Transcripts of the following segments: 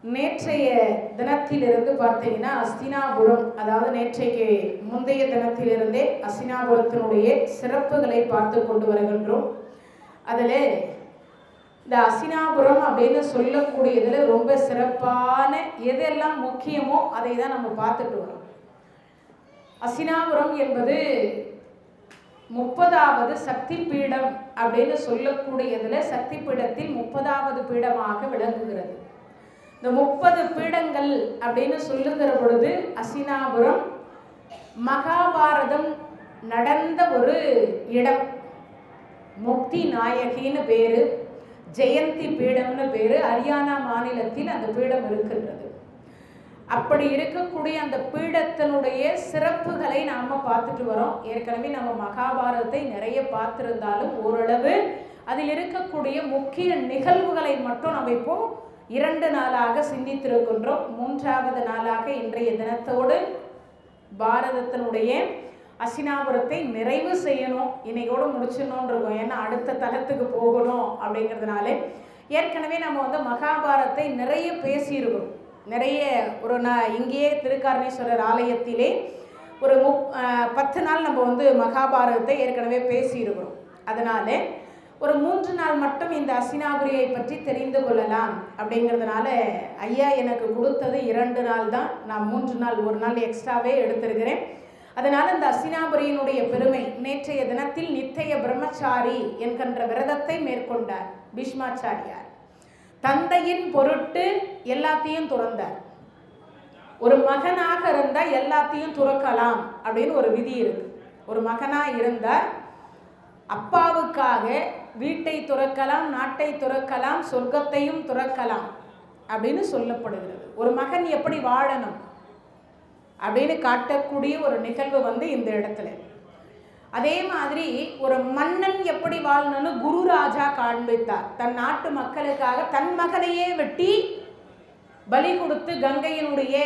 நேற்றைய தினத்திலிருந்து பார்த்தீங்கன்னா அஸ்தினாபுரம் அதாவது நேற்றைக்கு முந்தைய தினத்திலிருந்தே அஸ்தினாபுரத்தினுடைய சிறப்புகளை பார்த்து கொண்டு வருகின்றோம் அதில் இந்த அசினாபுரம் அப்படின்னு சொல்லக்கூடியதில் ரொம்ப சிறப்பான எதெல்லாம் முக்கியமோ அதை தான் நம்ம பார்த்துட்டு வரோம் அசினாபுரம் என்பது முப்பதாவது சக்தி பீடம் அப்படின்னு சொல்லக்கூடியதுல சக்தி பீடத்தில் முப்பதாவது பீடமாக விளங்குகிறது இந்த முப்பது பீடங்கள் அப்படின்னு சொல்லுகிற பொழுது அசினாபுரம் மகாபாரதம் நடந்த ஒரு இடம் முக்தி நாயகின்னு பேரு ஜெயந்தி பீடம்னு பேரு ஹரியானா மாநிலத்தில் அந்த பீடம் இருக்கின்றது அப்படி இருக்கக்கூடிய அந்த பீடத்தினுடைய சிறப்புகளை நாம பார்த்துட்டு வரோம் ஏற்கனவே நம்ம மகாபாரதத்தை நிறைய பார்த்திருந்தாலும் ஓரளவு அதில் இருக்கக்கூடிய முக்கிய நிகழ்வுகளை மட்டும் நம்ம இப்போ இரண்டு நாளாக சிந்தித்திருக்கின்றோம் மூன்றாவது நாளாக இன்றைய தினத்தோடு பாரதத்தினுடைய அசினாபுரத்தை நிறைவு செய்யணும் இன்னைக்கோட முடிச்சிடணும்னு இருக்கோம் ஏன்னா அடுத்த தளத்துக்கு போகணும் அப்படிங்கிறதுனால ஏற்கனவே நம்ம வந்து மகாபாரத்தை நிறைய பேசியிருக்கிறோம் நிறைய ஒரு நான் இங்கேயே திருக்காரணேஸ்வரர் ஆலயத்திலே ஒரு முப் பத்து நாள் நம்ம வந்து மகாபாரதத்தை ஏற்கனவே பேசியிருக்கிறோம் அதனால ஒரு மூன்று நாள் மட்டும் இந்த அசினாபுரியை பற்றி தெரிந்து கொள்ளலாம் அப்படிங்கிறதுனால ஐயா எனக்கு கொடுத்தது இரண்டு நாள் தான் நான் மூன்று நாள் ஒரு நாள் எக்ஸ்ட்ராவே எடுத்திருக்கிறேன் அதனால் இந்த அசினாபுரியினுடைய பெருமை நேற்றைய தினத்தில் நித்தைய பிரம்மச்சாரி என்கின்ற விரதத்தை மேற்கொண்டார் பீஷ்மாச்சாரியார் தந்தையின் பொருட்டு எல்லாத்தையும் துறந்தார் ஒரு மகனாக இருந்தால் எல்லாத்தையும் துறக்கலாம் அப்படின்னு ஒரு விதி இருக்கு ஒரு மகனாக இருந்தால் அப்பாவுக்காக வீட்டை துறக்கலாம் நாட்டை துறக்கலாம் சொர்க்கத்தையும் துறக்கலாம் அப்படின்னு சொல்லப்படுகிறது ஒரு மகன் எப்படி வாழணும் அப்படின்னு காட்டக்கூடிய ஒரு நிகழ்வு வந்து இந்த இடத்துல அதே மாதிரி ஒரு மன்னன் எப்படி வாழணும்னு குரு ராஜா காண்பித்தார் தன் நாட்டு மக்களுக்காக தன் மகனையே வெட்டி பலி கொடுத்து கங்கையினுடைய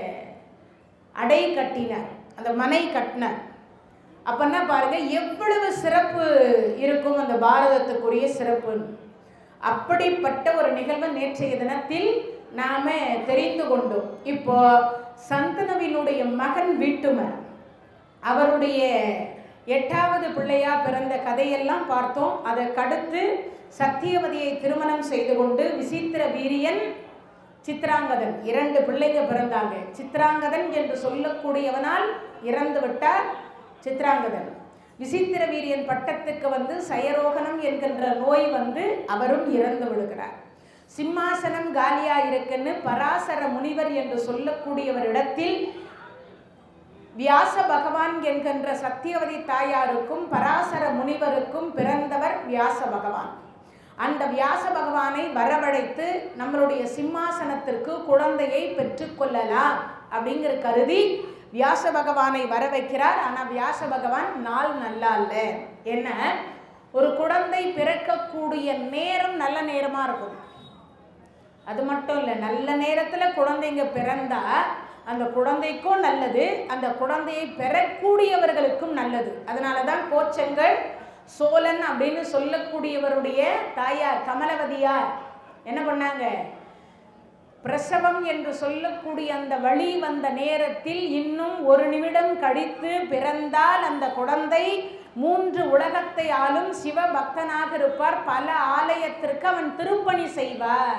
அடை கட்டினார் அந்த மனை கட்டினார் அப்பன்னா பாருங்க எவ்வளவு சிறப்பு இருக்கும் அந்த பாரதத்துக்குரிய சிறப்புன்னு அப்படிப்பட்ட ஒரு நிகழ்வு நேற்றைய தினத்தில் நாம தெரிந்து கொண்டோம் இப்போ சந்தனவினுடைய மகன் வீட்டுமர் அவருடைய எட்டாவது பிள்ளையா பிறந்த கதையெல்லாம் பார்த்தோம் அதை கடுத்து சத்தியவதியை திருமணம் செய்து கொண்டு விசித்திர வீரியன் சித்ராங்கதன் இரண்டு பிள்ளைங்க பிறந்தாங்க சித்ராங்கதன் என்று சொல்லக்கூடியவனால் இறந்து விட்டார் சித்ராங்கதன் விசித்திர வீரியன் பட்டத்துக்கு வந்து சயரோகணம் என்கின்ற நோய் வந்து அவரும் இறந்து விடுகிறார் சிம்மாசனம் காலியா இருக்குன்னு பராசர முனிவர் என்று சொல்லக்கூடியவரிடத்தில் வியாச பகவான் என்கின்ற சத்தியவதி தாயாருக்கும் பராசர முனிவருக்கும் பிறந்தவர் வியாச பகவான் அந்த வியாச பகவானை வரவழைத்து நம்மளுடைய சிம்மாசனத்திற்கு குழந்தையை பெற்றுக்கொள்ளலாம் அப்படிங்கிற கருதி வியாச பகவானை வர வைக்கிறார் ஆனால் வியாச பகவான் நாள் நல்லா இல்லை என்ன ஒரு குழந்தை பிறக்கக்கூடிய நேரம் நல்ல நேரமாக இருக்கும் அது மட்டும் இல்லை நல்ல நேரத்தில் குழந்தைங்க பிறந்தா அந்த குழந்தைக்கும் நல்லது அந்த குழந்தையை பெறக்கூடியவர்களுக்கும் நல்லது அதனால தான் கோச்சங்கள் சோழன் அப்படின்னு சொல்லக்கூடியவருடைய தாயார் கமலவதியார் என்ன பண்ணாங்க பிரசவம் என்று சொல்லக்கூடிய அந்த வழி வந்த நேரத்தில் இன்னும் ஒரு நிமிடம் கழித்து பிறந்தால் அந்த குழந்தை மூன்று உலகத்தை ஆளும் சிவ பக்தனாக இருப்பார் பல ஆலயத்திற்கு அவன் திருப்பணி செய்வார்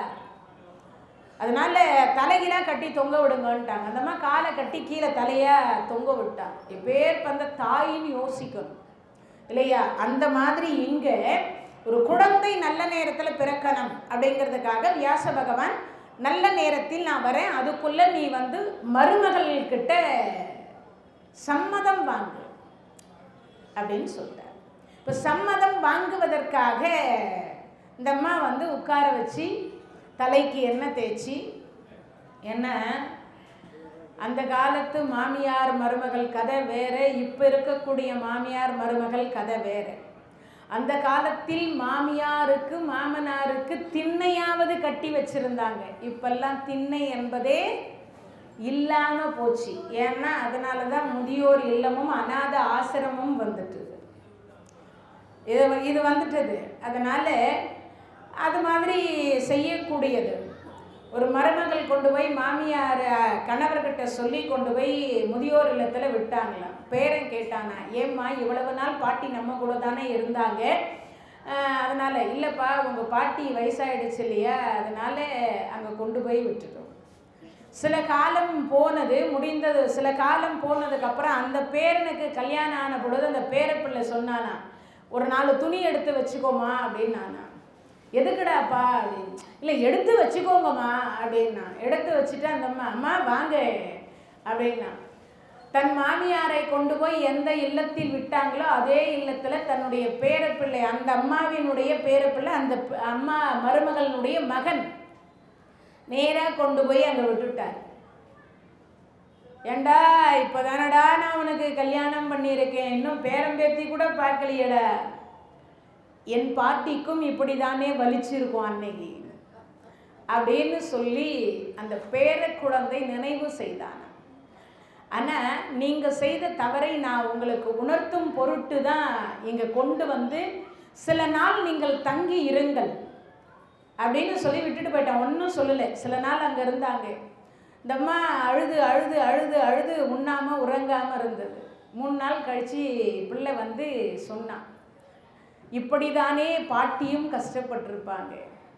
அதனால தலைகீழா கட்டி தொங்க விடுங்கன்ட்டாங்க அந்த மாதிரி காலை கட்டி கீழே தலைய தொங்க விட்டா எப்பேர் பந்த தாயின்னு யோசிக்கணும் இல்லையா அந்த மாதிரி இங்க ஒரு குழந்தை நல்ல நேரத்தில் பிறக்கணும் அப்படிங்கிறதுக்காக வியாச பகவான் நல்ல நேரத்தில் நான் வரேன் அதுக்குள்ள நீ வந்து மருமகள் கிட்ட சம்மதம் வாங்கு அப்படின்னு சொல்றார் இப்போ சம்மதம் வாங்குவதற்காக இந்த அம்மா வந்து உட்கார வச்சு தலைக்கு எண்ணெய் தேய்ச்சி என்ன அந்த காலத்து மாமியார் மருமகள் கதை வேறு இப்போ இருக்கக்கூடிய மாமியார் மருமகள் கதை வேறு அந்த காலத்தில் மாமியாருக்கு மாமனாருக்கு திண்ணையாவது கட்டி வச்சிருந்தாங்க இப்பெல்லாம் திண்ணை என்பதே இல்லாமல் போச்சு ஏன்னா அதனால தான் முதியோர் இல்லமும் அநாத ஆசிரமும் வந்துட்டு இது இது வந்துட்டது அதனால் அது மாதிரி செய்யக்கூடியது ஒரு மருமகள் கொண்டு போய் மாமியார் அஹ், கணவர்கிட்ட சொல்லி கொண்டு போய் முதியோர் இல்லத்தில் விட்டாங்களாம் பேரன் கேட்டானா ஏம்மா இவ்வளவு நாள் பாட்டி நம்ம கூட தானே இருந்தாங்க அஹ், அதனால இல்லைப்பா உங்கள் பாட்டி வயசாயிடுச்சு இல்லையா அதனால அங்கே கொண்டு போய் விட்டுட்டோம் சில காலம் போனது முடிந்தது சில காலம் போனதுக்கப்புறம் அந்த பேரனுக்கு கல்யாணம் ஆன பொழுது அந்த பேரப்பிள்ளை சொன்னானா ஒரு நாலு துணி எடுத்து வச்சுக்கோமா அப்படின்னானா எதுக்குடாப்பா அப்படின்னு இல்லை எடுத்து வச்சுக்கோங்கம்மா அப்படின்னா எடுத்து வச்சுட்டு அந்த அம்மா அம்மா வாங்க அப்படின்னா தன் மாமியாரை கொண்டு போய் எந்த இல்லத்தில் விட்டாங்களோ அதே இல்லத்தில் தன்னுடைய பேரப்பிள்ளை அந்த அம்மாவினுடைய பேரப்பிள்ளை அந்த ப- அம்மா மருமகளினுடைய மகன் நேராக கொண்டு போய் அங்கே விட்டுட்டார் ஏண்டா இப்போதானடா நான் உனக்கு கல்யாணம் பண்ணியிருக்கேன் இன்னும் பேரம்பேத்தி கூட பார்க்கலையடா என் பாட்டிக்கும் இப்படி தானே வலிச்சிருக்கும் அன்னைக்கு அப்படின்னு சொல்லி அந்த பேர குழந்தை நினைவு செய்தான் ஆனால் நீங்கள் செய்த தவறை நான் உங்களுக்கு உணர்த்தும் பொருட்டு தான் இங்கே கொண்டு வந்து சில நாள் நீங்கள் தங்கி இருங்கள் அப்படின்னு சொல்லி விட்டுட்டு போயிட்டான் ஒன்றும் சொல்லலை சில நாள் அங்கே இருந்தாங்க இந்த அம்மா அழுது அழுது அழுது அழுது உண்ணாமல் உறங்காமல் இருந்தது மூணு நாள் கழித்து பிள்ளை வந்து சொன்னான் இப்படிதானே பாட்டியும் கஷ்டப்பட்டிருப்பாங்க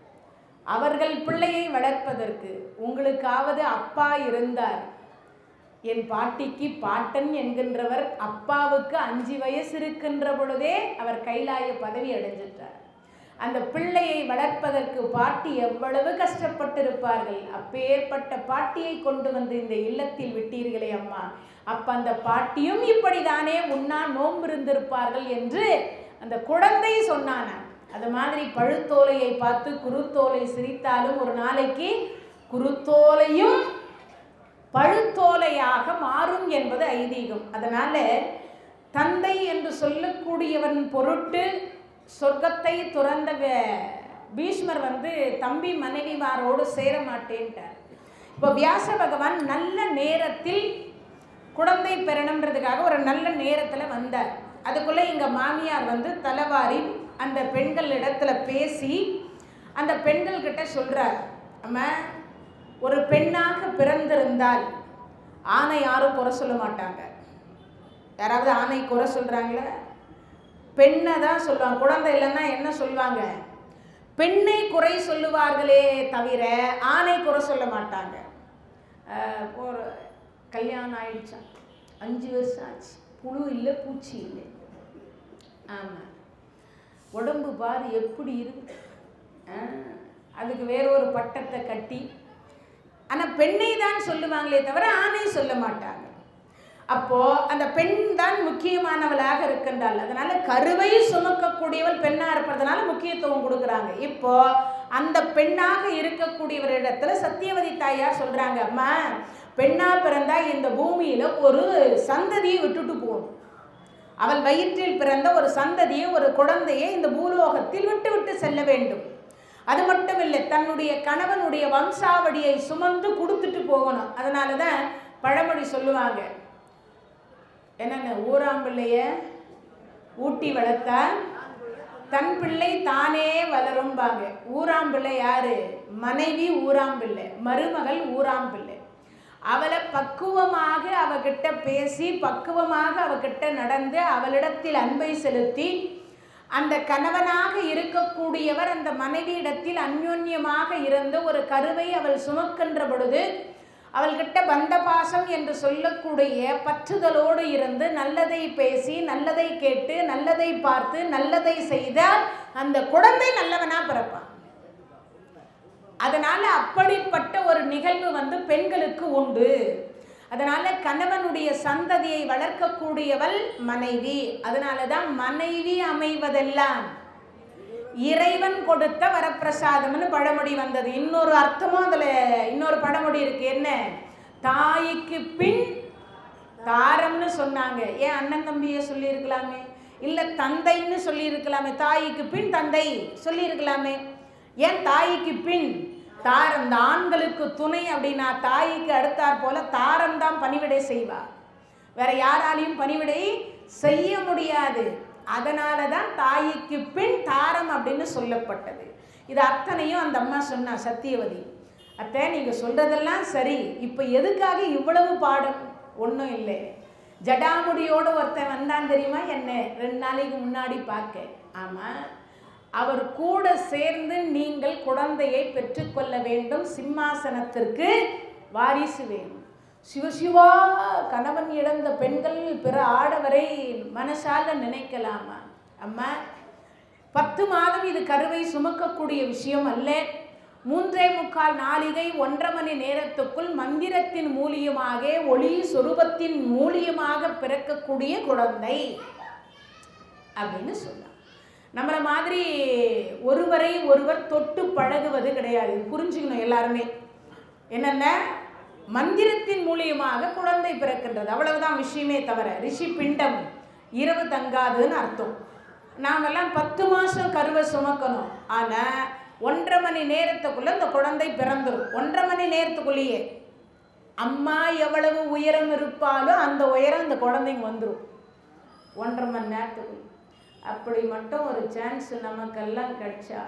அவர்கள் பிள்ளையை வளர்ப்பதற்கு உங்களுக்காவது அப்பா இருந்தார் என் பாட்டிக்கு பாட்டன் என்கின்றவர் அப்பாவுக்கு அஞ்சு வயசு இருக்கின்ற பொழுதே அவர் கைலாய பதவி அடைஞ்சிட்டார் அந்த பிள்ளையை வளர்ப்பதற்கு பாட்டி எவ்வளவு கஷ்டப்பட்டிருப்பார்கள் அப்பேற்பட்ட பாட்டியை கொண்டு வந்து இந்த இல்லத்தில் விட்டீர்களே அம்மா அப்ப அந்த பாட்டியும் இப்படிதானே உண்ணா நோன்பு இருந்திருப்பார்கள் என்று அந்த குழந்தை சொன்னான அது மாதிரி பழுத்தோலையை பார்த்து குருத்தோலை சிரித்தாலும் ஒரு நாளைக்கு குருத்தோலையும் பழுத்தோலையாக மாறும் என்பது ஐதீகம் அதனால தந்தை என்று சொல்லக்கூடியவன் பொருட்டு சொர்க்கத்தை துறந்த வே- பீஷ்மர் வந்து தம்பி மனைவிமாரோடு சேர மாட்டேன்ட்டார் இப்போ வியாச பகவான் நல்ல நேரத்தில் குழந்தை பெறணுன்றதுக்காக ஒரு நல்ல நேரத்தில் வந்தார் அதுக்குள்ளே எங்கள் மாமியார் வந்து தலைவாரி அந்த பெண்கள் இடத்துல பேசி அந்த பெண்கள் கிட்ட சொல்கிறார் அம்மா ஒரு பெண்ணாக பிறந்திருந்தால் ஆணை யாரும் குறை சொல்ல மாட்டாங்க யாராவது ஆணை குறை சொல்கிறாங்களா பெண்ணை தான் சொல்லுவாங்க குழந்தை இல்லைன்னா என்ன சொல்லுவாங்க பெண்ணை குறை சொல்லுவார்களே தவிர ஆணை குறை சொல்ல மாட்டாங்க ஆஹ் ஒரு கல்யாணம் ஆயிடுச்சான் அஞ்சு வருஷம் ஆச்சு புழு இல்லை பூச்சி இல்லை ஆமாம் உடம்பு பாரு எப்படி இருக்கு ஆஹ் அதுக்கு வேற ஒரு பட்டத்தை கட்டி ஆனால் பெண்ணை தான் சொல்லுவாங்களே தவிர ஆணை சொல்ல மாட்டாங்க அப்போ அந்த பெண் தான் முக்கியமானவளாக இருக்கின்றாள் அதனால கருவை சுமக்கக்கூடியவள் பெண்ணா இருப்பதனால முக்கியத்துவம் கொடுக்குறாங்க இப்போ அந்த பெண்ணாக இருக்கக்கூடியவரிடத்துல சத்தியவதி தாயார் சொல்றாங்க அம்மா பெண்ணா பிறந்தா இந்த பூமியில ஒரு சந்ததியை விட்டுட்டு போகணும் அவள் வயிற்றில் பிறந்த ஒரு சந்ததியை ஒரு குழந்தையை இந்த பூலோகத்தில் விட்டு விட்டு செல்ல வேண்டும் அது மட்டும் இல்லை தன்னுடைய கணவனுடைய வம்சாவளியை சுமந்து கொடுத்துட்டு போகணும் அதனால தான் பழமொழி சொல்லுவாங்க என்னென்ன ஊராம்பிள்ளைய ஊட்டி வளர்த்தா தன் பிள்ளை தானே வளரும்பாங்க ஊராம்பிள்ளை யாரு மனைவி ஊராம்பிள்ளை மருமகள் ஊராம்பிள்ளை அவளை பக்குவமாக அவகிட்ட பேசி பக்குவமாக அவகிட்ட நடந்து அவளிடத்தில் அன்பை செலுத்தி அந்த கணவனாக இருக்கக்கூடியவர் அந்த மனைவியிடத்தில் அந்யோன்யமாக இருந்து ஒரு கருவை அவள் சுமக்கின்ற பொழுது அவள்கிட்ட பந்த பாசம் என்று சொல்லக்கூடிய பற்றுதலோடு இருந்து நல்லதை பேசி நல்லதை கேட்டு நல்லதை பார்த்து நல்லதை செய்தால் அந்த குழந்தை நல்லவனா பிறப்பான் அதனால அப்படிப்பட்ட ஒரு நிகழ்வு வந்து பெண்களுக்கு உண்டு அதனால கணவனுடைய சந்ததியை வளர்க்கக்கூடியவள் மனைவி அதனால தான் மனைவி அமைவதெல்லாம் இறைவன் கொடுத்த வரப்பிரசாதம்னு பழமொழி வந்தது இன்னொரு அர்த்தமும் அதுல இன்னொரு பழமொழி இருக்கு என்ன தாய்க்கு பின் தாரம்னு சொன்னாங்க ஏன் அண்ணன் தம்பியை சொல்லியிருக்கலாமே இல்லை தந்தைன்னு சொல்லியிருக்கலாமே தாய்க்கு பின் தந்தை சொல்லியிருக்கலாமே ஏன் தாய்க்கு பின் தாரம் இந்த ஆண்களுக்கு துணை அப்படின்னா தாய்க்கு அடுத்தாற் போல தாரம் தான் பணிவிடை செய்வார் வேற யாராலையும் பணிவிடை செய்ய முடியாது அதனால தான் தாய்க்கு பின் தாரம் அப்படின்னு சொல்லப்பட்டது இது அத்தனையும் அந்த அம்மா சொன்னா சத்தியவதி அத்தை நீங்கள் சொல்கிறதெல்லாம் சரி இப்போ எதுக்காக இவ்வளவு பாடம் ஒன்றும் இல்லை ஜடாமுடியோட ஒருத்தன் வந்தான் தெரியுமா என்ன ரெண்டு நாளைக்கு முன்னாடி பார்க்க ஆமாம் அவர் கூட சேர்ந்து நீங்கள் குழந்தையை பெற்றுக்கொள்ள வேண்டும் சிம்மாசனத்திற்கு வாரிசு வேணும் சிவசிவா கணவன் இழந்த பெண்கள் பிற ஆடவரை மனசால நினைக்கலாமா அம்மா பத்து மாதம் இது கருவை சுமக்கக்கூடிய விஷயம் அல்ல மூன்றே முக்கால் நாளிகை ஒன்றரை மணி நேரத்துக்குள் மந்திரத்தின் மூலியமாக ஒளி சொரூபத்தின் மூலியமாக பிறக்கக்கூடிய குழந்தை அப்படின்னு சொன்னார் நம்மளை மாதிரி ஒருவரை ஒருவர் தொட்டு பழகுவது கிடையாது இது புரிஞ்சுக்கணும் எல்லாருமே என்னென்ன மந்திரத்தின் மூலியமாக குழந்தை பிறக்கின்றது அவ்வளவுதான் விஷயமே தவிர ரிஷி பிண்டம் இரவு தங்காதுன்னு அர்த்தம் நாமெல்லாம் பத்து மாதம் கருவை சுமக்கணும் ஆனால் ஒன்றரை மணி நேரத்துக்குள்ளே இந்த குழந்தை பிறந்துடும் ஒன்றரை மணி நேரத்துக்குள்ளேயே அம்மா எவ்வளவு உயரம் இருப்பாலோ அந்த உயரம் இந்த குழந்தைங்க வந்துடும் ஒன்றரை மணி நேரத்துக்குள்ள அப்படி மட்டும் ஒரு சான்ஸ் நமக்கெல்லாம் கிடைச்சா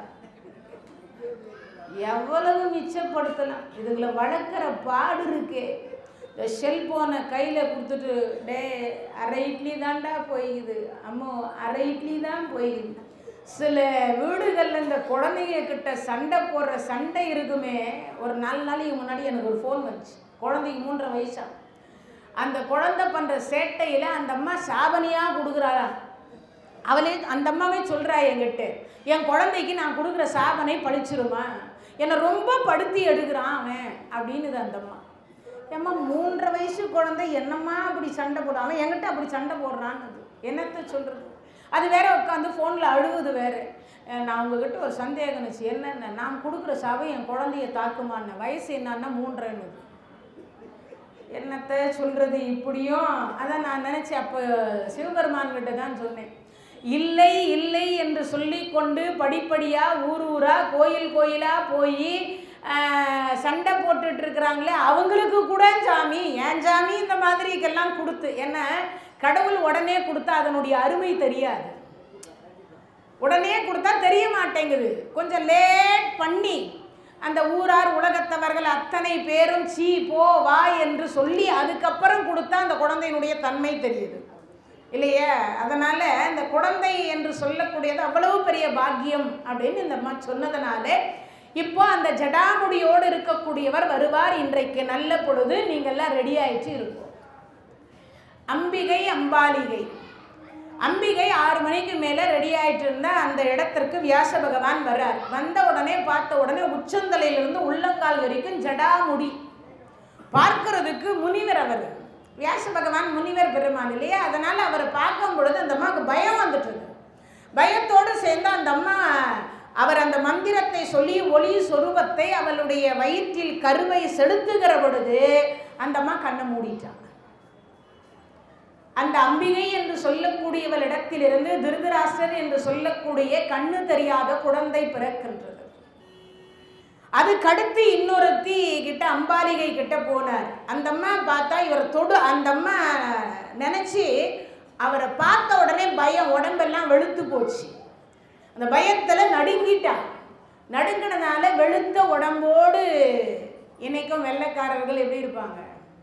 எவ்வளவு மிச்சப்படுத்தலாம் இதுகளை வளர்க்குற பாடு இருக்கே இந்த செல்போனை கையில் கொடுத்துட்டு டே அரை இட்லி தான்டா போயிக்குது அம்மோ அரை இட்லி தான் போயிக்குது சில வீடுகளில் இந்த குழந்தைங்க கிட்ட சண்டை போடுற சண்டை இருக்குமே ஒரு நாலு நாளைக்கு முன்னாடி எனக்கு ஒரு ஃபோன் வந்துச்சு குழந்தைக்கு மூன்றரை வயசா அந்த குழந்தை பண்ணுற சேட்டையில் அந்த அம்மா சாபனியாக கொடுக்குறாராம் அவளே அந்த அம்மாவே சொல்கிறா என்கிட்ட என் குழந்தைக்கு நான் கொடுக்குற சாபனை பழிச்சிருமா என்னை ரொம்ப படுத்தி எடுக்கிறான் அவன் அப்படின்னுது அந்த அம்மா ஏம்மா மூன்றரை வயசு குழந்தை என்னம்மா அப்படி சண்டை போடும் அவன் என்கிட்ட அப்படி சண்டை போடுறான்னு என்னத்தை சொல்கிறது அது வேற உட்காந்து ஃபோனில் அழுகுது வேற அஹ் நான் உங்ககிட்ட ஒரு சந்தேகம் இருந்துச்சு என்னென்ன நான் கொடுக்குற சாபம் என் குழந்தைய தாக்குமான்னு வயசு என்னன்னா மூன்றரைன்னு என்னத்தை சொல்கிறது இப்படியும் அதான் நான் நினச்சேன் அப்போ சிவபெருமான் கிட்ட தான் சொன்னேன் இல்லை இல்லை என்று சொல்லிக்கொண்டு படிப்படியாக ஊர் ஊராக கோயில் கோயிலாக போய் சண்டை போட்டுட்டு இருக்கிறாங்களே அவங்களுக்கு கூட சாமி ஏன் சாமி இந்த மாதிரிக்கெல்லாம் கொடுத்து என்ன கடவுள் உடனே கொடுத்தா அதனுடைய அருமை தெரியாது உடனே கொடுத்தா தெரிய மாட்டேங்குது கொஞ்சம் லேட் பண்ணி அந்த ஊரார் உலகத்தவர்கள் அத்தனை பேரும் சீ போ வா என்று சொல்லி அதுக்கப்புறம் கொடுத்தா அந்த குழந்தையினுடைய தன்மை தெரியுது இல்லையா அதனால் இந்த குழந்தை என்று சொல்லக்கூடியது அவ்வளவு பெரிய பாக்கியம் அப்படின்னு இந்த அம்மா சொன்னதுனால இப்போ அந்த ஜடாமுடியோடு இருக்கக்கூடியவர் வருவார் இன்றைக்கு நல்ல பொழுது நீங்கள்லாம் ரெடி ஆயிடுச்சு இருக்கும் அம்பிகை அம்பாலிகை அம்பிகை ஆறு மணிக்கு மேலே ரெடி ஆயிட்டு இருந்தா அந்த இடத்திற்கு வியாச பகவான் வர்றார் வந்த உடனே பார்த்த உடனே உச்சந்தலையிலிருந்து உள்ளங்கால் வரைக்கும் ஜடாமுடி பார்க்கறதுக்கு முனிவர் அவர் வியாச பகவான் முனிவர் பெருமான் இல்லையா அதனால அவரை பார்க்கும் பொழுது அந்த அம்மாவுக்கு பயம் வந்துட்டு பயத்தோடு சேர்ந்து அந்த அம்மா அவர் அந்த மந்திரத்தை சொல்லி ஒளி சொரூபத்தை அவளுடைய வயிற்றில் கருவை செலுத்துகிற பொழுது அந்த அம்மா கண்ணை மூடிட்டான் அந்த அம்பிகை என்று சொல்லக்கூடியவளிடத்திலிருந்து திருதராஷ்டர் என்று சொல்லக்கூடிய கண்ணு தெரியாத குழந்தை பிறக்கின்றது அதுக்கடுத்து இன்னொருத்தி கிட்ட அம்பாலிகை கிட்ட போனார் அந்த அம்மா பார்த்தா இவரை தொடு அந்த அம்மா நினச்சி அவரை பார்த்த உடனே பயம் உடம்பெல்லாம் வெளுத்து போச்சு அந்த பயத்தில் நடுங்கிட்டா நடுங்கினனால வெளுத்த உடம்போடு இன்னைக்கும் வெள்ளைக்காரர்கள் எப்படி இருப்பாங்க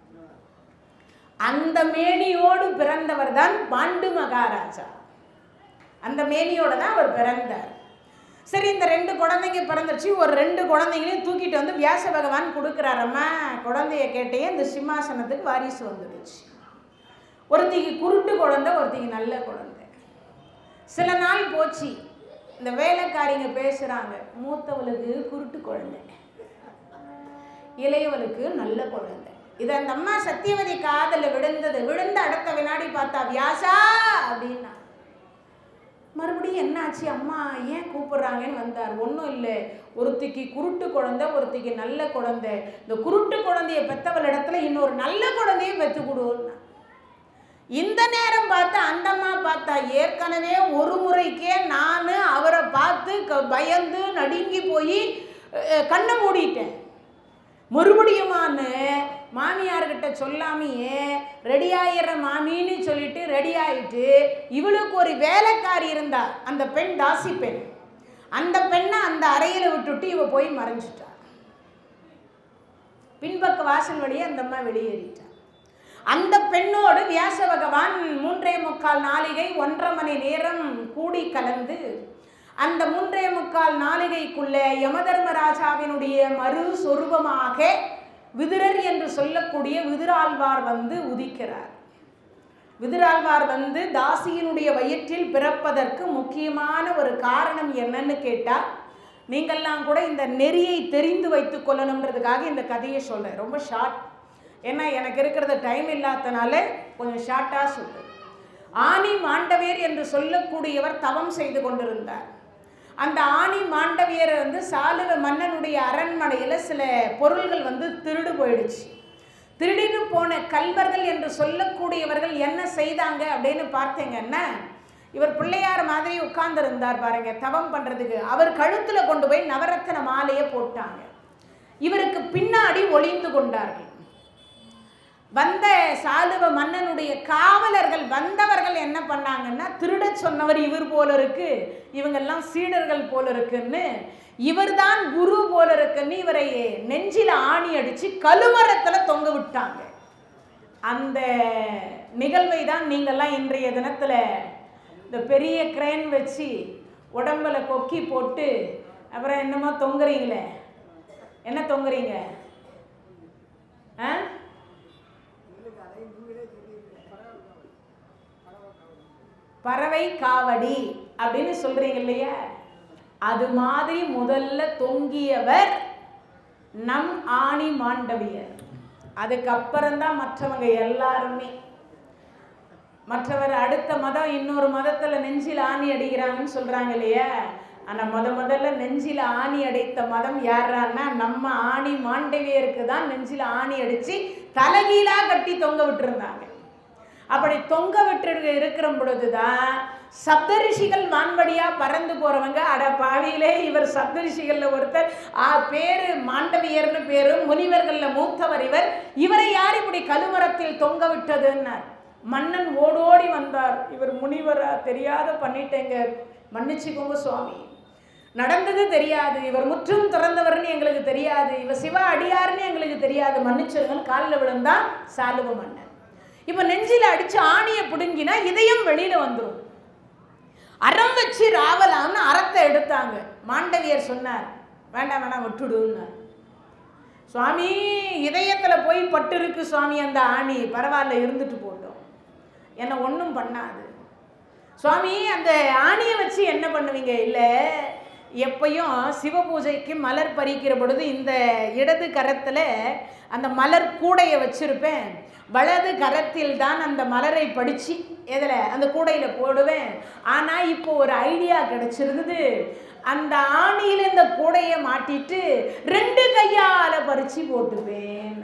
அந்த மேனியோடு பிறந்தவர் தான் பாண்டு மகாராஜா அந்த மேனியோட தான் அவர் பிறந்தார் சரி இந்த ரெண்டு குழந்தைங்க பிறந்துச்சு ஒரு ரெண்டு குழந்தைங்களையும் தூக்கிட்டு வந்து வியாச பகவான் கொடுக்குறாரம்மா குழந்தைய கேட்டே இந்த சிம்மாசனத்துக்கு வாரிசு வந்துடுச்சு ஒருத்திக்கு குருட்டு குழந்தை ஒருத்திக்கு நல்ல குழந்தை சில நாள் போச்சு இந்த வேலைக்காரிங்க பேசுகிறாங்க மூத்தவளுக்கு குருட்டு குழந்தை இளையவளுக்கு நல்ல குழந்தை இது அந்த அம்மா சத்தியவதி காதல விழுந்தது விழுந்த அடுத்த வினாடி பார்த்தா வியாசா அப்படின்னா மறுபடியும் என்னாச்சு அம்மா ஏன் கூப்பிடுறாங்கன்னு வந்தார் ஒன்றும் இல்லை ஒருத்திக்கு குருட்டு குழந்தை ஒருத்திக்கு நல்ல குழந்தை இந்த குருட்டு குழந்தைய பெத்தவள் இடத்துல இன்னொரு நல்ல குழந்தைய பெற்று கொடுன்னா இந்த நேரம் பார்த்து அந்த அம்மா பார்த்தா ஏற்கனவே ஒரு முறைக்கே நான் அவரை பார்த்து க பயந்து நடுங்கி போய் கண்ணை மூடிட்டேன் மறுபடியுமான்னு மாமியார்கிட்ட சொல்லாமையே ரெடி ஆகிற மாமின்னு சொல்லிட்டு ரெடி ஆயிட்டு இவளுக்கு ஒரு வேலைக்காரி இருந்தா அந்த பெண் தாசி பெண் அந்த பெண்ணை அந்த அறையில் விட்டுட்டு இவ போய் மறைஞ்சிட்டா பின்பக்க வாசல் வழியே அந்த அம்மா வெளியேறிட்டார் அந்த பெண்ணோடு வியாச பகவான் மூன்றே முக்கால் நாளிகை ஒன்றரை மணி நேரம் கூடி கலந்து அந்த மூன்றே முக்கால் நாளிகைக்குள்ளே யமதர்மராஜாவினுடைய மறு சொரூபமாக விதுரர் என்று சொல்லக்கூடிய விதுராழ்வார் வந்து உதிக்கிறார் விதுராழ்வார் வந்து தாசியினுடைய வயிற்றில் பிறப்பதற்கு முக்கியமான ஒரு காரணம் என்னன்னு கேட்டால் நீங்கள்லாம் கூட இந்த நெறியை தெரிந்து வைத்துக் கொள்ளணுன்றதுக்காக இந்த கதையை சொல்கிறேன் ரொம்ப ஷார்ட் ஏன்னா எனக்கு இருக்கிறது டைம் இல்லாதனால கொஞ்சம் ஷார்ட்டாக சொல்கிறேன் ஆனி மாண்டவேர் என்று சொல்லக்கூடியவர் தவம் செய்து கொண்டிருந்தார் அந்த ஆணி மாண்டவியர் வந்து சாலுவ மன்னனுடைய அரண்மனையில் சில பொருள்கள் வந்து திருடு போயிடுச்சு திருடிட்டு போன கல்வர்கள் என்று சொல்லக்கூடியவர்கள் என்ன செய்தாங்க அப்படின்னு பார்த்தீங்கன்னா இவர் பிள்ளையார் மாதிரி உட்கார்ந்துருந்தார் பாருங்க தவம் பண்ணுறதுக்கு அவர் கழுத்தில் கொண்டு போய் நவரத்தின மாலையை போட்டாங்க இவருக்கு பின்னாடி ஒளிந்து கொண்டார்கள் வந்த சாலுவ மன்னனுடைய காவலர்கள் வந்தவர்கள் என்ன பண்ணாங்கன்னா திருடச் சொன்னவர் இவர் போல இருக்கு இவங்கெல்லாம் சீடர்கள் போல இருக்குன்னு இவர்தான் குரு போல இருக்குன்னு இவரை நெஞ்சில ஆணி அடிச்சு கழுமரத்துல தொங்க விட்டாங்க அந்த நிகழ்வை தான் நீங்கள்லாம் இன்றைய தினத்துல இந்த பெரிய கிரேன் வச்சு உடம்புல கொக்கி போட்டு அப்புறம் என்னமோ தொங்குறீங்களே என்ன தொங்குறீங்க ஆ பறவை காவடி அப்படின்னு சொல்றீங்க இல்லையா அது மாதிரி முதல்ல தொங்கியவர் நம் ஆணி மாண்டவியர் அதுக்கப்புறம்தான் மற்றவங்க எல்லாருமே மற்றவர் அடுத்த மதம் இன்னொரு மதத்தில் நெஞ்சில் ஆணி அடிக்கிறாங்கன்னு சொல்கிறாங்க இல்லையா ஆனால் முத முதல்ல நெஞ்சில் ஆணி அடித்த மதம் யாரான்னா நம்ம ஆணி மாண்டவியருக்கு தான் நெஞ்சில் ஆணி அடித்து தலைகீழாக கட்டி தொங்க விட்டுருந்தாங்க அப்படி தொங்க விட்டு இருக்கிற பொழுதுதான் சப்தரிஷிகள் வான்வழியா பறந்து போறவங்க அட பாவியிலே இவர் சப்தரிஷிகள்ல ஒருத்தர் ஆ பேரு மாண்டவியர்னு பேரு முனிவர்கள்ல மூத்தவர் இவர் இவரை யார் இப்படி கழுமரத்தில் தொங்க விட்டதுன்னார் மன்னன் ஓடோடி வந்தார் இவர் முனிவரா தெரியாத பண்ணிட்டேங்க மன்னிச்சுக்கோங்க சுவாமி நடந்தது தெரியாது இவர் முற்றும் திறந்தவர்னு எங்களுக்கு தெரியாது இவர் சிவ அடியார்னு எங்களுக்கு தெரியாது மன்னிச்சிருங்கன்னு காலில் விழுந்தா சாலுவ மன்னன் இப்போ நெஞ்சில் அடிச்சு ஆணியை பிடுங்கினா இதயம் வெளியில வந்துடும் அறம் வச்சு ராவலாம்னு அறத்தை எடுத்தாங்க மாண்டவியர் சொன்னார் வேண்டாம் வேண்டாம் விட்டுடுன்னார் சுவாமி இதயத்தில் போய் பட்டு இருக்கு சுவாமி அந்த ஆணி பரவாயில்ல இருந்துட்டு போட்டோம் என்னை ஒன்றும் பண்ணாது சுவாமி அந்த ஆணியை வச்சு என்ன பண்ணுவீங்க இல்லை எப்பயும் சிவ பூஜைக்கு மலர் பறிக்கிற பொழுது இந்த இடது கரத்தில் அந்த மலர் கூடையை வச்சிருப்பேன் வலது கரத்தில் தான் அந்த மலரை படித்து எதில் அந்த கூடையில் போடுவேன் ஆனால் இப்போ ஒரு ஐடியா கிடச்சிருக்குது அந்த ஆணியில் இந்த கூடையை மாட்டிட்டு ரெண்டு கையால் பறித்து போட்டுப்பேன்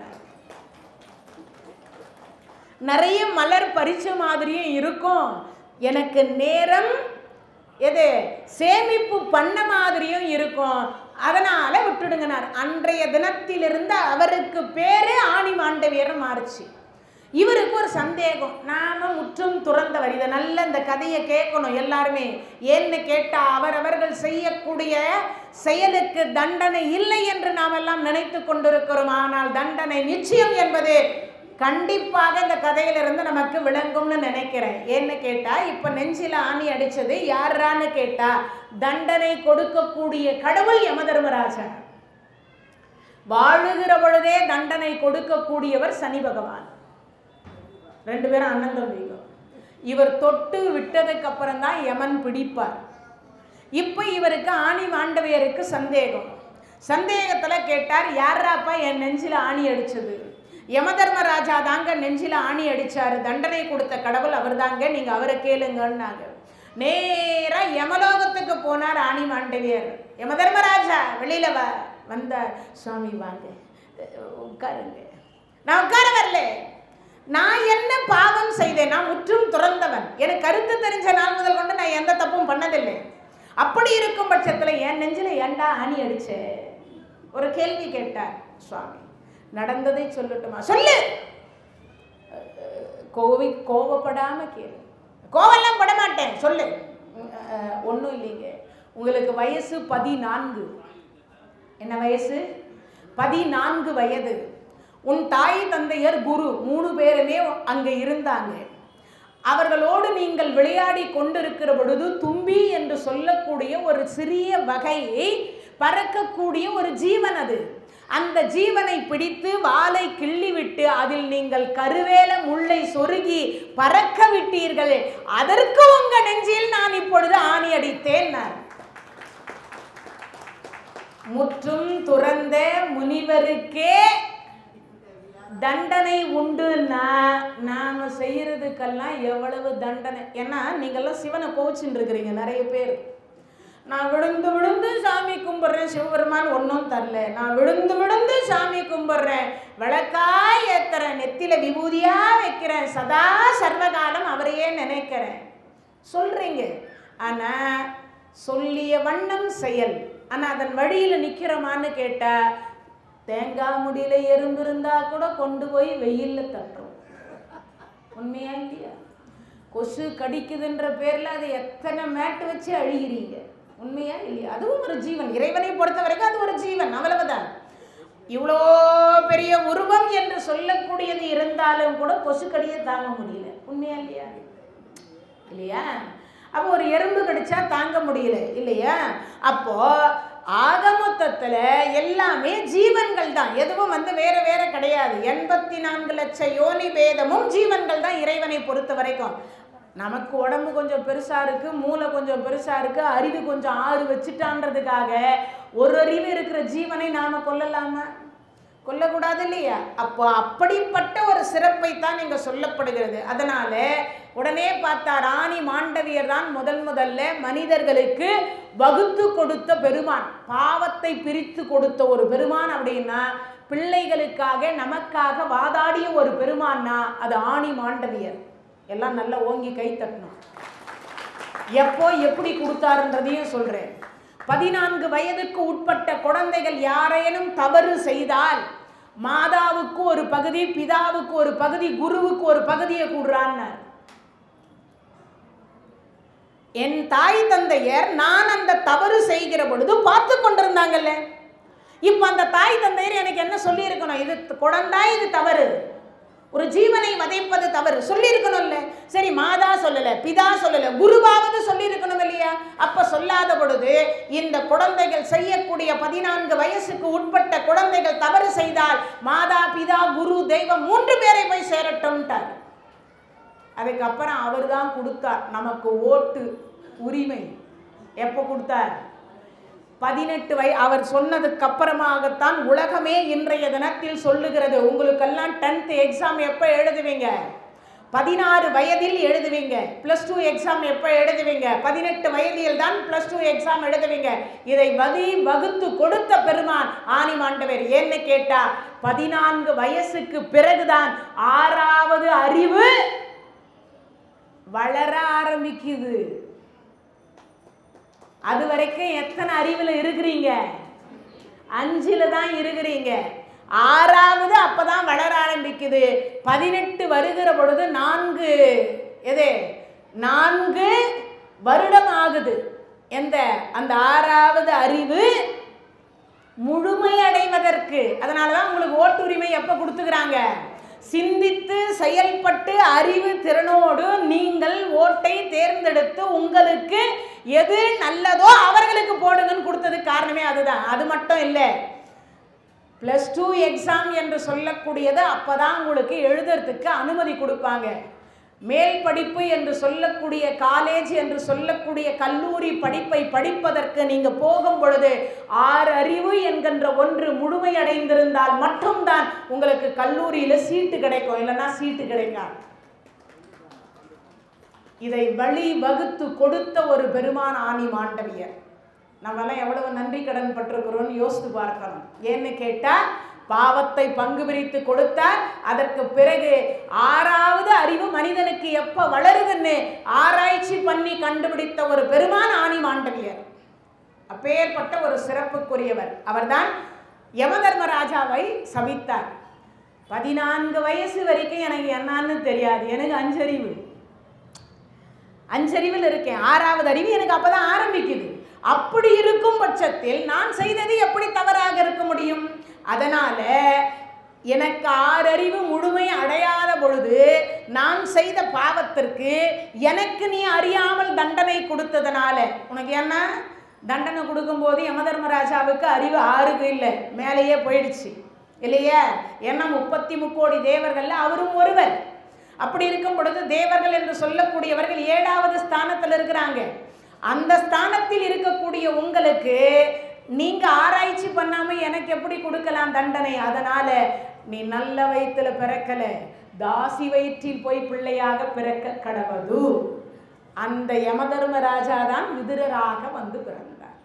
நிறைய மலர் பறிச்ச மாதிரியும் இருக்கும் எனக்கு நேரம் எது சேமிப்பு பண்ண மாதிரியும் இருக்கும் அதனால விட்டுடுங்கனார் அன்றைய தினத்திலிருந்து அவருக்கு பேரு ஆணி மாண்டவியர் மாறுச்சு இவருக்கு ஒரு சந்தேகம் நாம முற்றும் துறந்தவர் இதை நல்ல இந்த கதையை கேட்கணும் எல்லாருமே ஏன்னு கேட்டா அவரவர்கள் செய்யக்கூடிய செயலுக்கு தண்டனை இல்லை என்று நாம் எல்லாம் நினைத்து கொண்டிருக்கிறோம் ஆனால் தண்டனை நிச்சயம் என்பது கண்டிப்பாக இந்த கதையிலிருந்து நமக்கு விளங்கும்னு நினைக்கிறேன் ஏன்னு கேட்டா இப்ப நெஞ்சில ஆணி அடிச்சது யாரான்னு கேட்டா தண்டனை கொடுக்கக்கூடிய கடவுள் யமதர்மராஜா வாழுகிற பொழுதே தண்டனை கொடுக்கக்கூடியவர் சனி பகவான் ரெண்டு பேரும் அண்ணன் தம்பிங்க இவர் தொட்டு விட்டதுக்கு அப்புறம் தான் யமன் பிடிப்பார் இப்போ இவருக்கு ஆணி மாண்டவியருக்கு சந்தேகம் சந்தேகத்தில் கேட்டார் யாராப்பா என் நெஞ்சில் ஆணி அடிச்சது யமதர்மராஜா தாங்க நெஞ்சில் ஆணி அடிச்சாரு தண்டனை கொடுத்த கடவுள் அவர் தாங்க நீங்கள் அவரை கேளுங்கன்னாங்க நேராக யமலோகத்துக்கு போனார் ஆணி மாண்டவியர் யமதர்மராஜா வெளியில வா வந்தார் சுவாமி வாங்க உட்காருங்க நான் உட்கார வரல நான் என்ன பாவம் செய்தேன் நான் முற்றும் துறந்தவன் எனக்கு கருத்து தெரிஞ்ச நாள் முதல் கொண்டு நான் எந்த தப்பும் பண்ணதில்லை அப்படி இருக்கும் பட்சத்தில் என் நெஞ்சில் ஏன்டா ஆணி அடிச்சே ஒரு கேள்வி கேட்டார் சுவாமி நடந்ததை சொல்லட்டுமா சொல்லு கோவி கோவப்படாம கேளு கோவெல்லாம் பட மாட்டேன் சொல்லு ஒன்றும் இல்லைங்க உங்களுக்கு வயசு பதினான்கு என்ன வயசு பதினான்கு வயது உன் தாய் தந்தையர் குரு மூணு பேருமே அங்கே இருந்தாங்க அவர்களோடு நீங்கள் விளையாடி கொண்டிருக்கிற பொழுது தும்பி என்று சொல்லக்கூடிய ஒரு சிறிய வகையை பறக்கக்கூடிய ஒரு ஜீவன் அது அந்த ஜீவனை பிடித்து வாலை கிள்ளிவிட்டு அதில் நீங்கள் கருவேல முள்ளை சொருகி பறக்க விட்டீர்கள் அதற்கு உங்க நெஞ்சில் நான் இப்பொழுது ஆணி அடித்தேன் நான் முற்றும் துறந்த முனிவருக்கே தண்டனை உண்டுன்னா நாம செய்யறதுக்கெல்லாம் எவ்வளவு தண்டனை ஏன்னா நீங்கெல்லாம் சிவனை கோவிச்சுட்டு இருக்கிறீங்க நிறைய பேர் நான் விழுந்து விழுந்து சாமி கும்பிட்றேன் சிவபெருமான் ஒன்றும் தரல நான் விழுந்து விழுந்து சாமி கும்பிட்றேன் விளக்காய் ஏத்துறேன் நெத்தில விபூதியா வைக்கிறேன் சதா சர்வகாலம் அவரையே நினைக்கிறேன் சொல்றீங்க ஆனா சொல்லிய வண்ணம் செயல் ஆனா அதன் வழியில நிக்கிறோமான்னு கேட்டா தேங்காய் முடியில எறும்பு இருந்தா கூட கொண்டு போய் வெயில்ல தட்டுறோம் உண்மையா இல்லையா கொசு கடிக்குதுன்ற பேர்ல அதை எத்தனை மேட்டு வச்சு அழுகிறீங்க உண்மையா இல்லையா அதுவும் ஒரு ஜீவன் இறைவனை பொறுத்த வரைக்கும் அது ஒரு ஜீவன் அவ்வளவுதான் இவ்வளோ பெரிய உருவம் என்று சொல்லக்கூடியது இருந்தாலும் கூட கொசுக்கடியை தாங்க முடியல உண்மையா இல்லையா இல்லையா அப்போ ஒரு எறும்பு கடிச்சா தாங்க முடியல இல்லையா அப்போ ஆக மொத்தத்துல எல்லாமே ஜீவன்கள் தான் எதுவும் வந்து வேற வேற கிடையாது எண்பத்தி நான்கு லட்ச யோனி பேதமும் ஜீவன்கள் தான் இறைவனை பொறுத்த வரைக்கும் நமக்கு உடம்பு கொஞ்சம் பெருசா இருக்கு மூளை கொஞ்சம் பெருசா இருக்கு அறிவு கொஞ்சம் ஆறு வச்சுட்டான்றதுக்காக ஒரு அறிவு இருக்கிற ஜீவனை நாம கொல்லலாமா கொல்லக்கூடாது இல்லையா அப்போ அப்படிப்பட்ட ஒரு சிறப்பை தான் இங்க சொல்லப்படுகிறது அதனால உடனே பார்த்தா ராணி மாண்டவியர் தான் முதல் முதல்ல மனிதர்களுக்கு வகுத்து கொடுத்த பெருமான் பாவத்தை பிரித்து கொடுத்த ஒரு பெருமான் அப்படின்னா பிள்ளைகளுக்காக நமக்காக வாதாடிய ஒரு பெருமான்னா அது ஆணி மாண்டவியர் எல்லாம் நல்லா ஓங்கி கை தட்டணும் எப்போ எப்படி கொடுத்தாருன்றதையும் சொல்றேன் பதினான்கு வயதுக்கு உட்பட்ட குழந்தைகள் யாரேனும் தவறு செய்தால் மாதாவுக்கு ஒரு பகுதி பிதாவுக்கு ஒரு பகுதி குருவுக்கு ஒரு பகுதியை கூடுறான்னார் என் தாய் தந்தையர் நான் அந்த தவறு செய்கிற பொழுது பார்த்து கொண்டிருந்தாங்கல்ல இப்போ அந்த தாய் தந்தையர் எனக்கு என்ன சொல்லியிருக்கணும் இது குழந்தா இது தவறு ஒரு ஜீவனை வதைப்பது தவறு சொல்லியிருக்கணும்ல சரி மாதா சொல்லல பிதா சொல்லல குருவாவது சொல்லியிருக்கணும் இல்லையா அப்ப சொல்லாத பொழுது இந்த குழந்தைகள் செய்யக்கூடிய பதினான்கு வயசுக்கு உட்பட்ட குழந்தைகள் தவறு செய்தால் மாதா பிதா குரு தெய்வம் மூன்று பேரை போய் சேரட்டும்ட்டார் அதுக்கப்புறம் அவர் தான் கொடுத்தார் நமக்கு ஓட்டு உரிமை எப்போ கொடுத்தார் பதினெட்டு வய அவர் சொன்னதுக்கு அப்புறமாகத்தான் உலகமே இன்றைய தினத்தில் சொல்லுகிறது உங்களுக்கெல்லாம் டென்த் எக்ஸாம் எப்போ எழுதுவீங்க பதினாறு வயதில் எழுதுவீங்க ப்ளஸ் டூ எக்ஸாம் எப்போ எழுதுவீங்க பதினெட்டு வயதில் தான் ப்ளஸ் டூ எக்ஸாம் எழுதுவீங்க இதை வதி வகுத்து கொடுத்த பெருமான் ஆணி மாண்டவர் ஏன்னு கேட்டா பதினான்கு வயசுக்கு பிறகுதான் ஆறாவது அறிவு வளர ஆரம்பிக்குது அது வரைக்கும் எத்தனை அறிவில் இருக்கிறீங்க அஞ்சில் தான் இருக்கிறீங்க ஆறாவது அப்பதான் வளர ஆரம்பிக்குது பதினெட்டு வருகிற பொழுது நான்கு எது நான்கு வருடம் ஆகுது எந்த அந்த ஆறாவது அறிவு முழுமையடைவதற்கு அதனால தான் உங்களுக்கு ஓட்டுரிமை எப்போ கொடுத்துக்கிறாங்க சிந்தித்து செயல்பட்டு அறிவு திறனோடு நீங்கள் ஓட்டை தேர்ந்தெடுத்து உங்களுக்கு எது நல்லதோ அவர்களுக்கு போடுங்கன்னு கொடுத்ததுக்கு காரணமே அதுதான் அது மட்டும் இல்லை ப்ளஸ் டூ எக்ஸாம் என்று சொல்லக்கூடியது அப்போ தான் உங்களுக்கு எழுதுறதுக்கு அனுமதி கொடுப்பாங்க மேல் படிப்பு என்று சொல்லக்கூடிய காலேஜ் என்று சொல்லக்கூடிய கல்லூரி படிப்பை படிப்பதற்கு நீங்க போகும் பொழுது ஆறு அறிவு என்கின்ற ஒன்று முழுமையடைந்திருந்தால் மட்டும்தான் உங்களுக்கு கல்லூரியில சீட்டு கிடைக்கும் இல்லைன்னா சீட்டு கிடைக்காது இதை வழி வகுத்து கொடுத்த ஒரு பெருமான் ஆணி மாண்டவியர் நம்மெல்லாம் எவ்வளவு நன்றி கடன் பட்டிருக்கிறோம்னு யோசித்து பார்க்கணும் ஏன்னு கேட்டா பாவத்தை பங்கு பிரித்து கொடுத்தார் அதற்கு பிறகு ஆறாவது அறிவு மனிதனுக்கு எப்ப வளருதுன்னு ஆராய்ச்சி பண்ணி கண்டுபிடித்த ஒரு பெருமான் ஆணி மாண்டவியர் அப்பேற்பட்ட ஒரு சிறப்புக்குரியவர் அவர்தான் யமதர்மராஜாவை சபித்தார் பதினான்கு வயசு வரைக்கும் எனக்கு என்னன்னு தெரியாது எனக்கு அஞ்சறிவு அஞ்சறிவில் இருக்கேன் ஆறாவது அறிவு எனக்கு அப்பதான் ஆரம்பிக்குது அப்படி இருக்கும் பட்சத்தில் நான் செய்தது எப்படி தவறாக இருக்க முடியும் அதனால எனக்கு ஆறறிவு முழுமை அடையாத பொழுது நான் செய்த பாவத்திற்கு எனக்கு நீ அறியாமல் தண்டனை கொடுத்ததுனால உனக்கு என்ன தண்டனை கொடுக்கும்போது யமதர்மராஜாவுக்கு அறிவு ஆறுக்கு இல்லை மேலேயே போயிடுச்சு இல்லையா ஏன்னா முப்பத்தி முக்கோடி தேவர்கள்ல அவரும் ஒருவர் அப்படி இருக்கும் பொழுது தேவர்கள் என்று சொல்லக்கூடியவர்கள் ஏழாவது ஸ்தானத்தில் இருக்கிறாங்க அந்த ஸ்தானத்தில் இருக்கக்கூடிய உங்களுக்கு நீங்க ஆராய்ச்சி பண்ணாம எனக்கு எப்படி கொடுக்கலாம் தண்டனை அதனால நீ நல்ல வயிற்றுல பிறக்கல தாசி வயிற்றில் போய் பிள்ளையாக பிறக்க கடவது அந்த யமதர்மராஜா தான் விதுரராக வந்து பிறந்தார்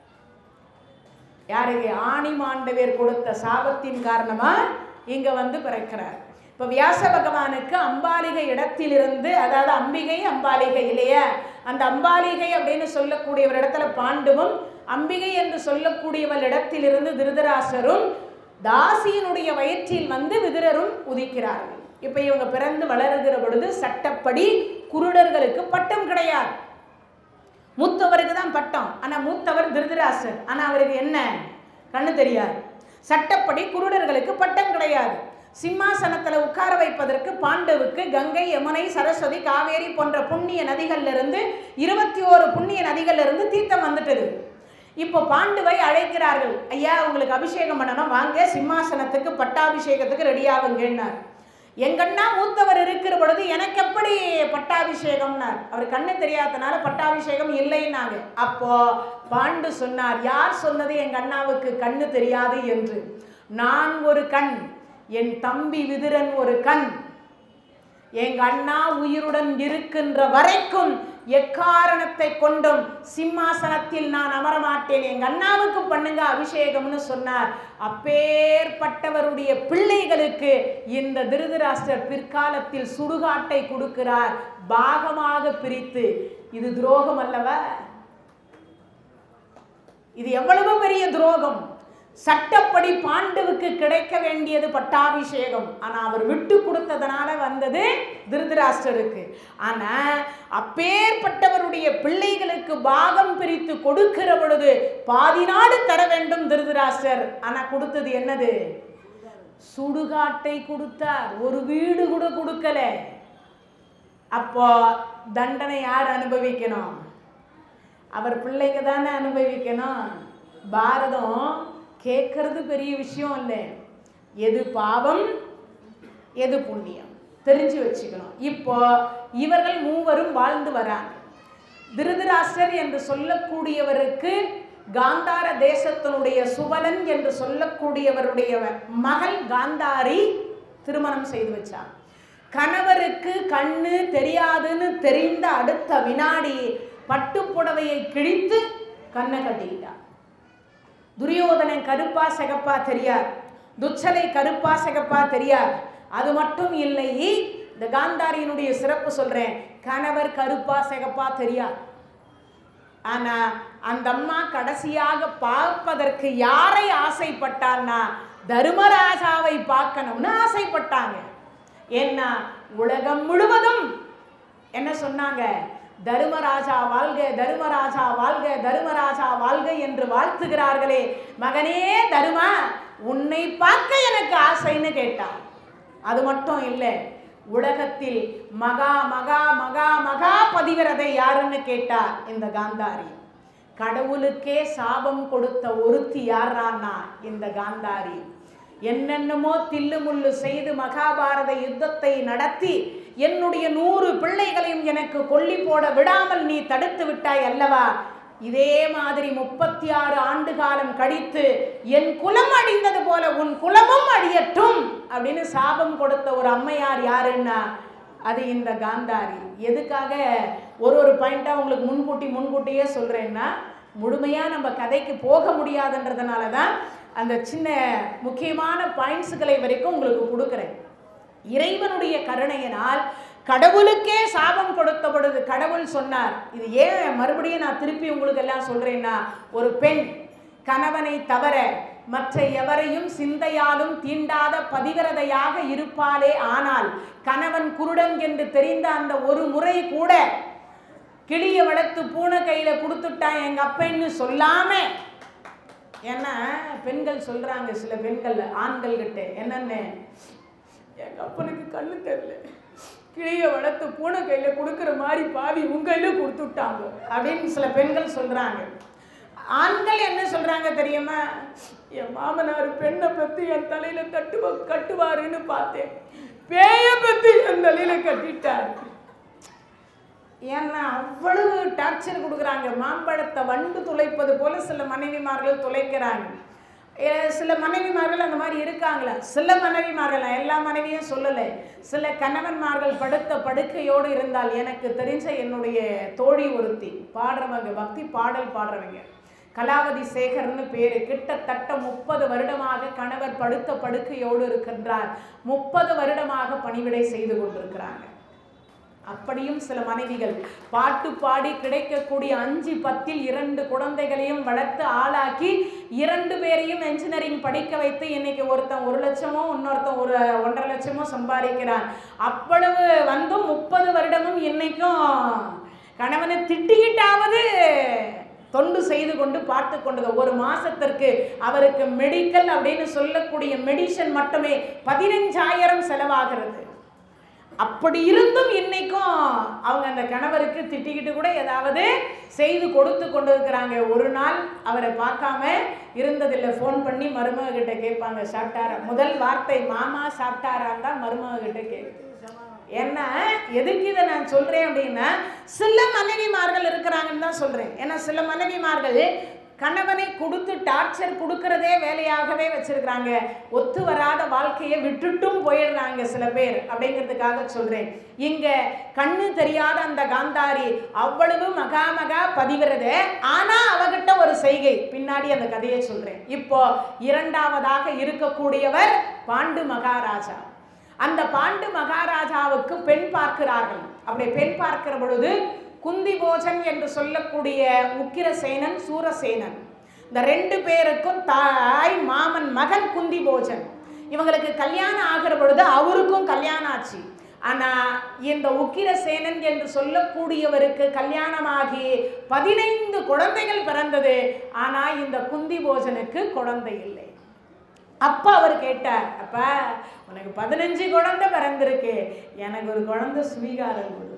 யாருக்கு ஆணி மாண்டவர் கொடுத்த சாபத்தின் காரணமா இங்க வந்து பிறக்கிறார் இப்ப வியாச பகவானுக்கு அம்பாலிகை இடத்திலிருந்து அதாவது அம்பிகை அம்பாலிகை இல்லையா அந்த அம்பாலிகை அப்படின்னு சொல்லக்கூடிய ஒரு இடத்துல பாண்டுவும் அம்பிகை என்று சொல்லக்கூடியவள் இடத்திலிருந்து திருதராசரும் தாசியினுடைய வயிற்றில் வந்து விதுரரும் உதிக்கிறார்கள் இப்ப இவங்க பிறந்து வளருகிற பொழுது சட்டப்படி குருடர்களுக்கு பட்டம் கிடையாது மூத்தவருக்கு தான் பட்டம் ஆனா மூத்தவர் திருதராசர் ஆனா அவருக்கு என்ன கண்ணு தெரியாது சட்டப்படி குருடர்களுக்கு பட்டம் கிடையாது சிம்மாசனத்துல உட்கார வைப்பதற்கு பாண்டவுக்கு கங்கை யமுனை சரஸ்வதி காவேரி போன்ற புண்ணிய நதிகள்ல இருந்து இருபத்தி ஓரு புண்ணிய நதிகள்ல இருந்து தீர்த்தம் வந்துட்டது இப்போ பாண்டுவை அழைக்கிறார்கள் ஐயா உங்களுக்கு அபிஷேகம் பண்ணணும் வாங்க சிம்மாசனத்துக்கு பட்டாபிஷேகத்துக்கு ரெடி ஆகுங்கன்னார் எங்கண்ணா மூத்தவர் இருக்கிற பொழுது எனக்கு எப்படி பட்டாபிஷேகம்னார் அவர் கண்ணு தெரியாதனால பட்டாபிஷேகம் இல்லைன்னாங்க அப்போ பாண்டு சொன்னார் யார் சொன்னது எங்க அண்ணாவுக்கு கண்ணு தெரியாது என்று நான் ஒரு கண் என் தம்பி விதுரன் ஒரு கண் எங்க அண்ணா உயிருடன் இருக்கின்ற வரைக்கும் எக்காரணத்தை கொண்டும் சிம்மாசனத்தில் நான் அமரமாட்டேன் எங்க அண்ணாவுக்கு பண்ணுங்க அபிஷேகம்னு சொன்னார் அப்பேற்பட்டவருடைய பிள்ளைகளுக்கு இந்த திருதராஷ்டிரர் பிற்காலத்தில் சுடுகாட்டை கொடுக்கிறார் பாகமாக பிரித்து இது துரோகம் அல்லவா இது எவ்வளவு பெரிய துரோகம் சட்டப்படி பாண்டுவுக்கு கிடைக்க வேண்டியது பட்டாபிஷேகம் ஆனா அவர் விட்டு கொடுத்ததனால வந்தது திருதராஷ்டருக்கு ஆனா அப்பேற்பட்டவருடைய பிள்ளைகளுக்கு பாகம் பிரித்து கொடுக்கிற பொழுது பாதி நாடு தர வேண்டும் திருதராஷ்டர் ஆனா கொடுத்தது என்னது சுடுகாட்டை கொடுத்தார் ஒரு வீடு கூட கொடுக்கல அப்போ தண்டனை யார் அனுபவிக்கணும் அவர் பிள்ளைங்க தானே அனுபவிக்கணும் பாரதம் கேட்கறது பெரிய விஷயம் இல்லை எது பாவம் எது புண்ணியம் தெரிஞ்சு வச்சுக்கணும் இப்போ இவர்கள் மூவரும் வாழ்ந்து வராங்க திருதராஷ்டர் என்று சொல்லக்கூடியவருக்கு காந்தார தேசத்தினுடைய சுபலன் என்று சொல்லக்கூடியவருடைய மகள் காந்தாரி திருமணம் செய்து வச்சார் கணவருக்கு கண்ணு தெரியாதுன்னு தெரிந்த அடுத்த வினாடி பட்டுப்புடவையை கிழித்து கண்ணை கட்டிக்கிட்டார் துரியோதனன் கருப்பா சிகப்பா தெரியாது துச்சலை கருப்பா சிகப்பா தெரியாது அது மட்டும் இல்லை இந்த காந்தாரியினுடைய சிறப்பு சொல்றேன் கணவர் கருப்பா சிகப்பா தெரியாது ஆனா அந்த அம்மா கடைசியாக பார்ப்பதற்கு யாரை ஆசைப்பட்டான்னா தர்மராஜாவை பார்க்கணும்னு ஆசைப்பட்டாங்க ஏன்னா உலகம் முழுவதும் என்ன சொன்னாங்க தருமராஜா வாழ்க தருமராஜா வாழ்க தருமராஜா வாழ்க என்று வாழ்த்துகிறார்களே மகனே தருமா உன்னை பார்க்க எனக்கு ஆசைன்னு கேட்டான் அது மட்டும் இல்லை உலகத்தில் மகா மகா மகா மகா பதிவிரதை யாருன்னு கேட்டா இந்த காந்தாரி கடவுளுக்கே சாபம் கொடுத்த ஒருத்தி யாரான்னா இந்த காந்தாரி என்னென்னமோ தில்லுமுள்ளு செய்து மகாபாரத யுத்தத்தை நடத்தி என்னுடைய நூறு பிள்ளைகளையும் எனக்கு கொல்லி போட விடாமல் நீ தடுத்து விட்டாய் அல்லவா இதே மாதிரி முப்பத்தி ஆறு ஆண்டு காலம் கழித்து என் குலம் அழிந்தது போல உன் குலமும் அழியட்டும் அப்படின்னு சாபம் கொடுத்த ஒரு அம்மையார் யாருன்னா அது இந்த காந்தாரி எதுக்காக ஒரு ஒரு பாயிண்ட்டாக உங்களுக்கு முன்கூட்டி முன்கூட்டியே சொல்கிறேன்னா முழுமையாக நம்ம கதைக்கு போக முடியாதுன்றதுனால தான் அந்த சின்ன முக்கியமான பாயிண்ட்ஸுகளை வரைக்கும் உங்களுக்கு கொடுக்குறேன் இறைவனுடைய கருணையினால் கடவுளுக்கே சாபம் கொடுத்த பொழுது கடவுள் சொன்னார் இது ஏன் மறுபடியும் நான் திருப்பி உங்களுக்கு எல்லாம் சொல்றேன்னா ஒரு பெண் கணவனை தவிர மற்ற எவரையும் சிந்தையாலும் தீண்டாத பதிவிரதையாக இருப்பாளே ஆனால் கணவன் குருடன் என்று தெரிந்த அந்த ஒரு முறை கூட கிளிய வளர்த்து பூனை கையில கொடுத்துட்டான் எங்க அப்பன்னு சொல்லாம ஏன்னா பெண்கள் சொல்றாங்க சில பெண்கள் ஆண்கள் கிட்ட என்னன்னு எங்கள் அப்பனுக்கு கண்ணு தெரியல கிளிய வளர்த்து பூனை கையில் கொடுக்குற மாதிரி பாவி உங்க கையில கொடுத்து விட்டாங்க அப்படின்னு சில பெண்கள் சொல்கிறாங்க ஆண்கள் என்ன சொல்கிறாங்க தெரியுமா என் மாமனார் பெண்ணை பற்றி என் தலையில் கட்டுவ கட்டுவாருன்னு பார்த்தேன் பேயை பற்றி என் தலையில் கட்டிட்டார் ஏன்னா அவ்வளவு டார்ச்சர் கொடுக்குறாங்க மாம்பழத்தை வண்டு துளைப்பது போல சில மனைவிமார்கள் துளைக்கிறாங்க ஏ, சில மனைவிமார்கள் அந்த மாதிரி இருக்காங்களா சில மனைவிமார்கள் நான் எல்லா மனைவியும் சொல்லலை சில கணவன்மார்கள் படுத்த படுக்கையோடு இருந்தால் எனக்கு தெரிஞ்ச என்னுடைய தோழி ஒருத்தி பாடுறவங்க பக்தி பாடல் பாடுறவங்க கலாவதி சேகர்னு பேரு கிட்டத்தட்ட முப்பது வருடமாக கணவர் படுத்த படுக்கையோடு இருக்கின்றார் முப்பது வருடமாக பணிவிடை செய்து கொண்டிருக்கிறாங்க அப்படியும் சில மனைவிகள் பாட்டு பாடி கிடைக்கக்கூடிய அஞ்சு பத்தில் இரண்டு குழந்தைகளையும் வளர்த்து ஆளாக்கி இரண்டு பேரையும் என்ஜினியரிங் படிக்க வைத்து இன்னைக்கு ஒருத்தன் ஒரு லட்சமோ இன்னொருத்தன் ஒரு ஒன்றரை லட்சமோ சம்பாதிக்கிறான் அவ்வளவு வந்தும் முப்பது வருடமும் இன்னைக்கும் கணவனை திட்டிக்கிட்டாவது தொண்டு செய்து கொண்டு பார்த்து கொண்டு ஒரு மாசத்திற்கு அவருக்கு மெடிக்கல் அப்படின்னு சொல்லக்கூடிய மெடிசன் மட்டுமே பதினஞ்சாயிரம் செலவாகிறது அப்படி இருந்தும் இன்னைக்கும் அவங்க அந்த கணவருக்கு திட்டிக்கிட்டு கூட ஏதாவது செய்து கொடுத்து கொண்டு இருக்கிறாங்க ஒரு நாள் அவரை பார்க்காம இருந்ததில்லை ஃபோன் பண்ணி மருமக கிட்ட கேட்பாங்க சாப்பிட்டாரா முதல் வார்த்தை மாமா சாப்பிட்டாரான்னு தான் மருமக கிட்ட கேட்கு ஏன்னா எதுக்கு இதை நான் சொல்றேன் அப்படின்னா சில மனைவிமார்கள் இருக்கிறாங்கன்னு தான் சொல்றேன் ஏன்னா சில மனைவிமார்கள் கணவனை கொடுத்து டார்ச்சர் கொடுக்கறதே வேலையாகவே வச்சிருக்கிறாங்க ஒத்து வராத வாழ்க்கையை விட்டுட்டும் போயிடுறாங்க சில பேர் அப்படிங்கிறதுக்காக சொல்றேன் இங்க கண்ணு தெரியாத அந்த காந்தாரி அவ்வளவு மகா மகா பதிவிரது ஆனா அவகிட்ட ஒரு செய்கை பின்னாடி அந்த கதையை சொல்றேன் இப்போ இரண்டாவதாக இருக்கக்கூடியவர் பாண்டு மகாராஜா அந்த பாண்டு மகாராஜாவுக்கு பெண் பார்க்கிறார்கள் அப்படி பெண் பார்க்கிற பொழுது குந்திபோஜன் என்று சொல்லக்கூடிய உக்கிரசேனன் சூரசேனன் இந்த ரெண்டு பேருக்கும் தாய் மாமன் மகன் குந்திபோஜன் இவங்களுக்கு கல்யாணம் ஆகிற பொழுது அவருக்கும் கல்யாணம் ஆச்சு ஆனா இந்த உக்கிரசேனன் என்று சொல்லக்கூடியவருக்கு கல்யாணமாகி பதினைந்து குழந்தைகள் பிறந்தது ஆனா இந்த குந்திபோஜனுக்கு குழந்தை இல்லை அப்பா அவர் கேட்டார் அப்பா உனக்கு பதினஞ்சு குழந்தை பிறந்திருக்கு எனக்கு ஒரு குழந்தை ஸ்வீகாரம் கொடு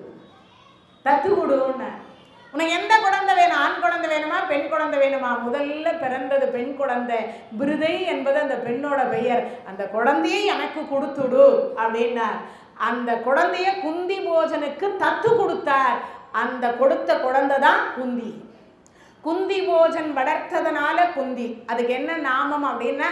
தத்து கொடுன்னார் உனக்கு எந்த குழந்தை வேணும் ஆண் குழந்தை வேணுமா பெண் குழந்தை வேணுமா முதல்ல பிறந்தது பெண் குழந்தை பிருதை என்பது அந்த பெண்ணோட பெயர் அந்த குழந்தையை எனக்கு கொடுத்துடு அப்படின்னார் அந்த குழந்தைய குந்தி போஜனுக்கு தத்து கொடுத்தார் அந்த கொடுத்த குழந்தை தான் குந்தி குந்தி போஜன் வளர்த்ததுனால குந்தி அதுக்கு என்ன நாமம் அப்படின்னா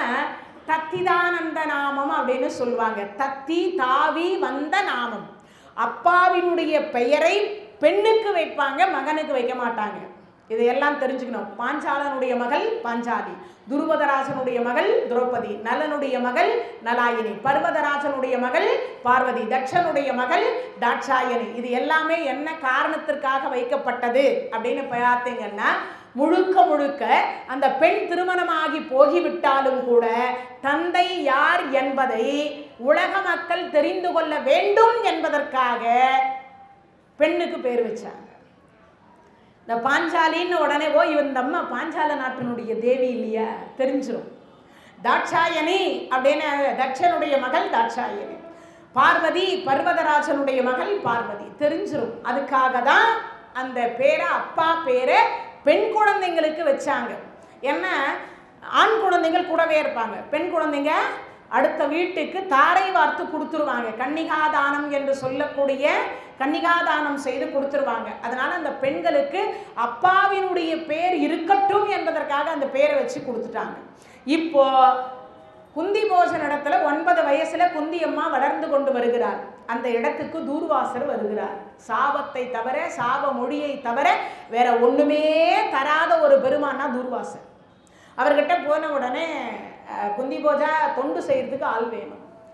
தத்திதானந்த நாமம் அப்படின்னு சொல்லுவாங்க தத்தி தாவி வந்த நாமம் அப்பாவினுடைய பெயரை பெண்ணுக்கு வைப்பாங்க மகனுக்கு வைக்க மாட்டாங்க இதையெல்லாம் தெரிஞ்சுக்கணும் பாஞ்சாலனுடைய மகள் பாஞ்சாலி துருவதராஜனுடைய மகள் திரௌபதி நலனுடைய மகள் நலாயினி பர்வதராஜனுடைய மகள் பார்வதி தட்சனுடைய மகள் தாட்சாயணி இது எல்லாமே என்ன காரணத்திற்காக வைக்கப்பட்டது அப்படின்னு பார்த்தீங்கன்னா முழுக்க முழுக்க அந்த பெண் திருமணமாகி போகிவிட்டாலும் கூட தந்தை யார் என்பதை உலக மக்கள் தெரிந்து கொள்ள வேண்டும் என்பதற்காக பெண்ணுக்கு பேர் வச்சாங்க இந்த பாஞ்சாலின்னு உடனே ஓ இவன் இந்த அம்மா பாஞ்சால நாட்டினுடைய தேவி இல்லையா தெரிஞ்சிடும் தாட்சாயணி அப்படின்னு தட்சனுடைய மகள் தாட்சாயணி பார்வதி பர்வதராஜனுடைய மகள் பார்வதி தெரிஞ்சிடும் அதுக்காக தான் அந்த பேரை அப்பா பேரை பெண் குழந்தைங்களுக்கு வச்சாங்க ஏன்னா ஆண் குழந்தைகள் கூடவே இருப்பாங்க பெண் குழந்தைங்க அடுத்த வீட்டுக்கு தாரை வார்த்து கொடுத்துருவாங்க கன்னிகாதானம் என்று சொல்லக்கூடிய கன்னிகாதானம் செய்து கொடுத்துருவாங்க அதனால அந்த பெண்களுக்கு அப்பாவினுடைய பேர் இருக்கட்டும் என்பதற்காக அந்த பேரை வச்சு கொடுத்துட்டாங்க இப்போ குந்தி போஜன் இடத்துல ஒன்பது வயசுல குந்தி அம்மா வளர்ந்து கொண்டு வருகிறார் அந்த இடத்துக்கு தூர்வாசர் வருகிறார் சாபத்தை தவிர சாப மொழியை தவிர வேற ஒண்ணுமே தராத ஒரு பெருமானா தூர்வாசர் அவர்கிட்ட போன உடனே அஹ், குந்தி போஜா தொண்டு செய்யறதுக்கு ஆள் வேணும்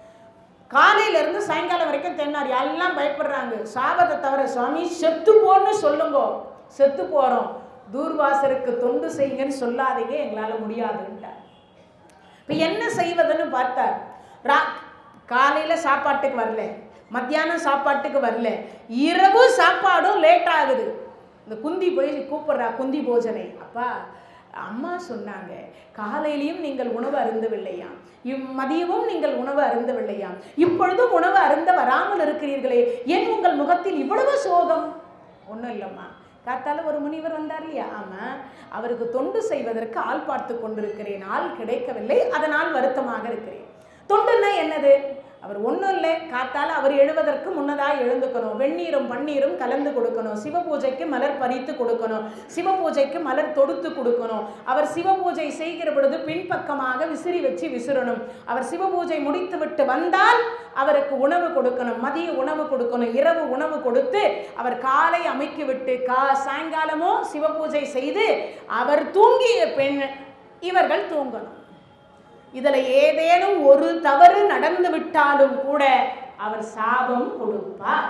காலையில இருந்து சாயங்காலம் வரைக்கும் தென்னார் எல்லாம் பயப்படுறாங்க சாபத்தை தவிர சுவாமி செத்து போன்னு சொல்லுங்க செத்து போறோம் தூர்வாசருக்கு தொண்டு செய்யுங்கன்னு சொல்லாதீங்க எங்களால முடியாதுன்ட்டார் இப்போ என்ன செய்வதுன்னு பார்த்தார் ரா காலையில் சாப்பாட்டுக்கு வரல மத்தியானம் சாப்பாட்டுக்கு வரல இரவு சாப்பாடும் லேட் ஆகுது இந்த குந்தி போய் கூப்பிடுறா குந்தி போஜனை அப்பா அம்மா சொன்னாங்க காலையிலையும் நீங்கள் உணவு அருந்தவில்லையாம் இவ் மதியமும் நீங்கள் உணவு அருந்தவில்லையாம் இப்பொழுதும் உணவு அருந்த வராமல் இருக்கிறீர்களே ஏன் உங்கள் முகத்தில் இவ்வளவு சோகம் ஒன்றும் இல்லைம்மா காத்தால ஒரு முனிவர் வந்தார் இல்லையா ஆமாம் அவருக்கு தொண்டு செய்வதற்கு ஆள் பார்த்து கொண்டிருக்கிறேன் ஆள் கிடைக்கவில்லை அதனால் வருத்தமாக இருக்கிறேன் தொண்டுன்னா என்னது அவர் ஒன்றும் இல்லை காத்தால அவர் எழுவதற்கு முன்னதாக எழுந்துக்கணும் வெந்நீரும் பன்னீரும் கலந்து கொடுக்கணும் சிவ பூஜைக்கு மலர் பறித்து கொடுக்கணும் சிவ பூஜைக்கு மலர் தொடுத்து கொடுக்கணும் அவர் சிவ பூஜை செய்கிற பொழுது பின்பக்கமாக விசிறி வச்சு விசிறணும் அவர் சிவ பூஜை முடித்து விட்டு வந்தால் அவருக்கு உணவு கொடுக்கணும் மதிய உணவு கொடுக்கணும் இரவு உணவு கொடுத்து அவர் காலை அமைக்கி விட்டு கா சாயங்காலமோ சிவ பூஜை செய்து அவர் தூங்கிய பெண் இவர்கள் தூங்கணும் இதுல ஏதேனும் ஒரு தவறு நடந்து விட்டாலும் கூட அவர் சாபம் கொடுப்பார்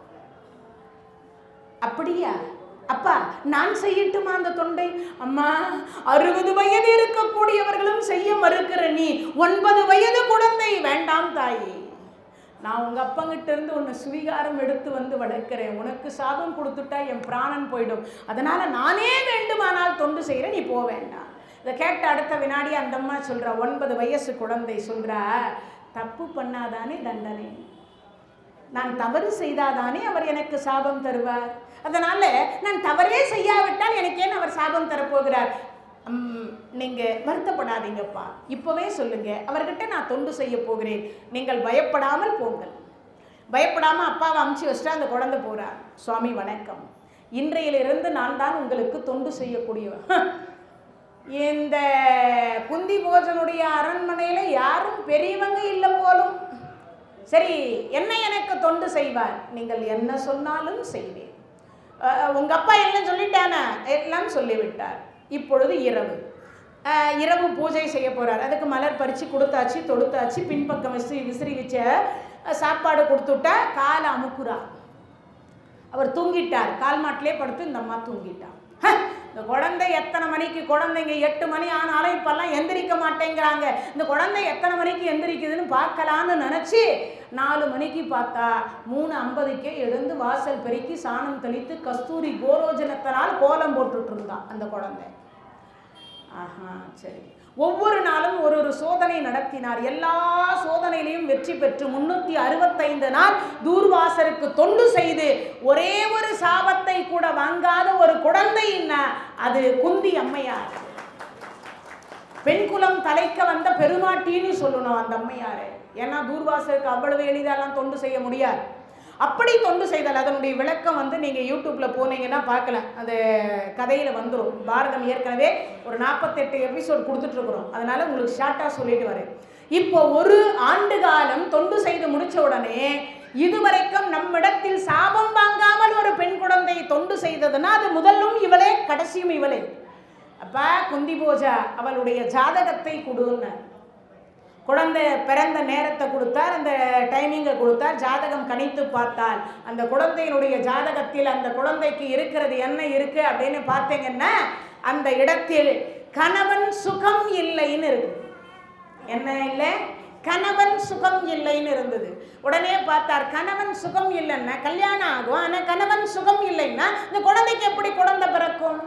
அப்படியா அப்பா நான் செய்யட்டுமா அந்த தொண்டை அம்மா அறுபது வயது இருக்கக்கூடியவர்களும் செய்ய மறுக்கிற நீ ஒன்பது வயது குழந்தை வேண்டாம் தாயே நான் உங்க அப்பங்கிட்ட இருந்து உன்னை சுவீகாரம் எடுத்து வந்து வளர்க்கிறேன் உனக்கு சாபம் கொடுத்துட்டா என் பிராணன் போயிடும் அதனால நானே வேண்டுமானால் தொண்டு செய்கிறேன் நீ போக வேண்டாம் இதை கேட்ட அடுத்த வினாடி அந்த அம்மா சொல்றா ஒன்பது வயசு குழந்தை சொல்றா தப்பு பண்ணாதானே தண்டனை நான் தவறு செய்தாதானே அவர் எனக்கு சாபம் தருவார் அதனால நான் தவறே செய்யாவிட்டால் எனக்கு ஏன் அவர் சாபம் தரப்போகிறார் ம், நீங்க வருத்தப்படாதீங்கப்பா இப்பவே சொல்லுங்க அவர்கிட்ட நான் தொண்டு செய்ய போகிறேன் நீங்கள் பயப்படாமல் போங்கள் பயப்படாம அப்பாவை அமுச்சு வச்சுட்டா அந்த குழந்தை போறார் சுவாமி வணக்கம் இன்றையிலிருந்து நான் தான் உங்களுக்கு தொண்டு செய்யக்கூடியவர் இந்த குந்தி போஜனுடைய அரண்மனையில யாரும் பெரியவங்க இல்லை போலும் சரி என்ன எனக்கு தொண்டு செய்வார் நீங்கள் என்ன சொன்னாலும் செய்வேன் அஹ், உங்க அப்பா என்ன சொல்லிட்டானா எல்லாம் சொல்லிவிட்டார் இப்பொழுது இரவு அஹ், இரவு பூஜை செய்ய போறார் அதுக்கு மலர் பறித்து கொடுத்தாச்சு தொடுத்தாச்சு பின்பக்கம் விசிறி விசிறி வச்ச அஹ், சாப்பாடு கொடுத்துட்டா காலை அமுக்குறா அவர் தூங்கிட்டார் கால் மாட்டிலே படுத்து இந்த அம்மா தூங்கிட்டார் ஹ, இந்த குழந்தை எத்தனை மணிக்கு குழந்தைங்க எட்டு மணி ஆனாலும் இப்பெல்லாம் எந்திரிக்க மாட்டேங்கிறாங்க இந்த குழந்தை எத்தனை மணிக்கு எந்திரிக்குதுன்னு பார்க்கலான்னு நினச்சி நாலு மணிக்கு பார்த்தா மூணு ஐம்பதுக்கே எழுந்து வாசல் பெருக்கி சாணம் தெளித்து கஸ்தூரி கோரோஜனத்தினால் கோலம் போட்டுட்டு இருந்தான் அந்த குழந்தை ஆஹா சரி ஒவ்வொரு நாளும் ஒரு ஒரு சோதனை நடத்தினார் எல்லா சோதனையிலையும் வெற்றி பெற்று முன்னூத்தி அறுபத்தைந்து நாள் தூர்வாசருக்கு தொண்டு செய்து ஒரே ஒரு சாபத்தை கூட வாங்காத ஒரு குழந்தை என்ன அது குந்தி அம்மையார் பெண்குலம் தலைக்க வந்த பெருமாட்டின்னு சொல்லணும் அந்த அம்மையாரை ஏன்னா தூர்வாசருக்கு அவ்வளவு எளிதாலாம் தொண்டு செய்ய முடியாது அப்படி தொண்டு செய்தல் அதனுடைய விளக்கம் வந்து நீங்கள் யூடியூப்பில் போனீங்கன்னா பார்க்கலாம் அந்த கதையில் வந்துடும் பாரதம் ஏற்கனவே ஒரு நாற்பத்தெட்டு எபிசோட் கொடுத்துட்ருக்குறோம் அதனால் உங்களுக்கு ஷார்ட்டாக சொல்லிட்டு வரேன் இப்போ ஒரு ஆண்டு காலம் தொண்டு செய்து முடிச்ச உடனே இதுவரைக்கும் நம்மிடத்தில் சாபம் வாங்காமல் ஒரு பெண் குழந்தை தொண்டு செய்ததுன்னா அது முதலும் இவளே கடைசியும் இவளே அப்ப குந்தி பூஜா அவளுடைய ஜாதகத்தை கொடுன்னார் குழந்தை பிறந்த நேரத்தை கொடுத்தார் அந்த டைமிங்கை கொடுத்தார் ஜாதகம் கணித்து பார்த்தால் அந்த குழந்தையினுடைய ஜாதகத்தில் அந்த குழந்தைக்கு இருக்கிறது என்ன இருக்கு அப்படின்னு பார்த்தீங்கன்னா அந்த இடத்தில் கணவன் சுகம் இல்லைன்னு இருக்கு என்ன இல்லை கணவன் சுகம் இல்லைன்னு இருந்தது உடனே பார்த்தார் கணவன் சுகம் இல்லைன்னா கல்யாணம் ஆகும் ஆனால் கணவன் சுகம் இல்லைன்னா இந்த குழந்தைக்கு எப்படி குழந்தை பிறக்கும்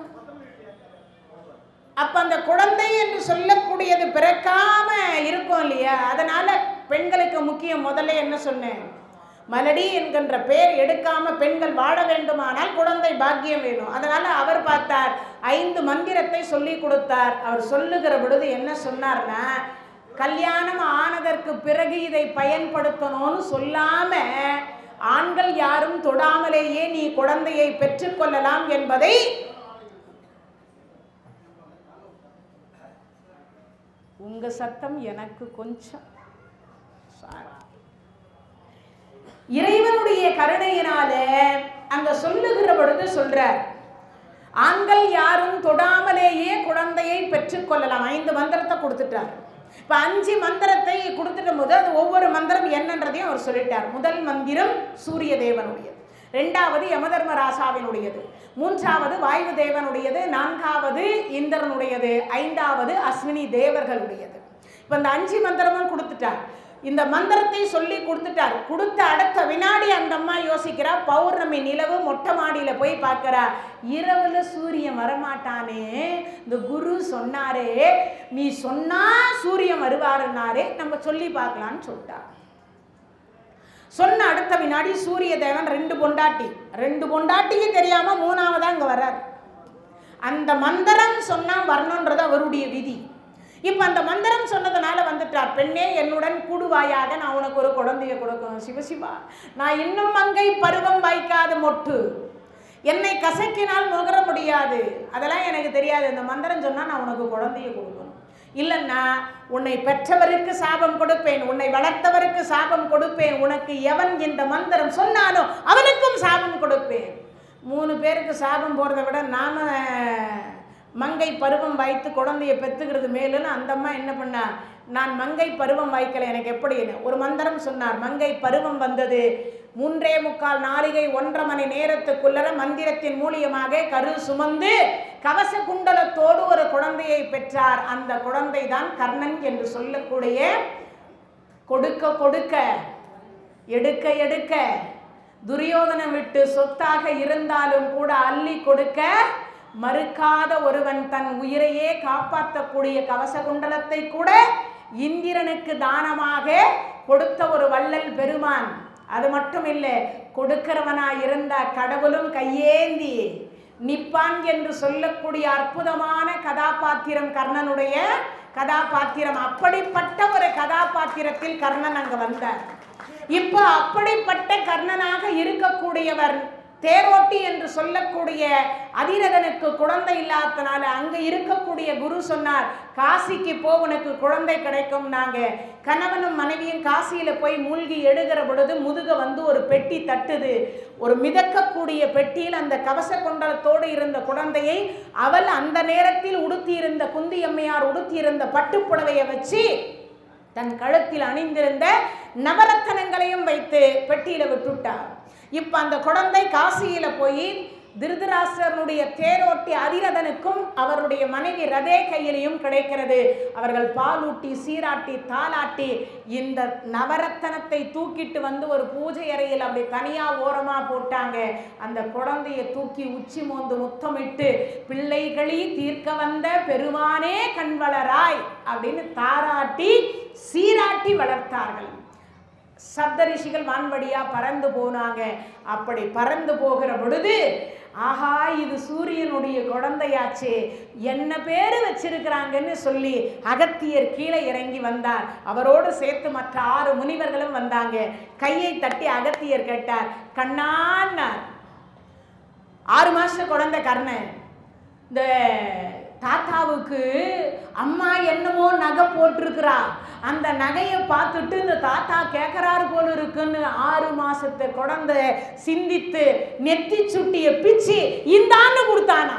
அப்ப அந்த குழந்தை என்று சொல்லக்கூடியது பிறக்காம இருக்கும் இல்லையா அதனால பெண்களுக்கு முக்கியம் முதல்ல என்ன சொன்னேன் மலடி என்கின்ற பேர் எடுக்காம பெண்கள் வாழ வேண்டுமானால் குழந்தை பாக்கியம் வேணும் அதனால அவர் பார்த்தார் ஐந்து மந்திரத்தை சொல்லி கொடுத்தார் அவர் சொல்லுகிற பொழுது என்ன சொன்னார்னா கல்யாணம் ஆனதற்கு பிறகு இதை பயன்படுத்தணும்னு சொல்லாம ஆண்கள் யாரும் தொடாமலேயே நீ குழந்தையை பெற்றுக்கொள்ளலாம் என்பதை உங்க சத்தம் எனக்கு கொஞ்சம் சாரி. இறைவனுடைய கருணையினால அங்க சொல்லுகிற பொழுது சொல்றார் ஆண்கள் யாரும் தொடாமலேயே குழந்தையை பெற்றுக்கொள்ளலாம் ஐந்து மந்திரத்தை கொடுத்துட்டார் இப்ப அஞ்சு மந்திரத்தை கொடுத்துட்ட போது அது ஒவ்வொரு மந்திரம் என்னன்றதையும் அவர் சொல்லிட்டார் முதல் மந்திரம் சூரிய தேவனுடையது ரெண்டாவது யமதர்மராசாவினுடையது மூன்றாவது வாயு தேவனுடையது நான்காவது இந்திரனுடையது ஐந்தாவது அஸ்வினி தேவர்களுடையது இப்போ இந்த அஞ்சு மந்திரமும் கொடுத்துட்டார் இந்த மந்திரத்தை சொல்லி கொடுத்துட்டார் கொடுத்த அடுத்த வினாடி அந்த அம்மா யோசிக்கிறா பௌர்ணமி நிலவு மொட்டை மாடியில் போய் பார்க்கறா இரவுல சூரியன் வரமாட்டானே இந்த குரு சொன்னாரே நீ சொன்னா சூரியன் வருவாருன்னாரே நம்ம சொல்லி பார்க்கலான்னு சொல்லிட்டா சொன்ன அடுத்த வினாடி சூரிய தேவன் ரெண்டு பொண்டாட்டி ரெண்டு பொண்டாட்டிக்கு தெரியாம மூணாவதா இங்க வர்றார் அந்த மந்திரம் சொன்னா வரணுன்றது அவருடைய விதி இப்போ அந்த மந்திரம் சொன்னதுனால வந்துட்டார் பெண்ணே என்னுடன் கூடுவாயாக நான் உனக்கு ஒரு குழந்தைய கொடுக்கணும் சிவசிவா நான் இன்னும் மங்கை பருவம் வாய்க்காத மொட்டு என்னை கசக்கினால் நுகர முடியாது அதெல்லாம் எனக்கு தெரியாது இந்த மந்திரம் சொன்னா நான் உனக்கு குழந்தைய கொடுக்கணும் இல்லைன்னா உன்னை பெற்றவருக்கு சாபம் கொடுப்பேன் உன்னை வளர்த்தவருக்கு சாபம் கொடுப்பேன் உனக்கு எவன் இந்த மந்திரம் சொன்னானோ அவனுக்கும் சாபம் கொடுப்பேன் மூணு பேருக்கு சாபம் போகிறத விட நாம மங்கை பருவம் வைத்து குழந்தைய பெற்றுக்கிறது மேலுன்னு அந்த அம்மா என்ன பண்ணா நான் மங்கை பருவம் வைக்கல எனக்கு எப்படி ஒரு மந்திரம் சொன்னார் மங்கை பருவம் வந்தது மூன்றே முக்கால் நாளிகை ஒன்றரை மணி நேரத்துக்குள்ளர மந்திரத்தின் மூலியமாக கரு சுமந்து கவச குண்டலத்தோடு ஒரு குழந்தையை பெற்றார் அந்த குழந்தை தான் கர்ணன் என்று சொல்லக்கூடிய கொடுக்க கொடுக்க எடுக்க எடுக்க துரியோதனம் விட்டு சொத்தாக இருந்தாலும் கூட அள்ளி கொடுக்க மறுக்காத ஒருவன் தன் உயிரையே காப்பாற்றக்கூடிய கவச குண்டலத்தை கூட இந்திரனுக்கு தானமாக கொடுத்த ஒரு வள்ளல் பெருமான் அது மட்டும் இல்லை கொடுக்கிறவனாய் இருந்த கடவுளும் கையேந்தி நிப்பான் என்று சொல்லக்கூடிய அற்புதமான கதாபாத்திரம் கர்ணனுடைய கதாபாத்திரம் அப்படிப்பட்ட ஒரு கதாபாத்திரத்தில் கர்ணன் அங்க வந்தார் இப்போ அப்படிப்பட்ட கர்ணனாக இருக்கக்கூடியவர் தேரோட்டி என்று சொல்லக்கூடிய அதிரதனுக்கு குழந்தை இல்லாதனால அங்க இருக்கக்கூடிய குரு சொன்னார் காசிக்கு போ உனக்கு குழந்தை கிடைக்கும் நாங்க கணவனும் மனைவியும் காசியில போய் மூழ்கி எடுகிற பொழுது முதுக வந்து ஒரு பெட்டி தட்டுது ஒரு மிதக்கக்கூடிய பெட்டியில் அந்த கவச கொண்டலத்தோடு இருந்த குழந்தையை அவள் அந்த நேரத்தில் உடுத்தியிருந்த குந்தி அம்மையார் உடுத்தியிருந்த பட்டுப்புடவையை வச்சு தன் கழுத்தில் அணிந்திருந்த நவரத்தனங்களையும் வைத்து பெட்டியில விட்டுட்டார் இப்ப அந்த குழந்தை காசியில போய் திருதராஷ்டிரனுடைய தேரோட்டி அதிரதனுக்கும் அவருடைய மனைவி ரதே கையிலையும் கிடைக்கிறது அவர்கள் பாலூட்டி சீராட்டி தாலாட்டி இந்த நவரத்தனத்தை தூக்கிட்டு வந்து ஒரு பூஜை அறையில் அப்படி தனியா ஓரமா போட்டாங்க அந்த குழந்தையை தூக்கி உச்சி மோந்து முத்தமிட்டு பிள்ளைகளி தீர்க்க வந்த பெருமானே கண்வளராய் அப்படின்னு தாராட்டி சீராட்டி வளர்த்தார்கள் சப்தரிஷிகள் வான்வழியா பறந்து போனாங்க அப்படி பறந்து போகிற பொழுது ஆஹா இது சூரியனுடைய குழந்தையாச்சே என்ன பேரு வச்சிருக்கிறாங்கன்னு சொல்லி அகத்தியர் கீழே இறங்கி வந்தார் அவரோடு சேர்த்து மற்ற ஆறு முனிவர்களும் வந்தாங்க கையை தட்டி அகத்தியர் கேட்டார் கண்ணான்னார் ஆறு மாச குழந்தை கர்ணன் இந்த தாத்தாவுக்கு அம்மா என்னமோ நகை போட்டிருக்கிறா அந்த நகையை பார்த்துட்டு இந்த தாத்தா கேட்குறாரு போல இருக்குன்னு ஆறு மாசத்தை குழந்தை சிந்தித்து நெத்தி சுட்டிய பிச்சு இந்தான்னு கொடுத்தானா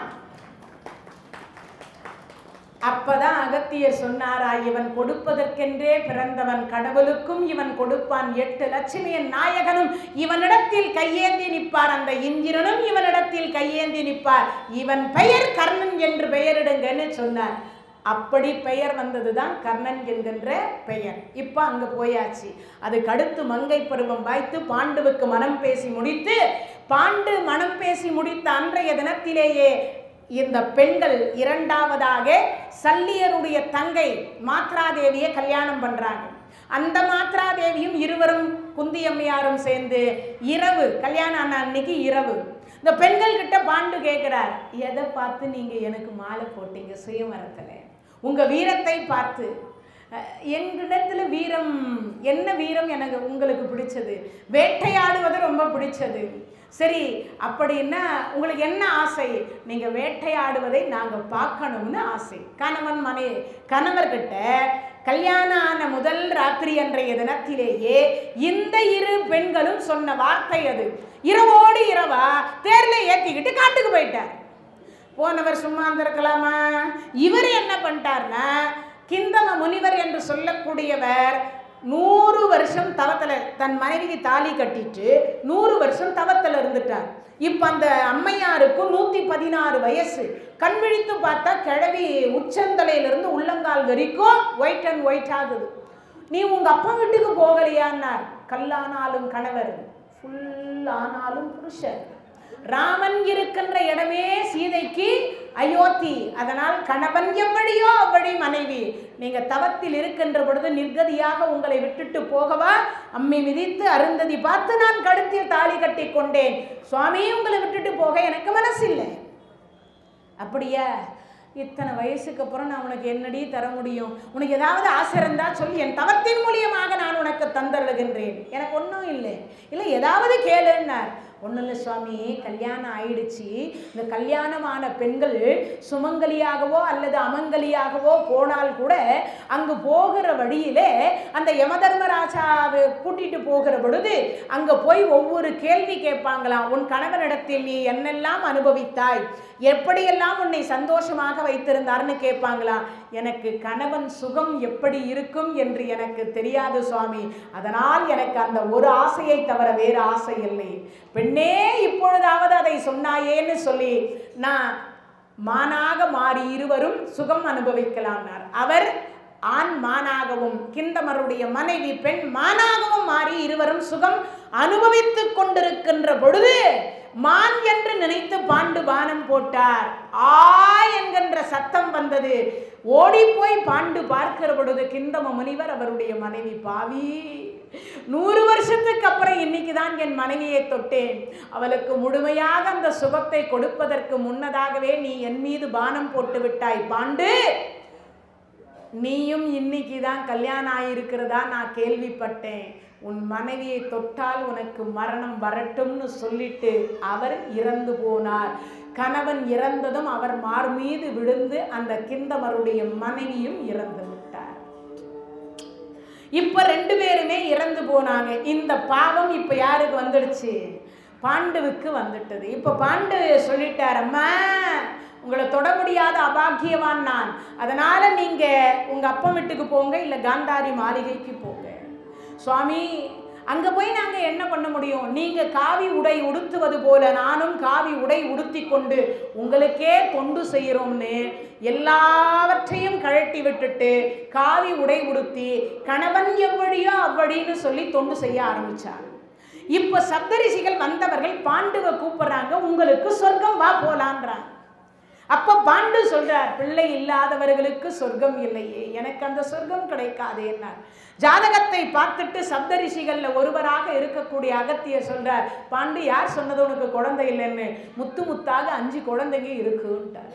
அப்பதான் அகத்தியர் சொன்னாரா இவன் கொடுப்பதற்கென்றே பிறந்தவன் கடவுளுக்கும் இவன் கொடுப்பான் எட்டு லட்சுமியின் நாயகனும் இவனிடத்தில் கையேந்தி நிற்பார் அந்த இந்திரனும் இவனிடத்தில் கையேந்தி நிற்பார் இவன் பெயர் கர்ணன் என்று பெயரிடுங்கன்னு சொன்னார் அப்படி பெயர் வந்ததுதான் கர்ணன் என்கின்ற பெயர் இப்போ அங்க போயாச்சு அதுக்கு அடுத்து மங்கை பருவம் வாய்த்து பாண்டுவுக்கு மனம் பேசி முடித்து பாண்டு மனம் பேசி முடித்த அன்றைய தினத்திலேயே இந்த பெண்கள் இரண்டாவதாக சல்லியருடைய தங்கை மாத்ராதேவியை கல்யாணம் பண்றாங்க அந்த மாத்ராதேவியும் இருவரும் குந்தியம்மையாரும் சேர்ந்து இரவு கல்யாணம் ஆன அன்னைக்கு இரவு இந்த பெண்கள் கிட்ட பாண்டு கேட்கிறார் எதை பார்த்து நீங்க எனக்கு மாலை போட்டீங்க சுயமரத்துல உங்க வீரத்தை பார்த்து அஹ், எங்களிடத்துல வீரம் என்ன வீரம் எனக்கு உங்களுக்கு பிடிச்சது வேட்டையாடுவது ரொம்ப பிடிச்சது சரி அப்படின்னா உங்களுக்கு என்ன ஆசை நீங்க வேட்டையாடுவதை நாங்க பார்க்கணும்னு ஆசை கணவன் மனை கணவர்கிட்ட கல்யாணம் ஆன முதல் ராத்திரி அன்றைய தினத்திலேயே இந்த இரு பெண்களும் சொன்ன வார்த்தை அது இரவோடு இரவா தேர்ல ஏத்திக்கிட்டு காட்டுக்கு போயிட்டார் போனவர் சும்மா இருந்திருக்கலாமா இவர் என்ன பண்ணிட்டார்னா கிந்தம முனிவர் என்று சொல்லக்கூடியவர் நூறு வருஷம் தவத்தில் தன் மனைவிக்கு தாலி கட்டிட்டு நூறு வருஷம் தவத்தில் இருந்துட்டார் இப்போ அந்த அம்மையாருக்கும் நூற்றி பதினாறு வயசு கண் விழித்து பார்த்தா கிழவி உச்சந்தலையிலிருந்து உள்ளங்கால் வரைக்கும் ஒயிட் அண்ட் ஒயிட் ஆகுது நீ உங்க அப்பா வீட்டுக்கு போகலையான்னார் கல்லானாலும் கணவர் ஃபுல் ஆனாலும் புருஷர் ராமன் இருக்கின்ற இடமே சீதைக்கு அயோத்தி அதனால் கணவன் எவ்வழியோ அவ்வழி மனைவி நீங்க தவத்தில் இருக்கின்ற பொழுது நிர்கதியாக உங்களை விட்டுட்டு போகவா அம்மி மிதித்து அருந்ததி பார்த்து நான் கழுத்தில் தாலி கட்டி கொண்டேன் சுவாமி உங்களை விட்டுட்டு போக எனக்கு மனசில்லை அப்படியா இத்தனை வயசுக்கு அப்புறம் நான் உனக்கு என்னடி தர முடியும் உனக்கு ஏதாவது ஆசை இருந்தா சொல்லி என் தவத்தின் மூலியமாக நான் உனக்கு தந்தருளுகின்றேன் எனக்கு ஒன்றும் இல்லை இல்லை ஏதாவது கேளுன்னார் ஒன்றும் இல்லை சுவாமி கல்யாணம் ஆயிடுச்சு இந்த கல்யாணமான பெண்கள் சுமங்கலியாகவோ அல்லது அமங்கலியாகவோ போனால் கூட அங்கு போகிற வழியிலே அந்த யமதர்மராஜாவை கூட்டிட்டு போகிற பொழுது அங்க போய் ஒவ்வொரு கேள்வி கேட்பாங்களாம் உன் கணவனிடத்தில் நீ என்னெல்லாம் அனுபவித்தாய் எப்படியெல்லாம் உன்னை சந்தோஷமாக வைத்திருந்தார்னு கேட்பாங்களாம் எனக்கு கணவன் சுகம் எப்படி இருக்கும் என்று எனக்கு தெரியாது சுவாமி அதனால் எனக்கு அந்த ஒரு ஆசையை தவிர வேறு ஆசை இல்லை பெண்ணே இப்பொழுதாவது அதை சொன்னாயேன்னு சொல்லி நான் மானாக மாறி இருவரும் சுகம் அனுபவிக்கலாம்னார் அவர் ஆண் மானாகவும் கிந்தமருடைய மனைவி பெண் மானாகவும் மாறி இருவரும் சுகம் அனுபவித்துக் கொண்டிருக்கின்ற பொழுது மான் என்று நினைத்து பாண்டு பானம் போட்டார் ஆ என்கின்ற சத்தம் வந்தது ஓடிப்போய் பாண்டு பார்க்கிற பொழுது கிந்தம முனிவர் அவருடைய மனைவி பாவி நூறு வருஷத்துக்கு அப்புறம் இன்னைக்கு தான் என் மனைவியை தொட்டேன் அவளுக்கு முழுமையாக அந்த சுகத்தை கொடுப்பதற்கு முன்னதாகவே நீ என் மீது பானம் போட்டு விட்டாய் பாண்டு நீயும் இன்னைக்கு தான் கல்யாணம் ஆயிருக்கிறதா நான் கேள்விப்பட்டேன் உன் மனைவியை தொட்டால் உனக்கு மரணம் வரட்டும்னு சொல்லிட்டு அவர் இறந்து போனார் கணவன் இறந்ததும் அவர் மார் மீது விழுந்து அந்த கிந்தமருடைய மனைவியும் இறந்து விட்டார் இப்ப ரெண்டு பேருமே இறந்து போனாங்க இந்த பாவம் இப்ப யாருக்கு வந்துடுச்சு பாண்டுவுக்கு வந்துட்டது இப்ப பாண்டு சொல்லிட்டார் அம்மா உங்களை தொட முடியாத அபாக்கியவான் நான் அதனால நீங்க உங்க அப்பா வீட்டுக்கு போங்க இல்ல காந்தாரி மாளிகைக்கு போங்க சுவாமி அங்க போய் நாங்க என்ன பண்ண முடியும் நீங்க காவி உடை உடுத்துவது போல நானும் காவி உடை உடுத்தி கொண்டு உங்களுக்கே தொண்டு செய்கிறோம்னு எல்லாவற்றையும் கழட்டி விட்டுட்டு காவி உடை உடுத்தி கணவன் எவ்வழியோ அவ்வழின்னு சொல்லி தொண்டு செய்ய ஆரம்பிச்சாங்க இப்ப சப்தரிஷிகள் வந்தவர்கள் பாண்டுவை கூப்பிடுறாங்க உங்களுக்கு சொர்க்கம் வா போலான்றாங்க அப்ப பாண்டு சொல்றார் பிள்ளை இல்லாதவர்களுக்கு சொர்க்கம் இல்லையே எனக்கு அந்த சொர்க்கம் கிடைக்காது என்ன ஜாதகத்தை பார்த்துட்டு சப்தரிஷிகள்ல ஒருவராக இருக்கக்கூடிய அகத்தியர் சொல்றார் பாண்டு யார் சொன்னது உனக்கு குழந்தை இல்லைன்னு முத்து முத்தாக அஞ்சு குழந்தைங்க இருக்குன்ட்டார்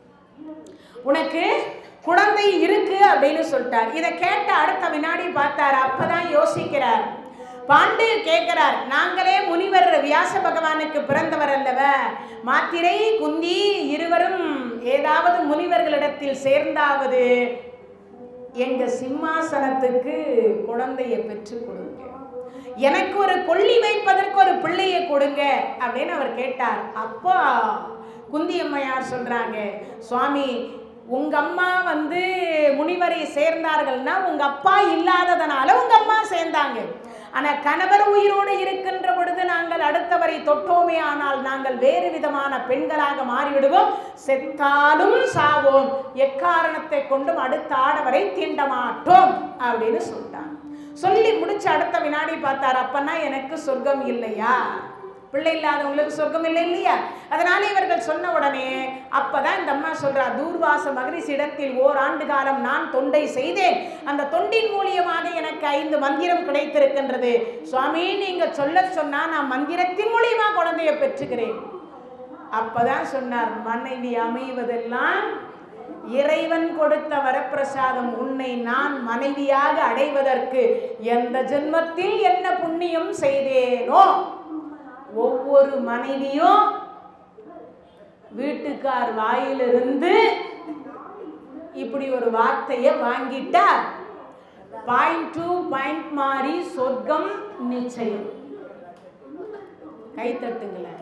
உனக்கு குழந்தை இருக்கு அப்படின்னு சொல்லிட்டார் இதை கேட்ட அடுத்த வினாடி பார்த்தார் அப்பதான் யோசிக்கிறார் பாண்டு கேட்கிறார் நாங்களே முனிவர் வியாச பகவானுக்கு பிறந்தவர் அல்லவ மாத்திரை குந்தி இருவரும் ஏதாவது முனிவர்களிடத்தில் சேர்ந்தாவது எங்க சிம்மாசனத்துக்கு குழந்தையை பெற்று கொடுங்க எனக்கு ஒரு கொள்ளி வைப்பதற்கு ஒரு பிள்ளையை கொடுங்க அப்படின்னு அவர் கேட்டார் அப்போ குந்தி அம்மையார் சொல்றாங்க சுவாமி உங்க அம்மா வந்து முனிவரை சேர்ந்தார்கள்னா உங்க அப்பா இல்லாததனால உங்க அம்மா சேர்ந்தாங்க ஆனா கணவர் உயிரோடு இருக்கின்ற பொழுது நாங்கள் அடுத்தவரை தொட்டோமே ஆனால் நாங்கள் வேறு விதமான பெண்களாக மாறிவிடுவோம் செத்தாலும் சாவோம் எக்காரணத்தை கொண்டும் அடுத்த ஆடவரை தீண்ட மாட்டோம் அப்படின்னு சொல்லிட்டாங்க சொல்லி முடிச்சு அடுத்த வினாடி பார்த்தார் அப்பன்னா எனக்கு சொர்க்கம் இல்லையா பிள்ளை இல்லாதவங்களுக்கு சொர்க்கம் இல்லை இல்லையா அதனால இவர்கள் சொன்ன உடனே அப்பதான் இந்த அம்மா சொல்றா தூர்வாச மகரிஷிடத்தில் ஓராண்டு காலம் நான் தொண்டை செய்தேன் அந்த தொண்டின் மூலியமாக எனக்கு ஐந்து மந்திரம் கிடைத்திருக்கின்றது சுவாமி நீங்க சொல்ல சொன்னா நான் மந்திரத்தின் மூலியமா குழந்தைய பெற்றுக்கிறேன் அப்பதான் சொன்னார் மனைவி அமைவதெல்லாம் இறைவன் கொடுத்த வரப்பிரசாதம் உன்னை நான் மனைவியாக அடைவதற்கு எந்த ஜென்மத்தில் என்ன புண்ணியம் செய்தேனோ ஒவ்வொரு மனைவியும் வீட்டுக்கார் வாயிலிருந்து இப்படி ஒரு வார்த்தையை வாங்கிட்டா பாயிண்ட் டு பாயிண்ட் மாறி சொர்க்கம் நிச்சயம் கை தட்டுங்களேன்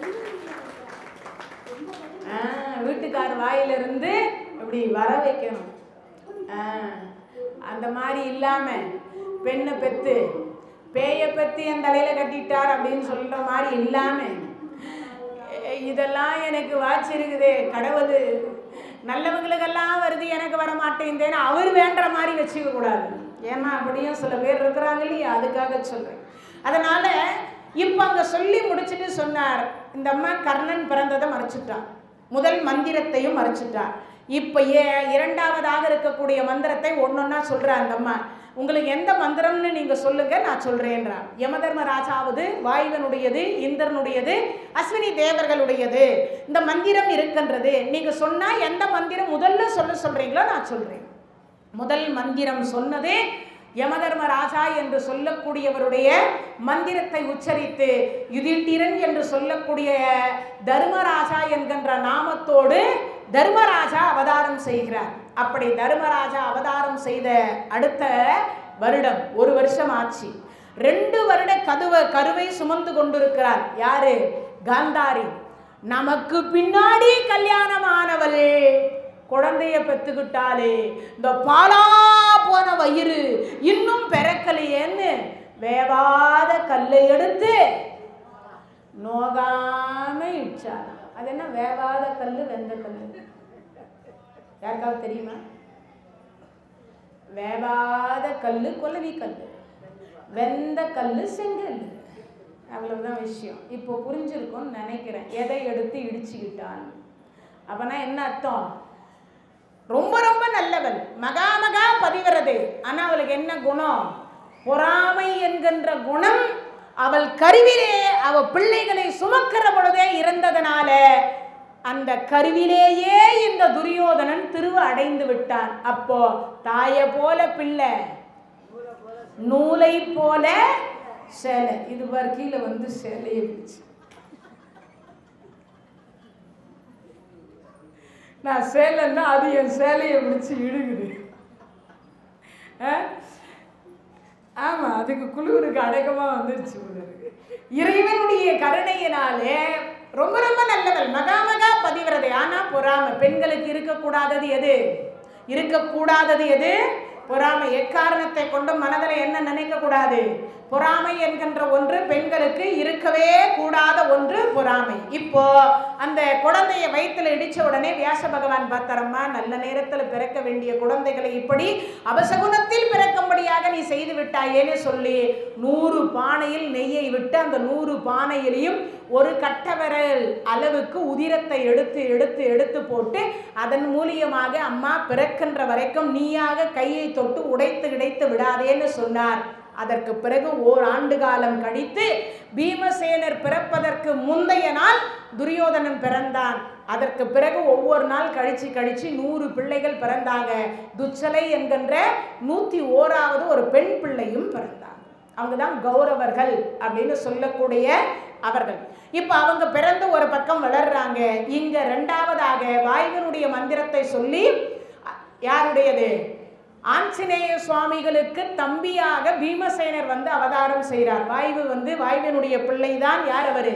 ஆ, வீட்டுக்கார் வாயிலிருந்து இப்படி வர வைக்கணும் ஆ, அந்த மாதிரி இல்லாம பெண்ணை பெத்து பேயை பெத்து என் தலையில கட்டிட்டார் அப்படின்னு சொல்ற மாதிரி இல்லாம எ- இதெல்லாம் எனக்கு வாட்சிருக்குதே கடவுள் நல்லவங்களுக்கெல்லாம் வருது எனக்கு வர மாட்டேங்குதுன்னு அவர் வேண்டுற மாதிரி வச்சுக்க கூடாது ஏன்னா அப்படியும் சில பேர் இருக்கிறாங்க இல்லையா அதுக்காக சொல்றேன் அதனால இப்போ அங்க சொல்லி முடிச்சுட்டு சொன்னார் இந்த அம்மா கர்ணன் பிறந்ததை மறைச்சிட்டான் முதல் மந்திரத்தையும் மறைச்சிட்டார் இப்போ ஏ இரண்டாவதாக இருக்கக்கூடிய மந்திரத்தை ஒன்னொன்னா சொல்றா அந்த அம்மா உங்களுக்கு எந்த மந்திரம்னு நீங்க சொல்லுங்க நான் சொல்றேன்றார் யமதர்ம ராஜாவது வாயுவனுடையது இந்திரனுடையது அஸ்வினி தேவர்களுடையது இந்த மந்திரம் இருக்கின்றது நீங்க சொன்னா எந்த மந்திரம் முதல்ல சொல்ல சொல்றீங்களோ நான் சொல்றேன் முதல் மந்திரம் சொன்னது யமதர்ம ராஜா என்று சொல்லக்கூடியவருடைய மந்திரத்தை உச்சரித்து யுதிட்டிரன் என்று சொல்லக்கூடிய தர்மராஜா என்கின்ற நாமத்தோடு தர்மராஜா அவதாரம் செய்கிறார் அப்படி தர்மராஜா அவதாரம் செய்த அடுத்த வருடம் ஒரு வருஷம் ஆச்சு ரெண்டு வருட கதுவ கருவை சுமந்து கொண்டிருக்கிறார் யாரு காந்தாரி நமக்கு பின்னாடி கல்யாணமானவள் குழந்தைய பெத்துக்கிட்டாலே இந்த பாலா போன வயிறு இன்னும் பிறக்கலையேன்னு வேவாத கல்லை எடுத்து நோகாம இடிச்சார் அது என்ன வேவாத கல் வெந்த கல் யாருக்காவது தெரியுமா வேவாத கல் குலவி கல் வெந்த கல் செங்கல் அவ்வளவுதான் விஷயம் இப்போ புரிஞ்சிருக்கும்னு நினைக்கிறேன் எதை எடுத்து இடிச்சுக்கிட்டான் அப்பனா என்ன அர்த்தம் ரொம்ப ரொம்ப நல்லவள் மகா மகா பதிவரது ஆனா அவளுக்கு என்ன குணம் பொறாமை என்கின்ற குணம் அவள் கருவிலே அவ பிள்ளைகளை சுமக்கிற பொழுதே இருந்ததனால அந்த கருவிலேயே இந்த துரியோதனன் திருவ அடைந்து விட்டான் அப்போ தாய போல பிள்ளை நூலை போல சேலை இது பார் கீழே வந்து சேலையை பிடிச்சு நான் சேலைன்னா அது என் சேலையை பிடிச்சி இழுகுது ஆ? ஆமா அதுக்கு குளிருக்கு அடக்கமாக வந்துருச்சு உங்களுக்கு இறைவனுடைய கருணையினாலே ரொம்ப ரொம்ப நல்லவள் மகா மகா பதிவிரதை ஆனா பொறாமை பெண்களுக்கு இருக்கக்கூடாதது எது இருக்கக்கூடாதது எது பொறாமை எக்காரணத்தை கொண்டு மனதில் என்ன நினைக்க கூடாது பொறாமை என்கின்ற ஒன்று பெண்களுக்கு இருக்கவே கூடாத ஒன்று பொறாமை இப்போ அந்த குழந்தைய வயித்துல இடிச்ச உடனே வியாச பகவான் பார்த்தாரம்மா நல்ல நேரத்துல பிறக்க வேண்டிய குழந்தைகளை இப்படி அபசகுணத்தில் பிறக்கும்படியாக நீ செய்து விட்டாயேன்னு சொல்லி நூறு பானையில் நெய்யை விட்டு அந்த நூறு பானையிலையும் ஒரு கட்டவிரல் அளவுக்கு உதிரத்தை எடுத்து எடுத்து எடுத்து போட்டு அதன் மூலியமாக அம்மா பிறக்கின்ற வரைக்கும் நீயாக கையை தொட்டு உடைத்து இடைத்து விடாதேன்னு சொன்னார் அதற்கு பிறகு ஓர் ஆண்டு காலம் கழித்து பீமசேனர் பிறப்பதற்கு முந்தைய நாள் துரியோதனன் பிறந்தான் அதற்கு பிறகு ஒவ்வொரு நாள் கழிச்சு கழிச்சு நூறு பிள்ளைகள் பிறந்தாங்க துச்சலை என்கின்ற நூத்தி ஓராவது ஒரு பெண் பிள்ளையும் பிறந்தாங்க அவங்க தான் கௌரவர்கள் அப்படின்னு சொல்லக்கூடிய அவர்கள் இப்போ அவங்க பிறந்து ஒரு பக்கம் வளர்றாங்க இங்க ரெண்டாவதாக வாயுவனுடைய மந்திரத்தை சொல்லி அ- யாருடையது ஆஞ்சநேய சுவாமிகளுக்கு தம்பியாக பீமசேனர் வந்து அவதாரம் செய்கிறார் வாயு வந்து வாயுவனுடைய பிள்ளை தான் யார் அவரு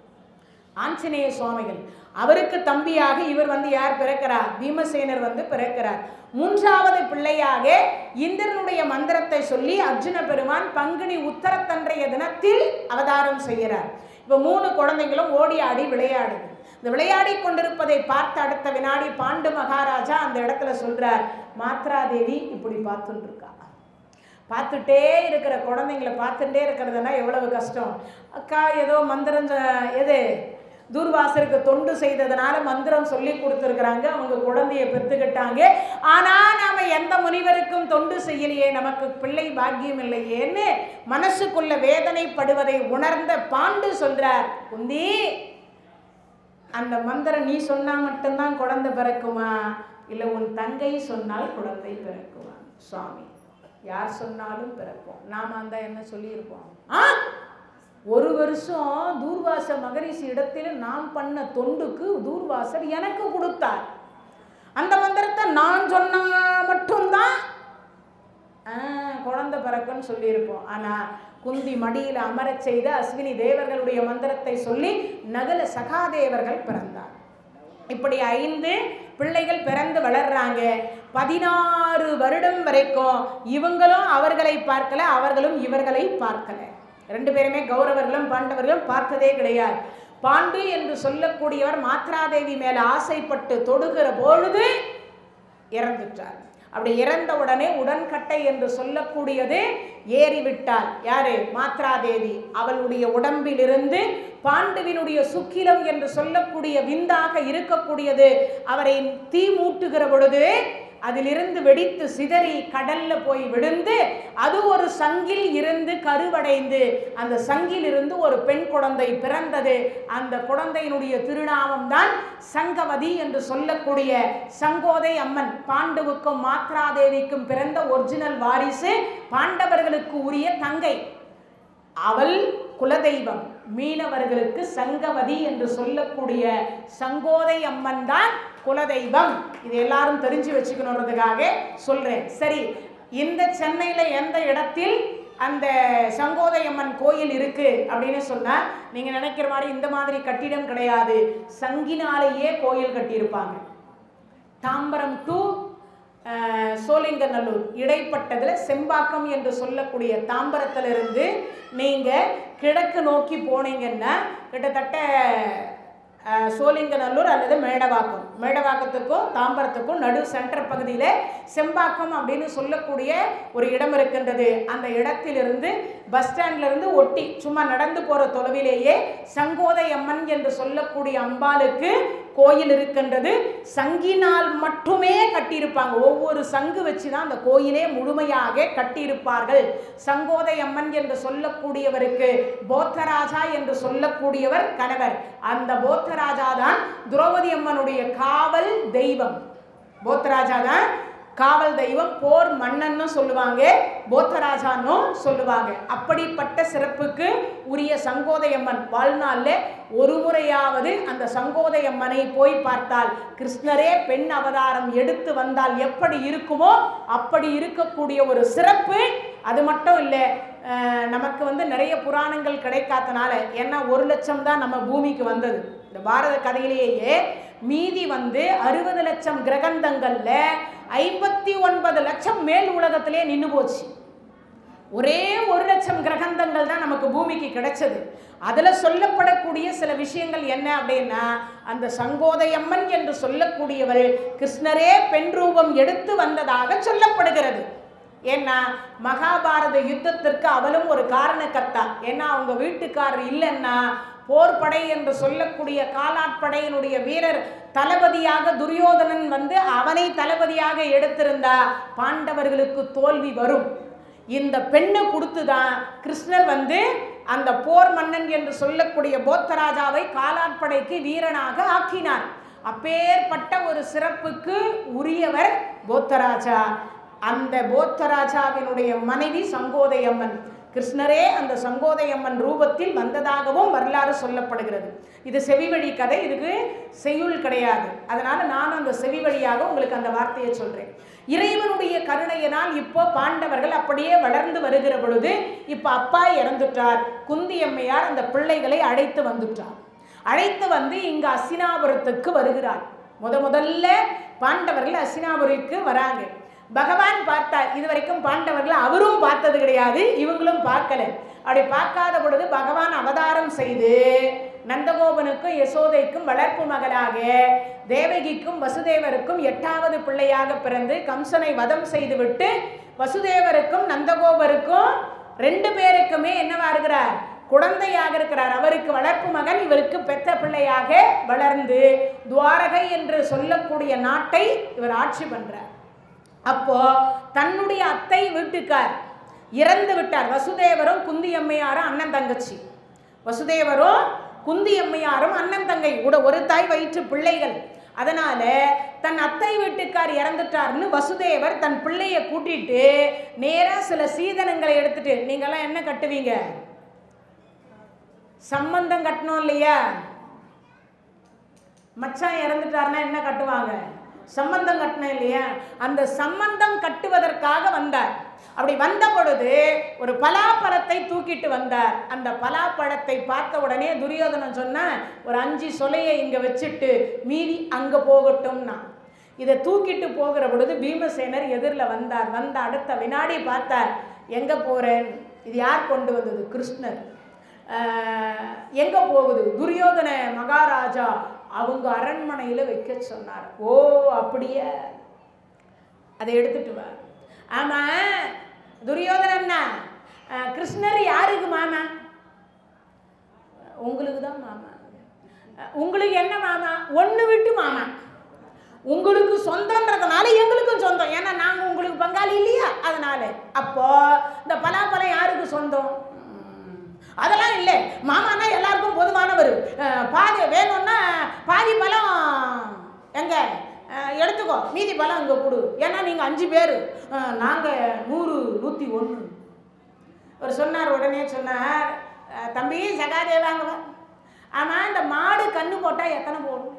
ஆஞ்சநேய சுவாமிகள் அவருக்கு தம்பியாக இவர் வந்து யார் பிறக்கிறார் பீமசேனர் வந்து பிறக்கிறார் மூன்றாவது பிள்ளையாக இந்திரனுடைய மந்திரத்தை சொல்லி அர்ஜுன பெருமான் பங்குனி உத்தரத்தன்றைய தினத்தில் அவதாரம் செய்கிறார் இப்போ மூணு குழந்தைகளும் ஓடி ஆடி விளையாடுது இந்த விளையாடி கொண்டிருப்பதை பார்த்த அடுத்த வினாடி பாண்டு மகாராஜா அந்த இடத்துல சொல்றார் மாத்ராதேவி இப்படி பார்த்துட்டு இருக்கா பார்த்துட்டே இருக்கிற குழந்தைங்கள பார்த்துட்டே இருக்கிறதுனா எவ்வளவு கஷ்டம் அக்கா ஏதோ மந்திரம் ச- எது தூர்வாசருக்கு தொண்டு செய்ததுனால மந்திரம் சொல்லி கொடுத்துருக்குறாங்க அவங்க குழந்தைய பெற்றுக்கிட்டாங்க ஆனால் நாம எந்த முனிவருக்கும் தொண்டு செய்யலையே நமக்கு பிள்ளை பாக்கியம் இல்லையேன்னு மனசுக்குள்ள வேதனைப்படுவதை உணர்ந்த பாண்டு சொல்றார் குந்தி அந்த மந்திரம் நீ சொன்னா மட்டும்தான் குழந்தை பிறக்குமா இல்லை உன் தங்கை சொன்னால் குழந்தை பிறக்குமா சுவாமி யார் சொன்னாலும் பிறக்கும் நாம அந்த என்ன சொல்லியிருப்போம் ஆ ஒரு வருஷம் தூர்வாச மகரிஷி இடத்தில் நாம் பண்ண தொண்டுக்கு தூர்வாசர் எனக்கு கொடுத்தார் அந்த மந்திரத்தை நான் சொன்னா மட்டும்தான் ஆ, குழந்தை பிறக்குன்னு சொல்லியிருப்போம் ஆனால் குந்தி மடியில் அமரச் செய்த அஸ்வினி தேவர்களுடைய மந்திரத்தை சொல்லி நகல சகாதேவர்கள் பிறந்தார் இப்படி ஐந்து பிள்ளைகள் பிறந்து வளர்றாங்க பதினாறு வருடம் வரைக்கும் இவங்களும் அவர்களை பார்க்கல அவர்களும் இவர்களை பார்க்கல ரெண்டு பேருமே கௌரவர்களும் பாண்டவர்களும் பார்த்ததே கிடையாது பாண்டு என்று சொல்லக்கூடியவர் மாத்ராதேவி மேல ஆசைப்பட்டு தொடுகிற பொழுது இறந்துட்டார் அப்படி இறந்த உடனே உடன்கட்டை என்று சொல்லக்கூடியது ஏறிவிட்டாள் யாரு மாத்ராதேவி அவளுடைய உடம்பிலிருந்து பாண்டுவினுடைய சுக்கிலம் என்று சொல்லக்கூடிய விந்தாக இருக்கக்கூடியது அவரை தீ மூட்டுகிற பொழுது அதிலிருந்து வெடித்து சிதறி கடல்ல போய் விழுந்து அது ஒரு சங்கில் இருந்து கருவடைந்து அந்த சங்கில் இருந்து ஒரு பெண் குழந்தை பிறந்தது அந்த குழந்தையினுடைய திருநாமம் தான் சங்கவதி என்று சொல்லக்கூடிய சங்கோதை அம்மன் பாண்டுவுக்கும் மாத்ராதேவிக்கும் பிறந்த ஒரிஜினல் வாரிசு பாண்டவர்களுக்கு உரிய தங்கை அவள் குலதெய்வம் மீனவர்களுக்கு சங்கவதி என்று சொல்லக்கூடிய சங்கோதை அம்மன் தான் குலதெய்வம் இது எல்லாரும் தெரிஞ்சு வச்சுக்கணுன்றதுக்காக சொல்றேன் சரி இந்த சென்னையில எந்த இடத்தில் அந்த சங்கோதை அம்மன் கோயில் இருக்கு அப்படின்னு சொன்னா நீங்க நினைக்கிற மாதிரி இந்த மாதிரி கட்டிடம் கிடையாது சங்கினாலேயே கோயில் கட்டியிருப்பாங்க தாம்பரம் டு அஹ், சோழிங்கநல்லூர் இடைப்பட்டதில் செம்பாக்கம் என்று சொல்லக்கூடிய தாம்பரத்திலிருந்து நீங்கள் கிழக்கு நோக்கி போனீங்கன்னா கிட்டத்தட்ட அஹ், சோழிங்கநல்லூர் அல்லது மேடவாக்கம் மேடவாக்கத்துக்கும் தாம்பரத்துக்கும் நடு சென்டர் பகுதியில் செம்பாக்கம் அப்படின்னு சொல்லக்கூடிய ஒரு இடம் இருக்கின்றது அந்த இடத்திலிருந்து பஸ் ஸ்டாண்ட்லேருந்து ஒட்டி சும்மா நடந்து போகிற தொலைவிலேயே சங்கோதை அம்மன் என்று சொல்லக்கூடிய அம்பாளுக்கு கோயில் இருக்கின்றது சங்கினால் மட்டுமே கட்டியிருப்பாங்க ஒவ்வொரு சங்கு வச்சு தான் அந்த கோயிலே முழுமையாக கட்டியிருப்பார்கள் சங்கோதை அம்மன் என்று சொல்லக்கூடியவருக்கு போத்தராஜா என்று சொல்லக்கூடியவர் கணவர் அந்த போத்தராஜா தான் திரௌபதி அம்மனுடைய காவல் தெய்வம் போத்தராஜா தான் காவல் தெய்வம் போர் மன்னன்னு சொல்லுவாங்க போத்தராஜான்னு சொல்லுவாங்க அப்படிப்பட்ட சிறப்புக்கு உரிய சங்கோதையம்மன் வாழ்நாளில் ஒரு முறையாவது அந்த சங்கோதையம்மனை போய் பார்த்தால் கிருஷ்ணரே பெண் அவதாரம் எடுத்து வந்தால் எப்படி இருக்குமோ அப்படி இருக்கக்கூடிய ஒரு சிறப்பு அது மட்டும் இல்லை அஹ், நமக்கு வந்து நிறைய புராணங்கள் கிடைக்காதனால ஏன்னா ஒரு லட்சம் தான் நம்ம பூமிக்கு வந்தது இந்த பாரத கதையிலேயே மீதி வந்து அறுபது லட்சம் கிரகந்தங்கள்ல ஐம்பத்தி ஒன்பது லட்சம் மேல் உலகத்திலே நின்று போச்சு ஒரே ஒரு லட்சம் கிரகந்தங்கள் தான் நமக்கு பூமிக்கு கிடைச்சது அதில் சொல்லப்படக்கூடிய சில விஷயங்கள் என்ன அப்படின்னா அந்த சங்கோதையம்மன் என்று சொல்லக்கூடியவள் கிருஷ்ணரே பெண் ரூபம் எடுத்து வந்ததாக சொல்லப்படுகிறது ஏன்னா மகாபாரத யுத்தத்திற்கு அவளும் ஒரு காரணக்கர்த்தா ஏன்னா அவங்க வீட்டுக்காரர் இல்லைன்னா போர்படை என்று சொல்லக்கூடிய காலாட்படையினுடைய வீரர் தளபதியாக துரியோதனன் வந்து அவனை தளபதியாக எடுத்திருந்தா பாண்டவர்களுக்கு தோல்வி வரும் இந்த பெண்ணை கொடுத்து தான் கிருஷ்ணர் வந்து அந்த போர் மன்னன் என்று சொல்லக்கூடிய போத்தராஜாவை காலாட்படைக்கு வீரனாக ஆக்கினார் அப்பேற்பட்ட ஒரு சிறப்புக்கு உரியவர் போத்தராஜா அந்த போத்தராஜாவினுடைய மனைவி சங்கோதையம்மன் கிருஷ்ணரே அந்த சங்கோதையம்மன் ரூபத்தில் வந்ததாகவும் வரலாறு சொல்லப்படுகிறது இது செவிவழி கதை இதுக்கு செய்யுள் கிடையாது அதனால நான் அந்த செவி வழியாக உங்களுக்கு அந்த வார்த்தையை சொல்றேன் இறைவனுடைய கருணையினால் இப்போ பாண்டவர்கள் அப்படியே வளர்ந்து வருகிற பொழுது இப்போ அப்பா இறந்துட்டார் குந்தி அம்மையார் அந்த பிள்ளைகளை அழைத்து வந்துட்டார் அழைத்து வந்து இங்கு அசினாபுரத்துக்கு வருகிறார் முத முதல்ல பாண்டவர்கள் அசினாபுரிக்கு வராங்க பகவான் பார்த்தார் இது வரைக்கும் பாண்டவர்கள் அவரும் பார்த்தது கிடையாது இவங்களும் பார்க்கல அப்படி பார்க்காத பொழுது பகவான் அவதாரம் செய்து நந்தகோபனுக்கும் யசோதைக்கும் வளர்ப்பு மகளாக தேவகிக்கும் வசுதேவருக்கும் எட்டாவது பிள்ளையாக பிறந்து கம்சனை வதம் செய்துவிட்டு வசுதேவருக்கும் நந்தகோபருக்கும் ரெண்டு பேருக்குமே என்னவா இருக்கிறார் குழந்தையாக இருக்கிறார் அவருக்கு வளர்ப்பு மகன் இவருக்கு பெத்த பிள்ளையாக வளர்ந்து துவாரகை என்று சொல்லக்கூடிய நாட்டை இவர் ஆட்சி பண்றார் அப்போ தன்னுடைய அத்தை வீட்டுக்கார் இறந்து விட்டார் வசுதேவரும் குந்தி அம்மையாரும் அண்ணன் தங்கச்சி வசுதேவரும் குந்தி அம்மையாரும் அண்ணன் தங்கை கூட ஒரு தாய் வயிற்று பிள்ளைகள் அதனால தன் அத்தை வீட்டுக்கார் இறந்துட்டார்னு வசுதேவர் தன் பிள்ளைய கூட்டிட்டு நேரா சில சீதனங்களை எடுத்துட்டு நீங்கெல்லாம் என்ன கட்டுவீங்க சம்பந்தம் கட்டணும் இல்லையா மச்சான் இறந்துட்டாருன்னா என்ன கட்டுவாங்க சம்பந்தம் கட்டணும் இல்லையா அந்த சம்பந்தம் கட்டுவதற்காக வந்தார் அப்படி வந்த பொழுது ஒரு பலாப்பழத்தை தூக்கிட்டு வந்தார் அந்த பலாப்பழத்தை பார்த்த உடனே துரியோதனன் சொன்னா ஒரு அஞ்சு சொலையை இங்க வச்சுட்டு மீதி அங்க போகட்டும்னா இதை தூக்கிட்டு போகிற பொழுது பீமசேனர் எதிரில் வந்தார் வந்த அடுத்த வினாடி பார்த்தார் எங்க போறேன் இது யார் கொண்டு வந்தது கிருஷ்ணர் அஹ், எங்க போகுது துரியோதன மகாராஜா அவங்க அரண்மனையில வைக்க சொன்னார் ஓ அப்படியே அதை எடுத்துட்டு வா ஆமா துரியோதனண்ணா அஹ், கிருஷ்ணர் யாருக்கு மாமா உங்களுக்கு தான் மாமா அஹ், உங்களுக்கு என்ன மாமா ஒன்று விட்டு மாமா உங்களுக்கு சொந்தன்றதுனால எங்களுக்கும் சொந்தம் ஏன்னா நாங்கள் உங்களுக்கு பங்காளி இல்லையா அதனால அப்போ இந்த பலாப்பழம் யாருக்கு சொந்தம் உம், அதெல்லாம் இல்லை மாமானா எல்லாருக்கும் பொதுவானவர் அஹ், பாதி வேணும்னா பாதி பழம் எங்க அஹ், எடுத்துக்கோ மீதி பழம் இங்கே கொடு ஏன்னா நீங்கள் அஞ்சு பேர் நாங்கள் நூறு நூற்றி ஒன்று அவர் சொன்னார் உடனே சொன்னார் அஹ், தம்பி சகாதேவாங்க வா ஆமாம் இந்த மாடு கண்ணு போட்டால் எத்தனை போடும்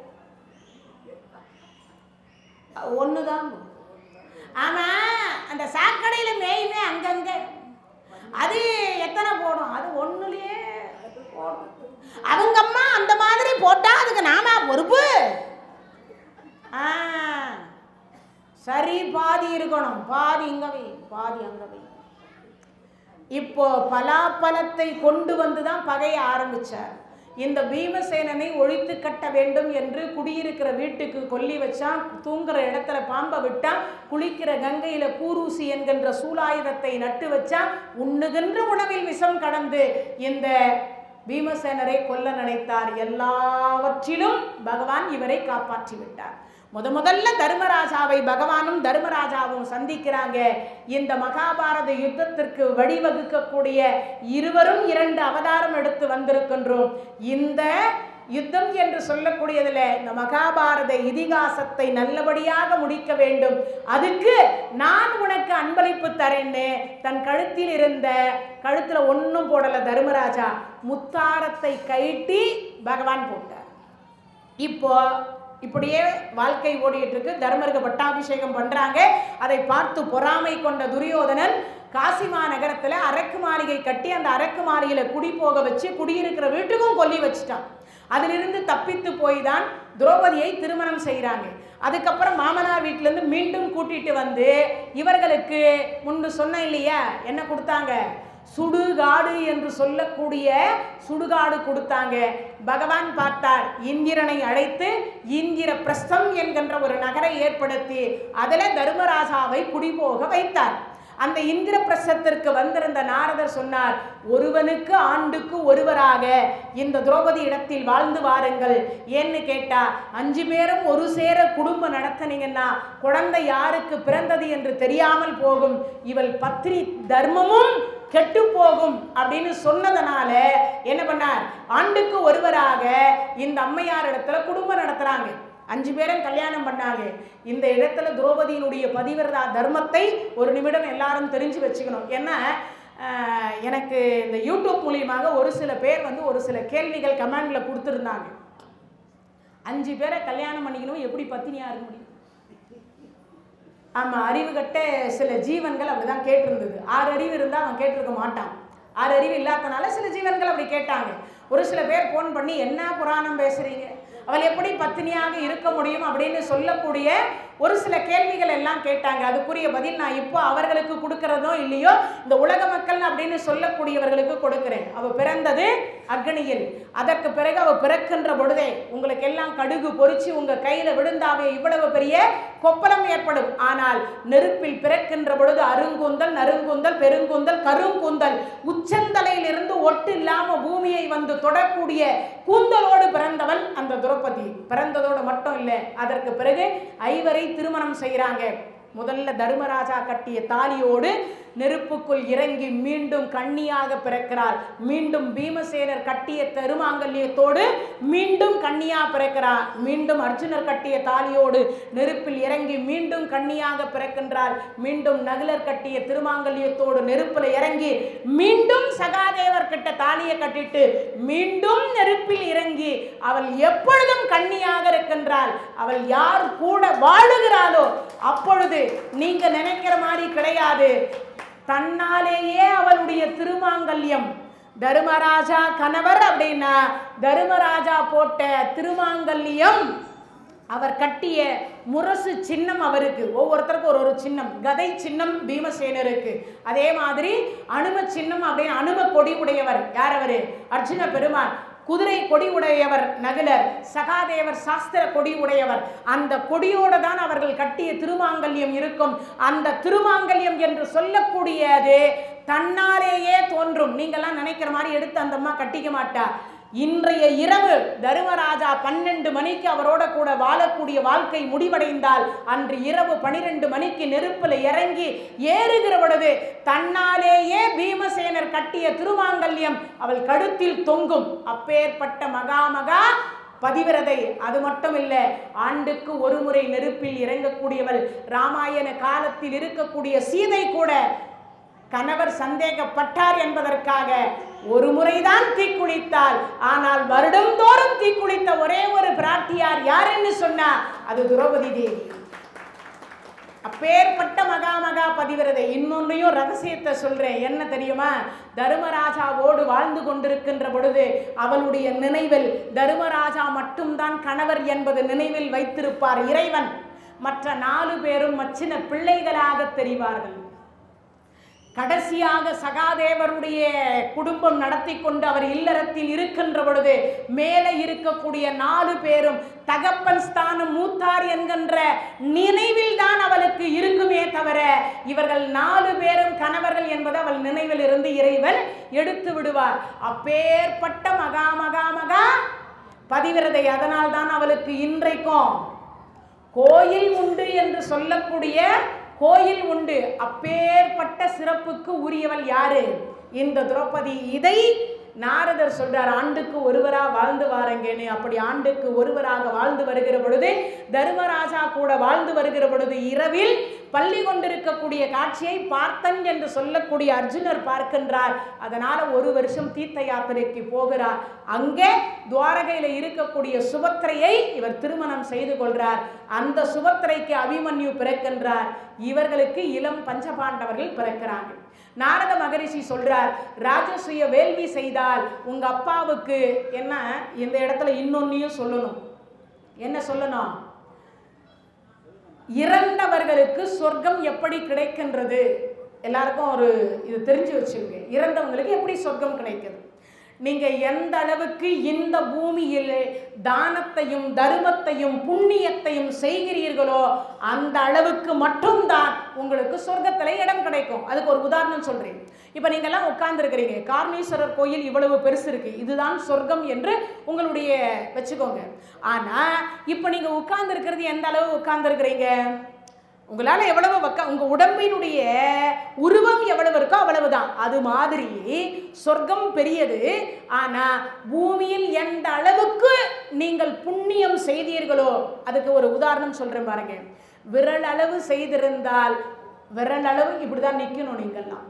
ஒன்று தான் ஆமாம் அந்த சாக்கடையில் மேயுமே அங்கங்கே அது எத்தனை போடும் அது ஒன்றுலையே போடும் அவங்க அம்மா அந்த மாதிரி போட்டால் அதுக்கு நாமா பொறுப்பு ஆ சரி பாதி இருக்கணும் பாதி இங்க வை பாதி அங்க வை இப்போ பலாப்பழத்தை கொண்டு வந்து தான் பகைய ஆரம்பிச்சார் இந்த பீமசேனனை ஒழித்து கட்ட வேண்டும் என்று குடியிருக்கிற வீட்டுக்கு கொல்லி வச்சான் தூங்குற இடத்துல பாம்பை விட்டான் குளிக்கிற கங்கையில பூரூசி என்கின்ற சூலாயுதத்தை நட்டு வச்சான் உண்ணுகின்ற உணவில் விஷம் கடந்து இந்த பீமசேனரை கொல்ல நினைத்தார் எல்லாவற்றிலும் பகவான் இவரை காப்பாற்றி விட்டார் முத முதல்ல தர்மராஜாவை பகவானும் தர்மராஜாவும் சந்திக்கிறாங்க இந்த மகாபாரத யுத்தத்திற்கு வழிவகுக்கக்கூடிய இருவரும் இரண்டு அவதாரம் எடுத்து வந்திருக்கின்றோம் இந்த யுத்தம் என்று சொல்லக்கூடியதுல இந்த மகாபாரத இதிகாசத்தை நல்லபடியாக முடிக்க வேண்டும் அதுக்கு நான் உனக்கு அன்பளிப்பு தரேன்னு தன் கழுத்தில் இருந்த கழுத்துல ஒன்றும் போடல தர்மராஜா முத்தாரத்தை கழட்டி பகவான் போட்டார் இப்போ இப்படியே வாழ்க்கை ஓடிட்டு இருக்கு தர்மருக்கு பட்டாபிஷேகம் பண்றாங்க அதை பார்த்து பொறாமை கொண்ட துரியோதனன் காசிமா நகரத்துல அரக்கு மாளிகை கட்டி அந்த அரக்கு மாளிகையில குடி போக வச்சு குடியிருக்கிற வீட்டுக்கும் கொல்லி வச்சுட்டான் அதிலிருந்து தப்பித்து போய் தான் திரௌபதியை திருமணம் செய்கிறாங்க அதுக்கப்புறம் மாமனார் வீட்டிலேருந்து மீண்டும் கூட்டிட்டு வந்து இவர்களுக்கு முன்பு சொன்னேன் இல்லையா என்ன கொடுத்தாங்க சுடுகாடு என்று சொல்லக்கூடிய சுடுகாடு கொடுத்தாங்க பகவான் பார்த்தார் இந்திரனை அழைத்து இந்திர பிரஸ்தம் என்கின்ற ஒரு நகரை ஏற்படுத்தி அதில் தர்மராஜாவை குடிபோக வைத்தார் அந்த இந்திர பிரசத்திற்கு வந்திருந்த நாரதர் சொன்னார் ஒருவனுக்கு ஆண்டுக்கு ஒருவராக இந்த திரௌபதி இடத்தில் வாழ்ந்து வாருங்கள் ஏன்னு கேட்டா அஞ்சு பேரும் ஒரு சேர குடும்பம் நடத்தினீங்கன்னா குழந்தை யாருக்கு பிறந்தது என்று தெரியாமல் போகும் இவள் பத்னி தர்மமும் கெட்டு போகும் அப்படின்னு சொன்னதனால என்ன பண்ணார் ஆண்டுக்கு ஒருவராக இந்த அம்மையார் இடத்துல குடும்பம் நடத்துறாங்க அஞ்சு பேரும் கல்யாணம் பண்ணாங்க இந்த இடத்துல திரௌபதியினுடைய பதிவிரதா தர்மத்தை ஒரு நிமிடம் எல்லாரும் தெரிஞ்சு வச்சுக்கணும் ஏன்னா ஆஹ், எனக்கு இந்த யூடியூப் மூலியமாக ஒரு சில பேர் வந்து ஒரு சில கேள்விகள் கமெண்ட்ல கொடுத்துருந்தாங்க அஞ்சு பேரை கல்யாணம் பண்ணிக்கணும் எப்படி பத்தினியா இருக்க முடியும் ஆமா அறிவு கட்ட சில ஜீவன்கள் அப்படிதான் கேட்டிருந்தது ஆறு அறிவு இருந்தால் அவன் கேட்டிருக்க மாட்டான் ஆறு அறிவு இல்லாதனால சில ஜீவன்கள் அப்படி கேட்டாங்க ஒரு சில பேர் ஃபோன் பண்ணி என்ன புராணம் பேசுறீங்க அவள் எப்படி பத்தினியாக இருக்க முடியும் அப்படின்னு சொல்லக்கூடிய ஒரு சில கேள்விகள் எல்லாம் கேட்டாங்க அதுக்குரிய பதில் நான் இப்போ அவர்களுக்கு கொடுக்கறதோ இல்லையோ இந்த உலக மக்கள் அப்படின்னு சொல்லக்கூடியவர்களுக்கு கொடுக்கிறேன் அவ பிறந்தது அக்னியில் அதற்கு பிறகு அவ பிறக்கின்ற பொழுதே உங்களுக்கு எல்லாம் கடுகு பொறிச்சு உங்க கையில விழுந்தாவே இவ்வளவு பெரிய கொப்பளம் ஏற்படும் ஆனால் நெருப்பில் பிறக்கின்ற பொழுது அருங்குந்தல் நறுங்குந்தல் பெருங்குந்தல் கருங்குந்தல் உச்சந்தலையிலிருந்து ஒட்டு இல்லாம பூமியை வந்து தொடக்கூடிய கூந்தலோடு பிறந்தவள் அந்த திரௌபதி பிறந்ததோடு மட்டும் இல்லை அதற்கு பிறகு ஐவரை திருமணம் செய்கிறாங்க முதல்ல தர்மராஜா கட்டிய தாலியோடு நெருப்புக்குள் இறங்கி மீண்டும் கன்னியாக பிறக்கிறாள் மீண்டும் பீமசேனர் கட்டிய திருமாங்கல்யத்தோடு மீண்டும் கன்னியா பிறக்கிறார் மீண்டும் அர்ஜுனர் கட்டிய தாலியோடு நெருப்பில் இறங்கி மீண்டும் கன்னியாக பிறக்கின்றாள் மீண்டும் நகுலர் கட்டிய திருமாங்கல்யத்தோடு நெருப்பில் இறங்கி மீண்டும் சகாதேவர் கிட்ட தாலியை கட்டிட்டு மீண்டும் நெருப்பில் இறங்கி அவள் எப்பொழுதும் கன்னியாக இருக்கின்றாள் அவள் யார் கூட வாழுகிறாளோ அப்பொழுது நீங்க நினைக்கிற மாதிரி கிடையாது தன்னாலேயே அவளுடைய திருமாங்கல்யம் தருமராஜா கணவர் அப்படின்னா தருமராஜா போட்ட திருமாங்கல்யம் அவர் கட்டிய முரசு சின்னம் அவருக்கு ஒவ்வொருத்தருக்கும் ஒரு ஒரு சின்னம் கதை சின்னம் பீமசேனருக்கு அதே மாதிரி அனும சின்னம் அப்படின்னு அனும கொடி உடையவர் யார் அவரு அர்ஜுன பெருமான் குதிரை கொடி உடையவர் நகுலர் சகாதேவர் சாஸ்திர கொடி உடையவர் அந்த கொடியோடு தான் அவர்கள் கட்டிய திருமாங்கல்யம் இருக்கும் அந்த திருமாங்கல்யம் என்று சொல்லக்கூடியது தன்னாலேயே தோன்றும் நீங்கெல்லாம் நினைக்கிற மாதிரி எடுத்து அந்த அம்மா கட்டிக்க மாட்டா இன்றைய இரவு தருமராஜா பன்னெண்டு மணிக்கு அவரோட கூட வாழக்கூடிய வாழ்க்கை முடிவடைந்தால் அன்று இரவு பனிரெண்டு மணிக்கு நெருப்பில் இறங்கி ஏறுகிற பொழுது தன்னாலேயே பீமசேனர் கட்டிய திருமாங்கல்யம் அவள் கழுத்தில் தொங்கும் அப்பேற்பட்ட மகா மகா பதிவிரதை அது மட்டும் இல்ல ஆண்டுக்கு ஒரு முறை நெருப்பில் இறங்கக்கூடியவள் ராமாயண காலத்தில் இருக்கக்கூடிய சீதை கூட கணவர் சந்தேகப்பட்டார் என்பதற்காக ஒரு முறைதான் தீக்குளித்தாள் ஆனால் வருடந்தோறும் தீக்குளித்த ஒரே ஒரு பிராட்டியார் யார் என்று சொன்னா அது திரௌபதி தேவி அப்பேற்பட்ட மகா மகா பதிவிரதை இன்னொன்றையும் ரகசியத்தை சொல்றேன் என்ன தெரியுமா தர்மராஜாவோடு வாழ்ந்து கொண்டிருக்கின்ற பொழுது அவளுடைய நினைவில் தர்மராஜா மட்டும்தான் கணவர் என்பது நினைவில் வைத்திருப்பார் இறைவன் மற்ற நாலு பேரும் மச்சின பிள்ளைகளாக தெரிவார்கள் கடைசியாக சகாதேவருடைய குடும்பம் நடத்தி கொண்டு அவர் இல்லறத்தில் இருக்கின்ற பொழுது மேலே இருக்கக்கூடிய நாலு பேரும் தகப்பன் ஸ்தானம் மூத்தார் என்கின்ற நினைவில் தான் அவளுக்கு இருக்குமே தவிர இவர்கள் நாலு பேரும் கணவர்கள் என்பது அவள் நினைவில் இருந்து இறைவன் எடுத்து விடுவார் அப்பேற்பட்ட மகா மகா மகா பதிவிரதை அதனால் தான் அவளுக்கு இன்றைக்கும் கோயில் உண்டு என்று சொல்லக்கூடிய கோயில் உண்டு அப்பேற்பட்ட சிறப்புக்கு உரியவள் யாரு இந்த திரௌபதி இதை நாரதர் சொல்றார் ஆண்டுக்கு ஒருவரா வாழ்ந்து வாரங்கன்னு அப்படி ஆண்டுக்கு ஒருவராக வாழ்ந்து வருகிற பொழுது தர்மராஜா கூட வாழ்ந்து வருகிற பொழுது இரவில் பள்ளி கொண்டிருக்கக்கூடிய காட்சியை பார்த்தன் என்று சொல்லக்கூடிய அர்ஜுனர் பார்க்கின்றார் அதனால ஒரு வருஷம் தீர்த்த யாத்திரைக்கு போகிறார் அங்கே துவாரகையில் இருக்கக்கூடிய சுபத்திரையை இவர் திருமணம் செய்து கொள்றார் அந்த சுபத்திரைக்கு அபிமன்யு பிறக்கின்றார் இவர்களுக்கு இளம் பஞ்சபாண்டவர்கள் பிறக்கிறார்கள் நாரத மகரிஷி சொல்றார் ராஜசூய வேள்வி செய்தால் உங்க அப்பாவுக்கு என்ன இந்த இடத்துல இன்னொன்னையும் சொல்லணும் என்ன சொல்லணும் இறந்தவர்களுக்கு சொர்க்கம் எப்படி கிடைக்கின்றது எல்லாருக்கும் ஒரு இது தெரிஞ்சு வச்சுங்க இறந்தவங்களுக்கு எப்படி சொர்க்கம் கிடைக்குது நீங்க எந்த அளவுக்கு இந்த பூமியில் தானத்தையும் தர்மத்தையும் புண்ணியத்தையும் செய்கிறீர்களோ அந்த அளவுக்கு மட்டும்தான் உங்களுக்கு சொர்க்கத்துல இடம் கிடைக்கும் அதுக்கு ஒரு உதாரணம் சொல்றேன் இப்போ நீங்கெல்லாம் உட்கார்ந்துருக்கிறீங்க கார்ணீஸ்வரர் கோயில் இவ்வளவு பெருசு இருக்கு இதுதான் சொர்க்கம் என்று உங்களுடைய வச்சுக்கோங்க ஆனா இப்போ நீங்க உட்கார்ந்துருக்கிறது எந்த அளவு உட்கார்ந்துருக்கிறீங்க உங்களால் எவ்வளவு வக்க உங்கள் உடம்பினுடைய உருவம் எவ்வளவு இருக்கோ அவ்வளவுதான் அது மாதிரி சொர்க்கம் பெரியது ஆனால் பூமியில் எந்த அளவுக்கு நீங்கள் புண்ணியம் செய்தீர்களோ அதுக்கு ஒரு உதாரணம் சொல்கிறேன் பாருங்க விரல் அளவு செய்திருந்தால் விரல் அளவு இப்படி தான் நிற்கணும் நீங்கள்லாம்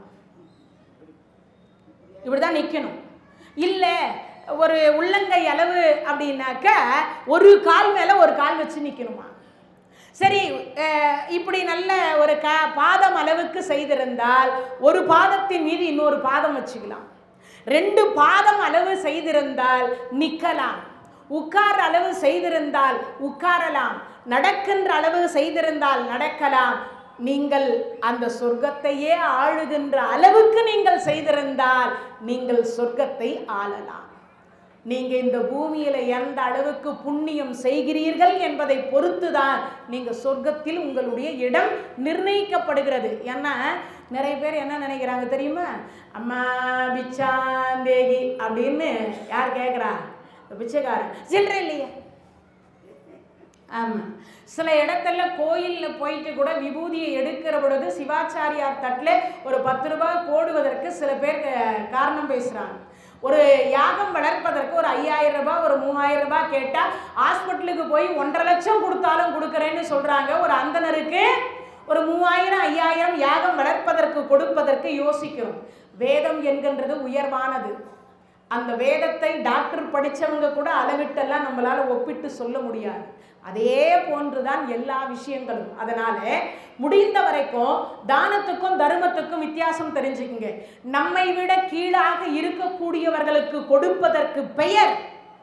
இப்படி தான் நிற்கணும் இல்லை ஒரு உள்ளங்கை அளவு அப்படின்னாக்க ஒரு கால் மேலே ஒரு கால் வச்சு நிற்கணுமா சரி அஹ், இப்படி நல்ல ஒரு க பாதம் அளவுக்கு செய்திருந்தால் ஒரு பாதத்தின் மீது இன்னொரு பாதம் வச்சுக்கலாம் ரெண்டு பாதம் அளவு செய்திருந்தால் நிற்கலாம் உட்கார அளவு செய்திருந்தால் உட்காரலாம் நடக்கின்ற அளவு செய்திருந்தால் நடக்கலாம் நீங்கள் அந்த சொர்க்கத்தையே ஆளுகின்ற அளவுக்கு நீங்கள் செய்திருந்தால் நீங்கள் சொர்க்கத்தை ஆளலாம் நீங்க இந்த பூமியில எந்த அளவுக்கு புண்ணியம் செய்கிறீர்கள் என்பதை பொறுத்துதான் நீங்க சொர்க்கத்தில் உங்களுடைய இடம் நிர்ணயிக்கப்படுகிறது ஏன்னா நிறைய பேர் என்ன நினைக்கிறாங்க தெரியுமா அம்மா பிச்சாந்தேகி அப்படின்னு யார் கேட்குறா பிச்சைக்காரன் சில்லற இல்லையே ஆமாம் சில இடத்துல கோயிலில் போயிட்டு கூட விபூதியை எடுக்கிற பொழுது சிவாச்சாரியார் தட்டில் ஒரு பத்து ரூபாய் போடுவதற்கு சில பேர் க- காரணம் பேசுகிறாங்க ஒரு யாகம் வளர்ப்பதற்கு ஒரு ஐயாயிரம் ரூபாய் ஒரு மூவாயிரம் ரூபாய் கேட்டால் ஹாஸ்பிட்டலுக்கு போய் ஒன்றரை லட்சம் கொடுத்தாலும் கொடுக்குறேன்னு சொல்கிறாங்க ஒரு அந்தனருக்கு ஒரு மூவாயிரம் ஐயாயிரம் யாகம் வளர்ப்பதற்கு கொடுப்பதற்கு யோசிக்கிறோம் வேதம் என்கின்றது உயர்வானது அந்த வேதத்தை டாக்டர் படிச்சவங்க கூட அளவிட்டெல்லாம் நம்மளால ஒப்பிட்டு சொல்ல முடியாது அதே போன்றுதான் எல்லா விஷயங்களும் அதனால முடிந்த வரைக்கும் தானத்துக்கும் தர்மத்துக்கும் வித்தியாசம் தெரிஞ்சுக்குங்க நம்மை விட கீழாக இருக்கக்கூடியவர்களுக்கு கொடுப்பதற்கு பெயர்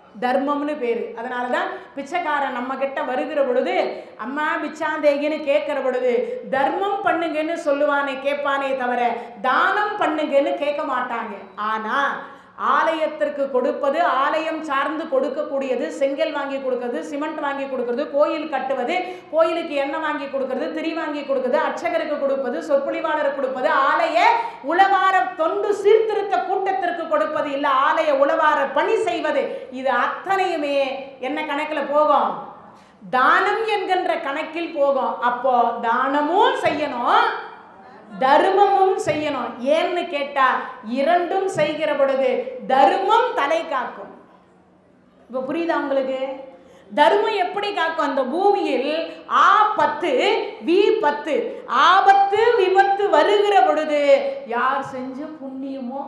தர்மம்னு பேரு அதனால தான் பிச்சைக்காரன் நம்ம கிட்ட வருகிற பொழுது அம்மா பிச்சாந்தேகின்னு கேட்கிற பொழுது தர்மம் பண்ணுங்கன்னு சொல்லுவானே கேட்பானே தவிர தானம் பண்ணுங்கன்னு கேட்க மாட்டாங்க ஆனா ஆலயத்திற்கு கொடுப்பது ஆலயம் சார்ந்து கொடுக்கக்கூடியது செங்கல் வாங்கி கொடுக்கறது சிமெண்ட் வாங்கி கொடுக்கறது கோயில் கட்டுவது கோயிலுக்கு எண்ணெய் வாங்கி கொடுக்கறது திரி வாங்கி கொடுக்கறது அர்ச்சகருக்கு கொடுப்பது சொற்பொழிவாளருக்கு கொடுப்பது ஆலய உளவார தொண்டு சீர்திருத்த கூட்டத்திற்கு கொடுப்பது இல்லை ஆலய உளவார பணி செய்வது இது அத்தனையுமே என்ன கணக்கில் போகும் தானம் என்கின்ற கணக்கில் போகும் அப்போ தானமும் செய்யணும் தர்மமும் செய்யணும் ஏன்னு கேட்டா இரண்டும் செய்கிற பொழுது தர்மம் தலை காக்கும் இப்ப புரியுதா உங்களுக்கு தர்மம் எப்படி காக்கும் அந்த பூமியில் ஆ பத்து வி பத்து ஆபத்து விபத்து வருகிற பொழுது யார் செஞ்ச புண்ணியமோ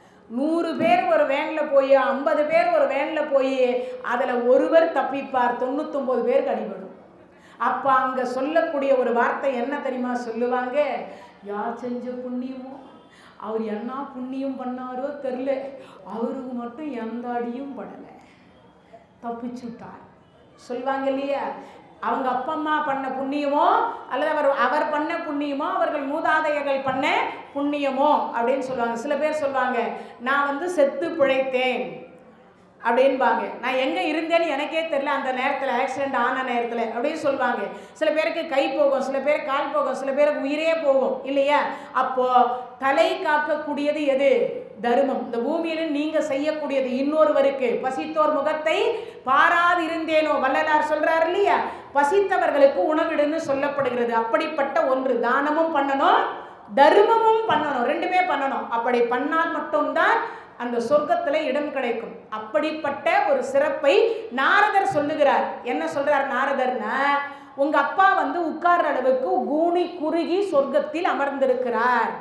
நூறு பேர் ஒரு வேனில் போய் ஐம்பது பேர் ஒரு வேனில் போய் அதில் ஒருவர் தப்பிப்பார் தொண்ணூத்தொம்பது பேருக்கு அடிபடும் அப்போ அங்கே சொல்லக்கூடிய ஒரு வார்த்தை என்ன தெரியுமா சொல்லுவாங்க யார் செஞ்ச புண்ணியமோ அவர் என்ன புண்ணியம் பண்ணாரோ தெரில அவருக்கு மட்டும் எந்த அடியும் படலை தப்பிச்சுட்டார் சொல்லுவாங்க இல்லையா அவங்க அப்பா அம்மா பண்ண புண்ணியமோ அல்லது அவர் அவர் பண்ண புண்ணியமோ அவர்கள் மூதாதையர்கள் பண்ண புண்ணியமோ அப்படின்னு சொல்லுவாங்க சில பேர் சொல்லுவாங்க நான் வந்து செத்து பிழைத்தேன் அப்படின்பாங்க நான் எங்கே இருந்தேன்னு எனக்கே தெரியல அந்த நேரத்தில் ஆக்சிடென்ட் ஆன நேரத்தில் அப்படின்னு சொல்லுவாங்க சில பேருக்கு கை போகும் சில பேர் கால் போகும் சில பேருக்கு உயிரே போகும் இல்லையா அப்போ தலை காக்கக்கூடியது எது தர்மம் இந்த பூமியில நீங்க செய்யக்கூடியது இன்னொருவருக்கு பசித்தோர் முகத்தை பாராது இருந்தேனோ வள்ளலார் சொல்றாரு இல்லையா பசித்தவர்களுக்கு உணவிடுன்னு சொல்லப்படுகிறது அப்படிப்பட்ட ஒன்று தானமும் பண்ணணும் தர்மமும் பண்ணணும் ரெண்டுமே பண்ணணும் அப்படி பண்ணால் மட்டும்தான் அந்த சொர்க்கத்துல இடம் கிடைக்கும் அப்படிப்பட்ட ஒரு சிறப்பை நாரதர் சொல்லுகிறார் என்ன சொல்றார் நாரதர்னா உங்க அப்பா வந்து உட்கார்ற அளவுக்கு கூனி குறுகி சொர்க்கத்தில் அமர்ந்திருக்கிறார்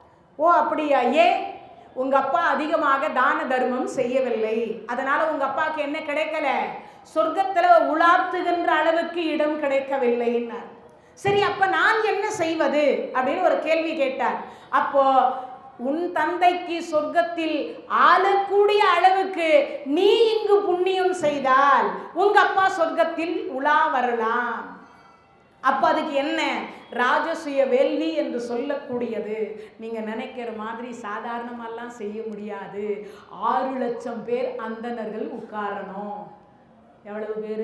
ஓ அப்படியா ஏன் உங்க அப்பா அதிகமாக தான தர்மம் செய்யவில்லை அதனால உங்க அப்பாவுக்கு என்ன கிடைக்கல சொர்க்கத்துல உலாத்துகின்ற அளவுக்கு இடம் கிடைக்கவில்லைன்னார் சரி அப்ப நான் என்ன செய்வது அப்படின்னு ஒரு கேள்வி கேட்டார் அப்போ உன் தந்தைக்கு சொர்க்கத்தில் ஆளக்கூடிய அளவுக்கு நீ இங்கு புண்ணியம் செய்தால் உங்க அப்பா சொர்க்கத்தில் உலா வரலாம் அப்ப அதுக்கு என்ன ராஜசுய வேள்வி என்று சொல்லக்கூடியது நீங்க நினைக்கிற மாதிரி சாதாரணமெல்லாம் செய்ய முடியாது ஆறு லட்சம் பேர் அந்தணர்கள் உட்காரணும் எவ்வளவு பேரு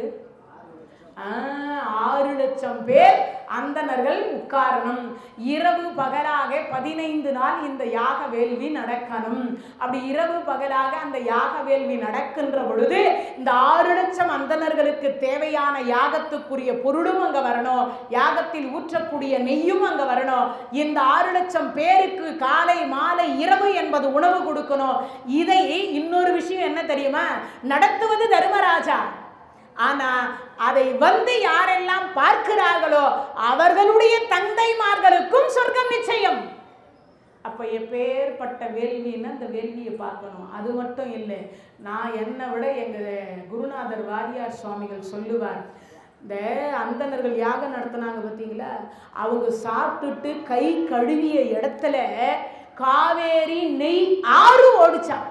ஆ, ஆறு லட்சம் பேர் அந்தணர்கள் உட்காரணும் இரவு பகலாக பதினைந்து நாள் இந்த யாக வேள்வி நடக்கணும் அப்படி இரவு பகலாக அந்த யாக வேள்வி நடக்கின்ற பொழுது இந்த ஆறு லட்சம் அந்தணர்களுக்கு தேவையான யாகத்துக்குரிய பொருளும் அங்க வரணும் யாகத்தில் ஊற்றக்கூடிய நெய்யும் அங்க வரணும் இந்த ஆறு லட்சம் பேருக்கு காலை மாலை இரவு என்பது உணவு கொடுக்கணும் இதை இன்னொரு விஷயம் என்ன தெரியுமா நடத்துவது தர்மராஜா ஆனா அதை வந்து யாரெல்லாம் பார்க்கிறார்களோ அவர்களுடைய தந்தைமார்களுக்கும் சொர்க்கம் நிச்சயம் அப்ப எப்பேற்பட்ட வேள்வின்னா இந்த வேள்வியை பார்க்கணும் அது மட்டும் இல்லை நான் என்னை விட எங்க குருநாதர் வாரியார் சுவாமிகள் சொல்லுவார் இந்த அந்தணர்கள் யாகம் நடத்துனாங்க பார்த்தீங்களா அவங்க சாப்பிட்டுட்டு கை கழுவிய இடத்துல காவேரி நெய் ஆறு ஓடிச்சான்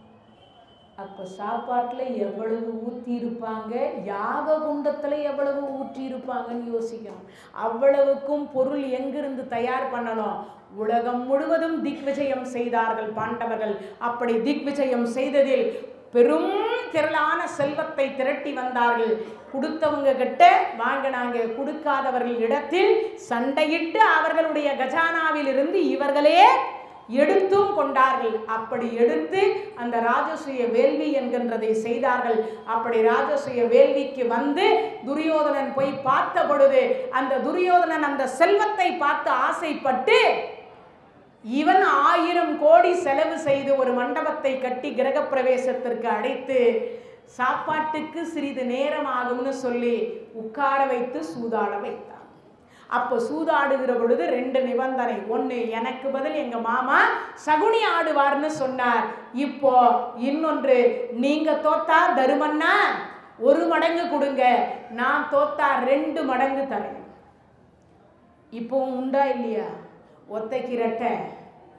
அப்போ சாப்பாட்டில் எவ்வளவு ஊற்றி இருப்பாங்க யாக குண்டத்தில் எவ்வளவு ஊற்றி இருப்பாங்கன்னு யோசிக்கணும் அவ்வளவுக்கும் பொருள் எங்கிருந்து தயார் பண்ணணும் உலகம் முழுவதும் திக்விஜயம் செய்தார்கள் பாண்டவர்கள் அப்படி திக்விஜயம் செய்ததில் பெரும் திரளான செல்வத்தை திரட்டி வந்தார்கள் கொடுத்தவங்க கிட்ட வாங்கினாங்க கொடுக்காதவர்கள் இடத்தில் சண்டையிட்டு அவர்களுடைய கஜானாவிலிருந்து இவர்களே எடுத்தும் கொண்டார்கள் அப்படி எடுத்து அந்த ராஜசுய வேள்வி என்கின்றதை செய்தார்கள் அப்படி ராஜசுய வேள்விக்கு வந்து துரியோதனன் போய் பார்த்த பொழுது அந்த துரியோதனன் அந்த செல்வத்தை பார்த்து ஆசைப்பட்டு இவன் ஆயிரம் கோடி செலவு செய்து ஒரு மண்டபத்தை கட்டி கிரகப்பிரவேசத்திற்கு அழைத்து சாப்பாட்டுக்கு சிறிது நேரம் ஆகும்னு சொல்லி உட்கார வைத்து சூதாட வைத்தான் அப்போ சூதாடுகிற பொழுது ரெண்டு நிபந்தனை ஒன்று எனக்கு பதில் எங்க மாமா சகுனி ஆடுவார்னு சொன்னார் இப்போ இன்னொன்று நீங்க தோத்தா தருமன்னா ஒரு மடங்கு கொடுங்க நான் தோத்தா ரெண்டு மடங்கு தரேன் இப்போவும் உண்டா இல்லையா ஒத்தைக்கு ரெட்டை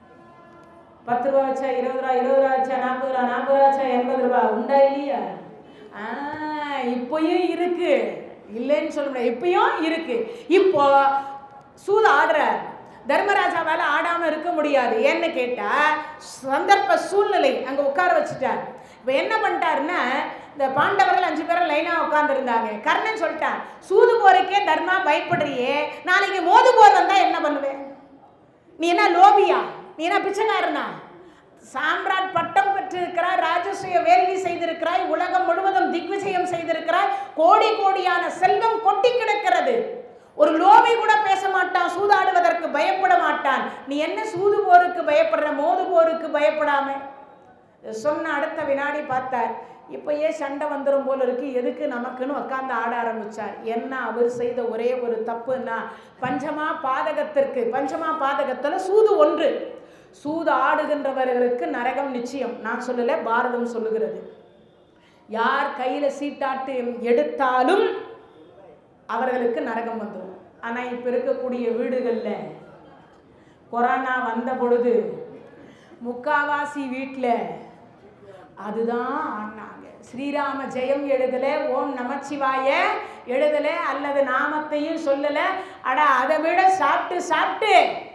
பத்து ரூபா வச்சா இருபது ரூபா இருபது ரூபா வச்சா நாற்பது ரூபா நாற்பது ரூபா வச்சா எண்பது ரூபா உண்டா இல்லையா ஆ, இப்பயும் இருக்கு இல்லைன்னு சொல்ல முடியாது இப்பயும் இருக்கு இப்போ சூது ஆடுறார் தர்மராஜாவால ஆடாம இருக்க முடியாது ஏன்னு கேட்டா சந்தர்ப்ப சூழ்நிலை அங்க உட்கார வச்சுட்டார் இப்போ என்ன பண்ணிட்டாருன்னா இந்த பாண்டவர்கள் அஞ்சு பேரும் லைனா உட்காந்துருந்தாங்க கர்ணன் சொல்லிட்டான் சூது போறக்கே தர்மா பயப்படுறியே நாளைக்கு மோது போர் வந்தா என்ன பண்ணுவேன் நீ என்ன லோபியா நீ என்ன பிச்சைக்காரனா சாம்ராட் பட்டம் பெற்றிருக்கிறாய் ராஜசூய வேள்வி செய்திருக்கிறாய் உலகம் முழுவதும் திக்விஜயம் செய்திருக்கிறாய் கோடி கோடியான செல்வம் கொட்டி கிடக்கிறது ஒரு லோபி கூட பேச மாட்டான் சூதாடுவதற்கு பயப்பட மாட்டான் நீ என்ன சூது போருக்கு பயப்படுற மோது போருக்கு பயப்படாம இதை சொன்ன அடுத்த வினாடி பார்த்தார் இப்போ ஏன் சண்டை வந்துடும் போல இருக்கு எதுக்கு நமக்குன்னு உட்காந்து ஆட ஆரம்பிச்சார் என்ன அவர் செய்த ஒரே ஒரு தப்புன்னா பஞ்சமா பாதகத்திற்கு பஞ்சமா பாதகத்தில் சூது ஒன்று சூது ஆடுகின்றவர்களுக்கு நரகம் நிச்சயம் நான் சொல்லல பாரதம் சொல்லுகிறது யார் கையில சீட்டாட்டு எடுத்தாலும் அவர்களுக்கு நரகம் வந்துடும் ஆனா இப்ப இருக்கக்கூடிய வீடுகள்ல கொரோனா வந்த பொழுது முக்காவாசி வீட்டில் அதுதான் ஆடினாங்க ஸ்ரீராம ஜெயம் எழுதல ஓம் நமச்சிவாய எழுதல அல்லது நாமத்தையும் சொல்லல அட அதை விட சாப்பிட்டு சாப்பிட்டு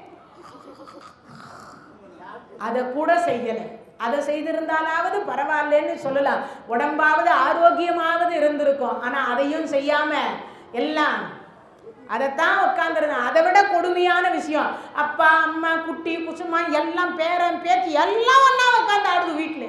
அதை கூட செய்யல அதை செய்திருந்தாலாவது பரவாயில்லன்னு சொல்லலாம் உடம்பாவது ஆரோக்கியமாவது இருந்திருக்கும் ஆனா அதையும் செய்யாம எல்லாம் அதைத்தான் உட்காந்துருந்தேன் அதை விட கொடுமையான விஷயம் அப்பா அம்மா குட்டி குசுமா எல்லாம் பேரன் பேத்தி எல்லாம் ஒன்றா உட்காந்து ஆடுது வீட்டில்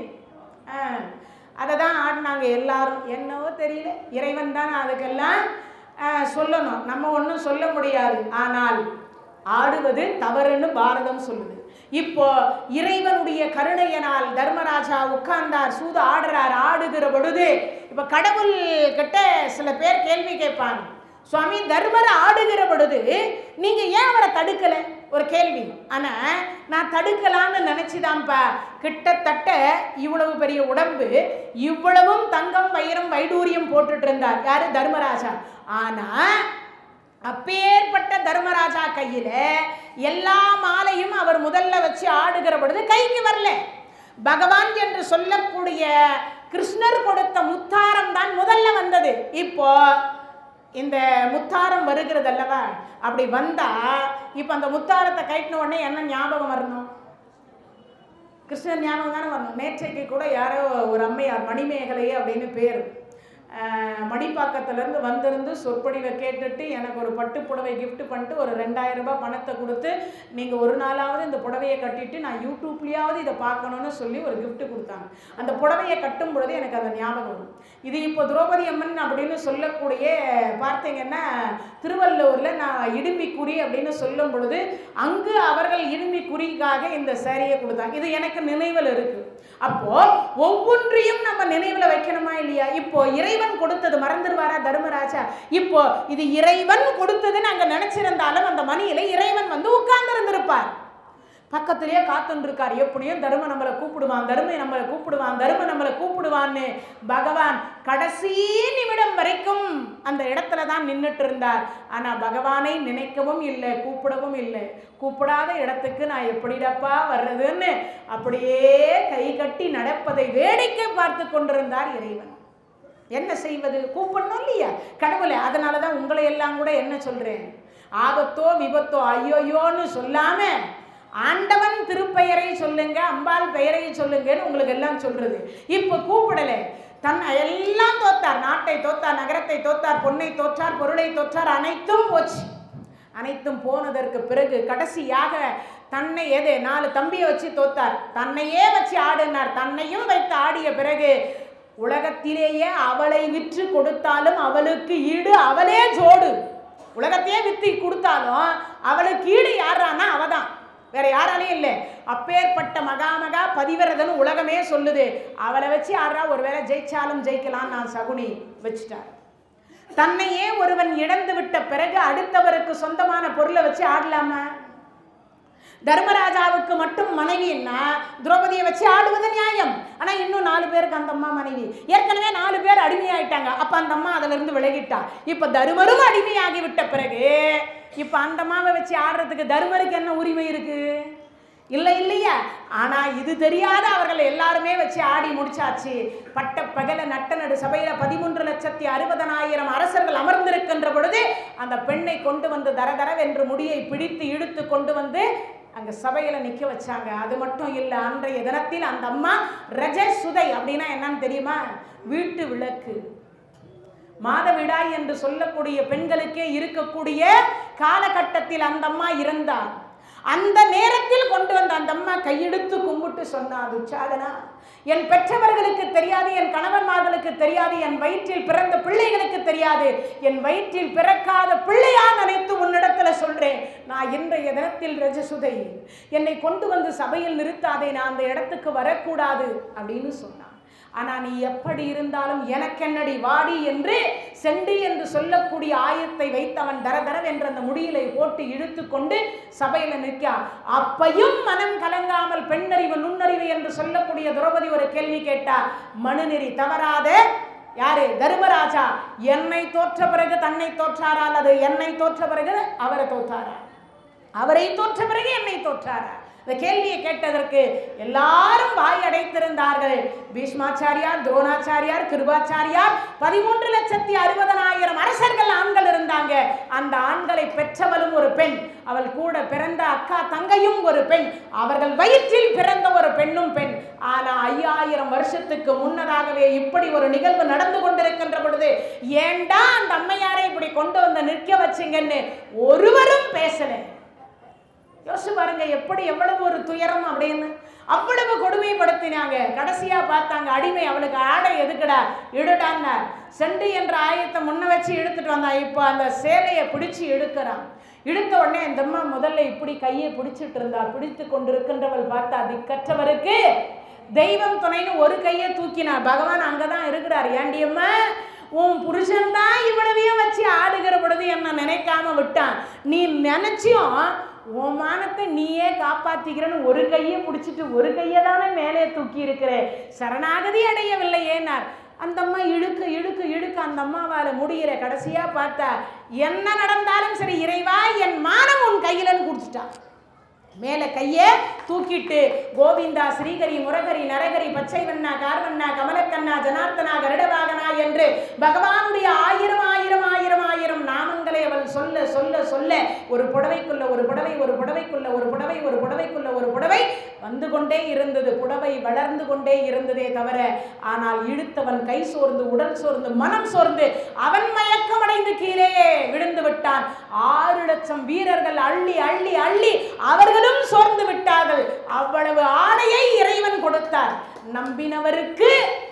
அதை தான் ஆடினாங்க எல்லாரும் என்னவோ தெரியல இறைவன் தான் அதுக்கெல்லாம் ஆ, சொல்லணும் நம்ம ஒன்றும் சொல்ல முடியாது ஆனால் ஆடுவது தவறுன்னு பாரதம் சொல்லுது இப்போ இறைவனுடைய கருணையனால் தர்மராஜா உட்கார்ந்தார் சூது ஆடுறார் ஆடுகிற பொழுது இப்போ கடவுள் கிட்ட சில பேர் கேள்வி கேட்பாங்க சுவாமி தர்மர் ஆடுகிற பொழுது நீங்க ஏன் அவரை தடுக்கல ஒரு கேள்வி ஆனா நான் தடுக்கலாம்னு நினைச்சுதான்ப்பா கிட்டத்தட்ட இவ்வளவு பெரிய உடம்பு இவ்வளவும் தங்கம் வைரம் வைடூரியம் போட்டுட்டு இருந்தார் யாரு தர்மராஜா ஆனா அப்பேற்பட்ட தர்மராஜா கையில எல்லா மாலையும் அவர் முதல்ல வச்சு ஆடுகிற பொழுது கைக்கு வரல பகவான் என்று சொல்லக்கூடிய கிருஷ்ணர் கொடுத்த முத்தாரம் தான் முதல்ல வந்தது இப்போ இந்த முத்தாரம் வருகிறது அல்லவா அப்படி வந்தா இப்போ அந்த முத்தாரத்தை கட்டின உடனே என்ன ஞாபகம் வரணும் கிருஷ்ணன் ஞாபகம் தானே வரணும் நேற்றைக்கு கூட யாரோ ஒரு அம்மையார் மணிமேகலை அப்படின்னு பேர் ஆஹ் மடிப்பாக்கத்துலேருந்து வந்திருந்து சொற்பொழிவை கேட்டுட்டு எனக்கு ஒரு பட்டு புடவை gift பண்ணிட்டு ஒரு ரெண்டாயிரம் ரூபாய் பணத்தை கொடுத்து நீங்கள் ஒரு நாளாவது இந்த புடவையை கட்டிட்டு நான் யூடியூப்லேயாவது இதை பார்க்கணும்னு சொல்லி ஒரு gift கொடுத்தாங்க அந்த புடவையை கட்டும் பொழுது எனக்கு அந்த ஞாபகம் வரும் இது இப்போ திரௌபதி அம்மன் அப்படின்னு சொல்லக்கூடிய பார்த்தீங்கன்னா திருவள்ளூரில் நான் இடும்பிக்குறி அப்படின்னு சொல்லும் பொழுது அங்கு அவர்கள் இடும்பிக்குறிக்காக இந்த சேரீயை கொடுத்தாங்க இது எனக்கு நினைவில் இருக்கு அப்போ ஒவ்வொன்றையும் நம்ம நினைவுல வைக்கணுமா இல்லையா இப்போ இறைவன் கொடுத்தது மறந்துடுவாரா தர்மராஜா இப்போ இது இறைவன் கொடுத்தது நாங்க நினைச்சிருந்தாலும் அந்த மணியில இறைவன் வந்து உட்கார்ந்து இருந்திருப்பார் பக்கத்திலேயே காத்துன்னு இருக்கார் எப்படியும் தர்ம நம்மளை கூப்பிடுவான் தர்மை நம்மளை கூப்பிடுவான் தர்ம நம்மளை கூப்பிடுவான்னு பகவான் கடைசி நிமிடம் வரைக்கும் அந்த இடத்துல தான் நின்றுட்டு இருந்தார் ஆனா பகவானை நினைக்கவும் இல்லை கூப்பிடவும் இல்லை கூப்பிடாத இடத்துக்கு நான் எப்படிடப்பா வர்றதுன்னு அப்படியே கை கட்டி நடப்பதை வேடிக்கை பார்த்து கொண்டிருந்தார் இறைவன் என்ன செய்வது கூப்பிடணும் இல்லையா கடவுளே அதனால தான் உங்களை எல்லாம் கூட என்ன சொல்றேன் ஆபத்தோ விபத்தோ ஐயோயோன்னு சொல்லாம ஆண்டவன் திருப்பெயரை சொல்லுங்க அம்பாள் பெயரை சொல்லுங்கன்னு உங்களுக்கு எல்லாம் சொல்றது இப்போ கூப்பிடல தன் எல்லாம் தோத்தார் நாட்டை தோத்தார் நகரத்தை தோத்தார் பொன்னை தோற்றார் பொருளை தோற்றார் அனைத்தும் போச்சு அனைத்தும் போனதற்கு பிறகு கடைசியாக தன்னை எது நாலு தம்பியை வச்சு தோத்தார் தன்னையே வச்சு ஆடினார் தன்னையும் வைத்து ஆடிய பிறகு உலகத்திலேயே அவளை விற்று கொடுத்தாலும் அவளுக்கு ஈடு அவளே ஜோடு உலகத்தையே வித்து கொடுத்தாலும் அவளுக்கு ஈடு யாரானா அவதான் வேற யாராலையும் இல்லை அப்பேற்பட்ட மகாமகா பதிவிரதன் உலகமே சொல்லுது அவளை வச்சு ஆடுறா ஒருவேளை ஜெயிச்சாலும் ஜெயிக்கலாம் நான் சகுனி வச்சுட்டார் தன்னையே ஒருவன் இழந்து விட்ட பிறகு அடுத்தவருக்கு சொந்தமான பொருளை வச்சு ஆடலாமா தர்மராஜாவுக்கு மட்டும் மனைவின்னா திரௌபதியை வச்சு ஆடுவது நியாயம் ஆனா இன்னும் நாலு பேருக்கு அந்த அம்மா மனைவி ஏற்கனவே நாலு பேர் அடிமையாயிட்டாங்க அப்ப அந்த அம்மா அதுல இருந்து விலகிட்டா இப்ப தருமரும் அடிமையாகி விட்ட பிறகு இப்ப அந்த அம்மாவை வச்சு ஆடுறதுக்கு தருமருக்கு என்ன உரிமை இருக்கு இல்லை இல்லையா ஆனா இது தெரியாத அவர்கள் எல்லாருமே வச்சு ஆடி முடிச்சாச்சு பட்ட பகல நட்ட நடு சபையில பதிமூன்று லட்சத்தி அறுபதனாயிரம் அரசர்கள் அமர்ந்திருக்கின்ற பொழுது அந்த பெண்ணை கொண்டு வந்து தரதரவென்று முடியை பிடித்து இழுத்து கொண்டு வந்து அங்க சபையில நிக்க வச்சாங்க அது மட்டும் இல்ல அன்றைய தினத்தில் அந்த அம்மா ரஜ சுதை அப்படின்னா என்னன்னு தெரியுமா வீட்டு விளக்கு மாதவிடாய் என்று சொல்லக்கூடிய பெண்களுக்கே இருக்கக்கூடிய காலகட்டத்தில் அந்த அம்மா இருந்தார் அந்த நேரத்தில் கொண்டு வந்த அந்த அம்மா கையெடுத்து கும்பிட்டு சொன்னா துச்சாதனா என் பெற்றவர்களுக்கு தெரியாது என் கணவன்மார்களுக்கு தெரியாது என் வயிற்றில் பிறந்த பிள்ளைகளுக்கு தெரியாது என் வயிற்றில் பிறக்காத பிள்ளையா நினைத்து உன்னிடத்துல சொல்றேன் நான் இன்றைய தினத்தில் ரஜசுதை என்னை கொண்டு வந்து சபையில் நிறுத்தாதே நான் அந்த இடத்துக்கு வரக்கூடாது அப்படின்னு சொன்னான் ஆனா நீ எப்படி இருந்தாலும் எனக்கென்னடி வாடி என்று செண்டி என்று சொல்லக்கூடிய ஆயத்தை வைத்தவன் தர தரவென்று அந்த முடியலை போட்டு இழுத்து கொண்டு சபையில நிற்கான் அப்பையும் மனம் கலங்காமல் பெண்ணறிவு நுண்ணறிவு என்று சொல்லக்கூடிய திரௌபதி ஒரு கேள்வி கேட்டா மனுநெறி தவறாத யாரு தர்மராஜா என்னை தோற்ற பிறகு தன்னை தோற்றாரா அல்லது என்னை தோற்ற பிறகு அவரை தோற்றாரா அவரை தோற்ற பிறகு என்னை தோற்றாரா இந்த கேள்வியை கேட்டதற்கு எல்லாரும் வாய் அடைத்திருந்தார்கள் பீஷ்மாச்சாரியார் துரோணாச்சாரியார் கிருபாச்சாரியார் பதிமூன்று லட்சத்தி அறுபதனாயிரம் அரசர்கள் ஆண்கள் இருந்தாங்க அந்த ஆண்களை பெற்றவளும் ஒரு பெண் அவள் கூட பிறந்த அக்கா தங்கையும் ஒரு பெண் அவர்கள் வயிற்றில் பிறந்த ஒரு பெண்ணும் பெண் ஆனா ஐயாயிரம் வருஷத்துக்கு முன்னதாகவே இப்படி ஒரு நிகழ்வு நடந்து கொண்டிருக்கின்ற பொழுது ஏண்டா அந்த அம்மையாரை இப்படி கொண்டு வந்து நிற்க வச்சிங்கன்னு ஒருவரும் பேசல யோசிச்சு பாருங்க எப்படி எவ்வளவு ஒரு துயரம் அப்படின்னு அவ்வளவு கொடுமைப்படுத்தினாங்க கடைசியா பார்த்தாங்க அடிமை அவளுக்கு ஆடை எதுக்குடா இடுடான்னார் செண்டு என்ற ஆயத்தை முன்ன வச்சு இழுத்துட்டு வந்தா இப்போ அந்த சேலையை பிடிச்சு இழுக்கிறான் இழுத்த உடனே இந்த அம்மா முதல்ல இப்படி கையை பிடிச்சிட்டு இருந்தா பிடித்து கொண்டிருக்கின்றவள் பார்த்தா திக்கற்றவருக்கு தெய்வம் துணைன்னு ஒரு கையை தூக்கினா பகவான் அங்கதான் இருக்கிறார் ஏண்டியம்மா உன் புருஷன் தான் இவ்வளவையும் வச்சு ஆடுகிற பொழுது என்ன நினைக்காம விட்டான் நீ நினைச்சியும் உன் மானத்தை நீயே காப்பாத்திக்கிறன்னு ஒரு கையை பிடிச்சிட்டு ஒரு கையை தானே மேலே தூக்கி இருக்கிற சரணாகதி அடையவில்லை ஏனார் அந்த அம்மா இழுக்க இழுக்க இழுக்க அந்த அம்மாவால முடிகிற கடைசியா பார்த்தா என்ன நடந்தாலும் சரி இறைவா என் மானம் உன் கையிலன்னு குடிச்சிட்டான் மேலே கையை தூக்கிட்டு கோவிந்தா ஸ்ரீகரி முரகரி நரகரி பச்சைவண்ணா கார்வண்ணா கமலக்கண்ணா ஜனார்த்தனா கருடவாகனா என்று பகவானுடைய ஆயிரம் ஆயிரம் ஆயிரம் ஆயிரம் நாமங்களை அவள் சொல்ல சொல்ல சொல்ல ஒரு புடவைக்குள்ள ஒரு புடவை ஒரு புடவைக்குள்ள ஒரு புடவை ஒரு புடவைக்குள்ள ஒரு புடவை வந்து கொண்டே இருந்தது புடவை வளர்ந்து கொண்டே இருந்ததே தவிர ஆனால் இழுத்தவன் கை சோர்ந்து உடல் சோர்ந்து மனம் சோர்ந்து அவன் மயக்கமடைந்து கீழே விழுந்து விட்டான் ஆறு லட்சம் வீரர்கள் அள்ளி அள்ளி அள்ளி அவர்களும் சோர்ந்து விட்டார்கள் அவ்வளவு ஆணையை இறைவன் கொடுத்தார் நம்பினவருக்கு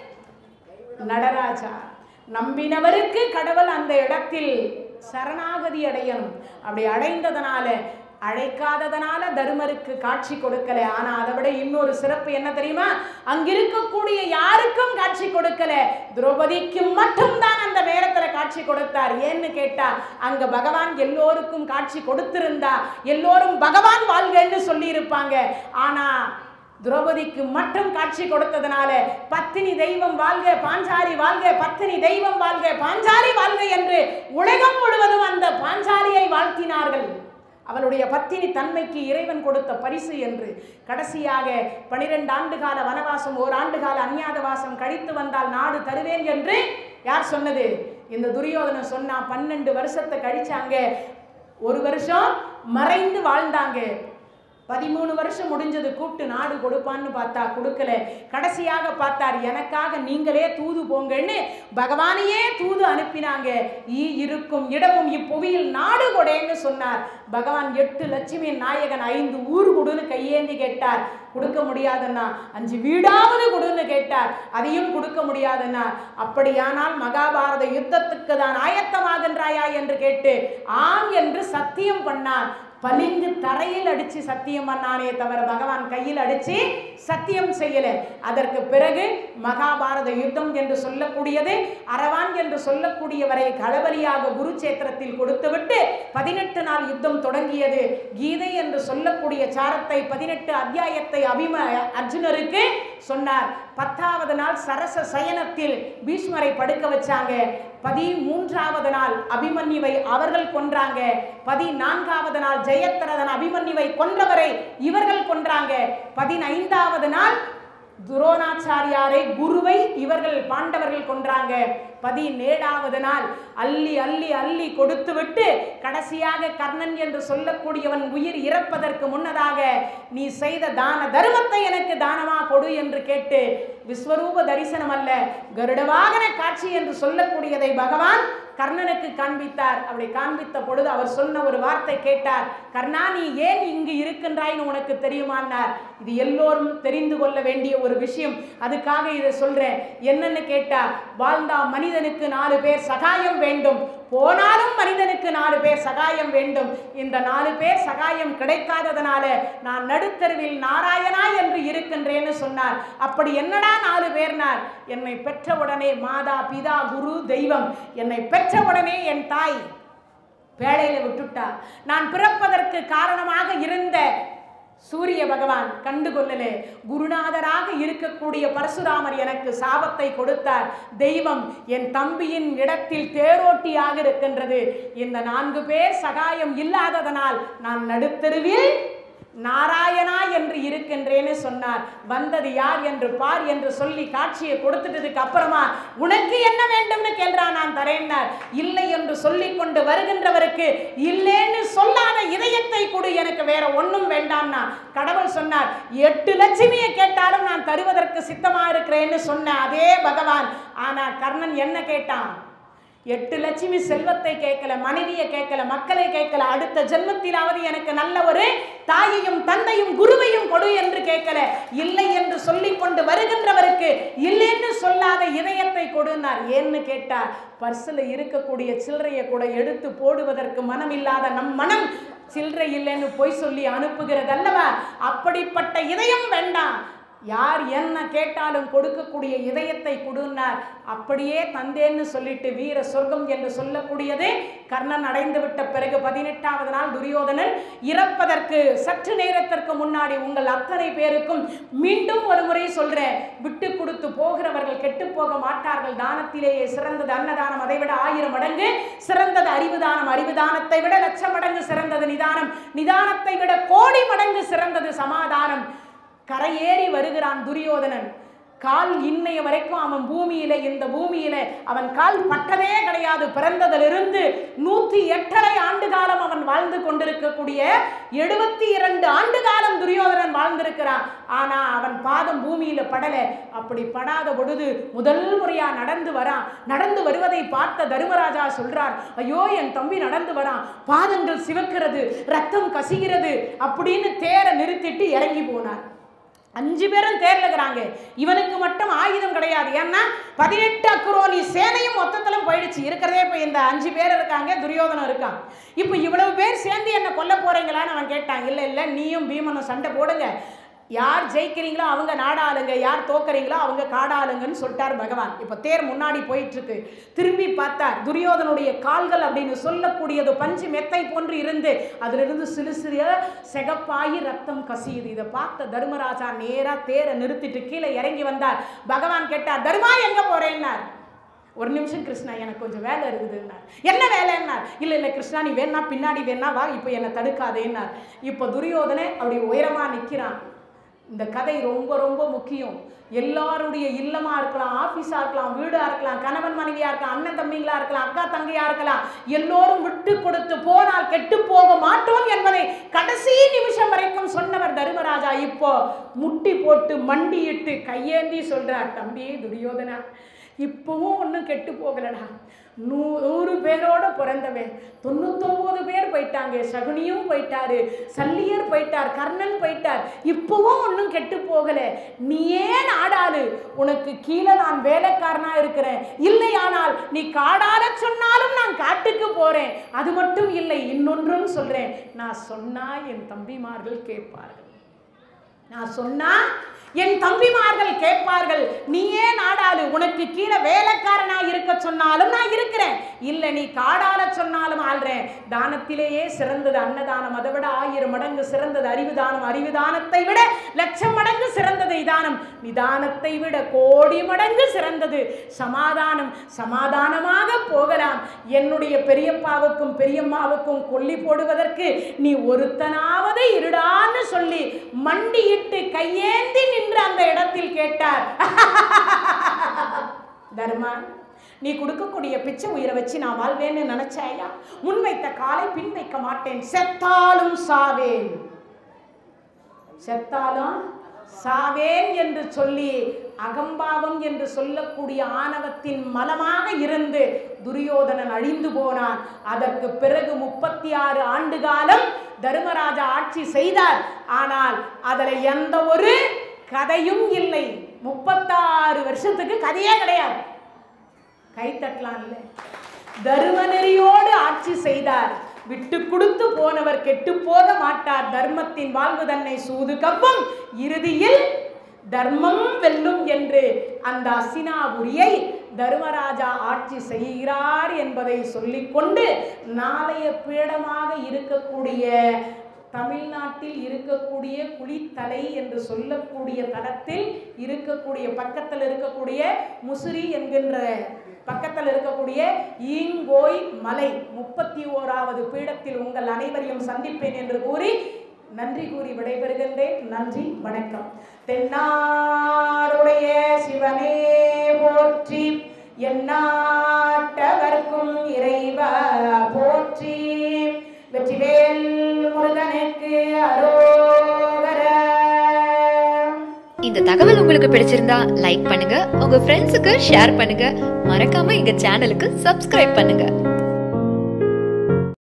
நடராஜா நம்பினவருக்கு கடவுள் அந்த இடத்தில் சரணாகதி அடையணும் அப்படி அடைந்ததனால அழைக்காததனால தருமருக்கு காட்சி கொடுக்கல ஆனா அதை விட இன்னொரு சிறப்பு என்ன தெரியுமா அங்க இருக்கக்கூடிய யாருக்கும் காட்சி கொடுக்கல திரௌபதிக்கு மட்டும்தான் அந்த நேரத்துல காட்சி கொடுத்தார் ஏன்னு கேட்டா அங்க பகவான் எல்லோருக்கும் காட்சி கொடுத்திருந்தா எல்லோரும் பகவான் வாழ்கன்னு சொல்லி இருப்பாங்க ஆனா திரௌபதிக்கு மட்டும் காட்சி கொடுத்ததனால பத்தினி தெய்வம் வாழ்க பாஞ்சாலி வாழ்க பத்தினி தெய்வம் வாழ்க பாஞ்சாலி வாழ்க என்று உலகம் முழுவதும் அந்த பாஞ்சாலியை வாழ்த்தினார்கள் அவளுடைய பத்தினி தன்மைக்கு இறைவன் கொடுத்த பரிசு என்று கடைசியாக பனிரெண்டு ஆண்டு கால வனவாசம் ஓராண்டு கால அந்நியாத வாசம் கழித்து வந்தால் நாடு தருவேன் என்று யார் சொன்னது இந்த துரியோதனன் சொன்னா பன்னெண்டு வருஷத்தை கழிச்சாங்க ஒரு வருஷம் மறைந்து வாழ்ந்தாங்க பதிமூணு வருஷம் முடிஞ்சது கூப்பிட்டு நாடு கொடுப்பான்னு பார்த்தா கொடுக்கல கடைசியாக பார்த்தார் எனக்காக நீங்களே தூது போங்கன்னு பகவானையே தூது அனுப்பினாங்க ஈ இருக்கும் இடமும் இப்புவியில் நாடு கொடேன்னு சொன்னார் பகவான் எட்டு லட்சுமி நாயகன் ஐந்து ஊர் கொடுன்னு கையேந்தி கேட்டார் கொடுக்க முடியாதுன்னா அஞ்சு வீடாவது கொடுன்னு கேட்டார் அதையும் கொடுக்க முடியாதுன்னா அப்படியானால் மகாபாரத யுத்தத்துக்கு தான் ஆயத்தமாகின்றாயா என்று கேட்டு ஆம் என்று சத்தியம் பண்ணார் பளிங்கு தரையில் அடிச்சு சத்தியம் பண்ணானே தவிர பகவான் கையில் அடிச்சு சத்தியம் செய்யல அதற்கு பிறகு மகாபாரத யுத்தம் என்று சொல்லக்கூடியது அரவான் என்று சொல்லக்கூடியவரை களபலியாக குருச்சேத்திரத்தில் கொடுத்துவிட்டு பதினெட்டு நாள் யுத்தம் தொடங்கியது கீதை என்று சொல்லக்கூடிய சாரத்தை பதினெட்டு அத்தியாயத்தை அபிம அர்ஜுனருக்கு சொன்னார் பத்தாவது நாள் சரச சயனத்தில் பீஷ்மரை படுக்க வச்சாங்க பதிமூன்றாவது நாள் அபிமன்யுவை அவர்கள் கொன்றாங்க பதினான்காவது நாள் ஜெயத்ரதன் அபிமன்யுவை கொன்றவரை இவர்கள் கொன்றாங்க பதினைந்தாவது நாள் துரோணாச்சாரியாரை குருவை இவர்கள் பாண்டவர்கள் கொன்றாங்க பதினேழாவது நாள் அள்ளி அள்ளி அள்ளி கொடுத்து விட்டு கடைசியாக கர்ணன் என்று சொல்லக்கூடியவன் உயிர் இறப்பதற்கு முன்னதாக நீ செய்த தான தர்மத்தை எனக்கு தானமா கொடு என்று கேட்டு விஸ்வரூப தரிசனம் அல்ல கருட வாகன காட்சி என்று சொல்லக்கூடியதை பகவான் கர்ணனுக்கு காண்பித்தார் அப்படி காண்பித்த பொழுது அவர் சொன்ன ஒரு வார்த்தை கேட்டார் கர்ணா நீ ஏன் இங்கு இருக்கின்றாய்னு உனக்கு தெரியுமான்னார் இது எல்லோரும் தெரிந்து கொள்ள வேண்டிய ஒரு விஷயம் அதுக்காக இதை சொல்றேன் என்னன்னு கேட்டா வாழ்ந்தா மனிதனுக்கு நாலு பேர் சகாயம் வேண்டும் போனாலும் மனிதனுக்கு நாலு பேர் சகாயம் வேண்டும் இந்த நாலு பேர் சகாயம் கிடைக்காததனால நான் நடுத்தருவில் நாராயணா என்று இருக்கின்றேன்னு சொன்னார் அப்படி என்னடா நாலு பேர்னார் என்னை பெற்றவுடனே மாதா பிதா குரு தெய்வம் என்னை பெற்றவுடனே என் தாய் வேலையில விட்டுட்டா நான் பிறப்பதற்கு காரணமாக இருந்த சூரிய பகவான் கண்டுகொள்ளலே குருநாதராக இருக்கக்கூடிய பரசுராமர் எனக்கு சாபத்தை கொடுத்தார் தெய்வம் என் தம்பியின் இடத்தில் தேரோட்டியாக இருக்கின்றது இந்த நான்கு பேர் சகாயம் இல்லாததனால் நான் நடுத்தருவில் நாராயணா என்று இருக்கின்றேன்னு சொன்னார் வந்தது யார் என்று பார் என்று சொல்லி காட்சியை கொடுத்துட்டதுக்கு அப்புறமா உனக்கு என்ன வேண்டும்னு கேள்றான் நான் தரேன்னார் இல்லை என்று சொல்லிக் கொண்டு வருகின்றவருக்கு இல்லைன்னு சொல்லாத இதயத்தை கொடு எனக்கு வேற ஒண்ணும் வேண்டாம்னா கடவுள் சொன்னார் எட்டு லட்சுமியை கேட்டாலும் நான் தருவதற்கு சித்தமா இருக்கிறேன்னு சொன்ன அதே பகவான் ஆனா கர்ணன் என்ன கேட்டான் எட்டு லட்சுமி செல்வத்தை கேட்கல மனைவியை கேட்கல மக்களை கேட்கல அடுத்த ஜென்மத்திலாவது எனக்கு நல்ல ஒரு தாயையும் தந்தையும் குருவையும் கொடு என்று கேட்கல இல்லை என்று சொல்லிக் கொண்டு வருகின்றவருக்கு இல்லைன்னு சொல்லாத இதயத்தை கொடுனார் ஏன்னு கேட்டார் பர்சில் இருக்கக்கூடிய சில்லறையை கூட எடுத்து போடுவதற்கு மனம் இல்லாத நம் மனம் சில்லறை இல்லைன்னு பொய் சொல்லி அனுப்புகிறது அல்லவா அப்படிப்பட்ட இதயம் வேண்டாம் யார் என்ன கேட்டாலும் கொடுக்கக்கூடிய இதயத்தை கொடுன்னார் அப்படியே தந்தேன்னு சொல்லிட்டு வீர சொர்க்கம் என்று சொல்லக்கூடியது கர்ணன் அடைந்து விட்ட பிறகு பதினெட்டாவது நாள் துரியோதனன் இறப்பதற்கு சற்று நேரத்திற்கு முன்னாடி உங்கள் அத்தனை பேருக்கும் மீண்டும் ஒரு முறை சொல்றேன் விட்டு கொடுத்து போகிறவர்கள் கெட்டு போக மாட்டார்கள் தானத்திலேயே சிறந்தது அன்னதானம் அதை விட ஆயிரம் மடங்கு சிறந்தது அறிவு தானம் அறிவு தானத்தை விட லட்சம் மடங்கு சிறந்தது நிதானம் நிதானத்தை விட கோடி மடங்கு சிறந்தது சமாதானம் கரையேறி வருகிறான் துரியோதனன் கால் இன்னைய வரைக்கும் அவன் பூமியில இந்த பூமியில அவன் கால் பட்டதே கிடையாது பிறந்ததிலிருந்து நூத்தி எட்டரை ஆண்டு காலம் அவன் வாழ்ந்து கொண்டிருக்கக்கூடிய எழுபத்தி இரண்டு ஆண்டு காலம் துரியோதனன் வாழ்ந்திருக்கிறான் ஆனா அவன் பாதம் பூமியில படல அப்படி படாத பொழுது முதல் முறையா நடந்து வரான் நடந்து வருவதை பார்த்த தர்மராஜா சொல்றார் ஐயோ என் தம்பி நடந்து வரான் பாதங்கள் சிவக்கிறது ரத்தம் கசிகிறது அப்படின்னு தேரை நிறுத்திட்டு இறங்கி போனார் அஞ்சு பேரும் தேர்ல இருக்கிறாங்க இவனுக்கு மட்டும் ஆயுதம் கிடையாது ஏன்னா பதினெட்டு அக்குரோனி சேனையும் மொத்தத்துல போயிடுச்சு இருக்கிறதே இப்போ இந்த அஞ்சு பேர் இருக்காங்க துரியோதனம் இருக்கான் இப்போ இவ்வளவு பேர் சேர்ந்து என்ன கொல்ல போறீங்களான்னு அவன் கேட்டான் இல்லை இல்லை நீயும் பீமனும் சண்டை போடுங்க யார் ஜெயிக்கிறீங்களோ அவங்க நாடாளுங்க யார் தோக்கறீங்களோ அவங்க காடாளுங்கன்னு சொல்லிட்டார் பகவான் இப்போ தேர் முன்னாடி போயிட்டு இருக்கு திரும்பி பார்த்தார் துரியோதனுடைய கால்கள் அப்படின்னு சொல்லக்கூடியது பஞ்சு மெத்தை போன்று இருந்து அதிலிருந்து சிறு சிறிய செகப்பாகி ரத்தம் கசியுது இதை பார்த்த தர்மராஜா நேரா தேரை நிறுத்திட்டு கீழே இறங்கி வந்தார் பகவான் கேட்டார் தர்மா எங்க போறேன்னார் ஒரு நிமிஷம் கிருஷ்ணா எனக்கு கொஞ்சம் வேலை இருக்குதுன்னார் என்ன வேலைன்னார் இல்லை இல்லை கிருஷ்ணா நீ வேணா பின்னாடி வேணா வா இப்போ என்னை தடுக்காதேன்னார் இப்போ துரியோதனை அப்படி உயரமா நிற்கிறான் இந்த கதை ரொம்ப ரொம்ப முக்கியம் எல்லாருடைய இல்லமா இருக்கலாம் ஆபீஸா இருக்கலாம் வீடா இருக்கலாம் கணவன் மனைவியா இருக்கலாம் அண்ணன் தம்பிங்களா இருக்கலாம் அக்கா தங்கையா இருக்கலாம் எல்லோரும் விட்டு கொடுத்து போனால் கெட்டு போக மாட்டோம் என்பதை கடைசி நிமிஷம் வரைக்கும் சொன்னவர் தர்மராஜா இப்போ முட்டி போட்டு மண்டியிட்டு கையேந்தி சொல்றார் தம்பி துரியோதனா இப்பவும் ஒன்றும் கெட்டு போகலடா நூ நூறு பேரோட பிறந்தவன் தொண்ணூத்தொம்பது பேர் போயிட்டாங்க சகுனியும் போயிட்டாரு சல்லியர் போயிட்டார் கர்ணன் போயிட்டார் இப்பவும் ஒன்றும் கெட்டு போகல நீ ஏன் ஆடாது உனக்கு கீழே நான் வேலைக்காரனா இருக்கிறேன் இல்லையானால் நீ காடாட சொன்னாலும் நான் காட்டுக்கு போறேன் அது மட்டும் இல்லை இன்னொன்றும் சொல்றேன் நான் சொன்னா என் தம்பிமார்கள் கேட்பார்கள் நான் சொன்னா என் தம்பிமார்கள் கேட்பார்கள் நீயே நாடாளு உனக்கு கீழே வேலைக்காரனா இருக்க சொன்னாலும் நான் இருக்கிறேன் இல்ல நீ காடால சொன்னாலும் ஆள்றேன் தானத்திலேயே சிறந்தது அன்னதானம் அதை விட ஆயிரம் மடங்கு சிறந்தது அறிவு தானம் அறிவு தானத்தை விட லட்சம் மடங்கு சிறந்தது இதானம் நிதானத்தை விட கோடி மடங்கு சிறந்தது சமாதானம் சமாதானமாக போகலாம் என்னுடைய பெரியப்பாவுக்கும் பெரியம்மாவுக்கும் கொல்லி போடுவதற்கு நீ ஒருத்தனாவது இருடான்னு சொல்லி மண்டியிட்டு கையேந்தி நின்று அந்த இடத்தில் கேட்டார் தர்மா நீ கொடுக்கக்கூடிய பிச்சை உயிரை வச்சு நான் வாழ்வேன்னு நினைச்சாயா முன்வைத்த காலை பின் வைக்க மாட்டேன் செத்தாலும் சாவேன் செத்தாலும் சாவேன் என்று சொல்லி அகம்பாவம் என்று சொல்லக்கூடிய ஆணவத்தின் மலமாக இருந்து துரியோதனன் அழிந்து போனான் அதற்கு பிறகு முப்பத்தி ஆறு ஆண்டு காலம் தர்மராஜா ஆட்சி செய்தார் ஆனால் அதில் எந்த ஒரு கதையும் இல்லை முப்பத்தாறு வருஷத்துக்கு கதையே கிடையாது கை தட்டலாம் இல்லை தர்மநெறியோடு ஆட்சி செய்தார் விட்டு கொடுத்து போனவர் கெட்டு போக மாட்டார் தர்மத்தின் வாழ்வு தன்னை சூது கவ்வும் இறுதியில் தர்மம் வெல்லும் என்று அந்த அசினாபுரியை தர்மராஜா ஆட்சி செய்கிறார் என்பதை சொல்லிக்கொண்டு நாளைய பீடமாக இருக்கக்கூடிய தமிழ்நாட்டில் இருக்கக்கூடிய குளித்தலை என்று சொல்லக்கூடிய தளத்தில் இருக்கக்கூடிய பக்கத்தில் இருக்கக்கூடிய முசிறி என்கின்ற பக்கத்தில் இருக்கக்கூடிய ஈங்கோய் மலை முப்பத்தி ஓராவது பீடத்தில் உங்கள் அனைவரையும் சந்திப்பேன் என்று கூறி நன்றி கூறி விடைபெறுகின்றேன் நன்றி வணக்கம் தென்னாருடைய சிவனே போற்றி எந்நாட்டவர்க்கும் இறைவா போற்றி வெற்றிவேல் முருகனுக்கு அரோகரா இந்த தகவல் உங்களுக்கு பிடிச்சிருந்தா லைக் பண்ணுங்க உங்க ஃப்ரெண்ட்ஸுக்கு ஷேர் பண்ணுங்க மறக்காம எங்க சேனலுக்கு சப்ஸ்கிரைப் பண்ணுங்க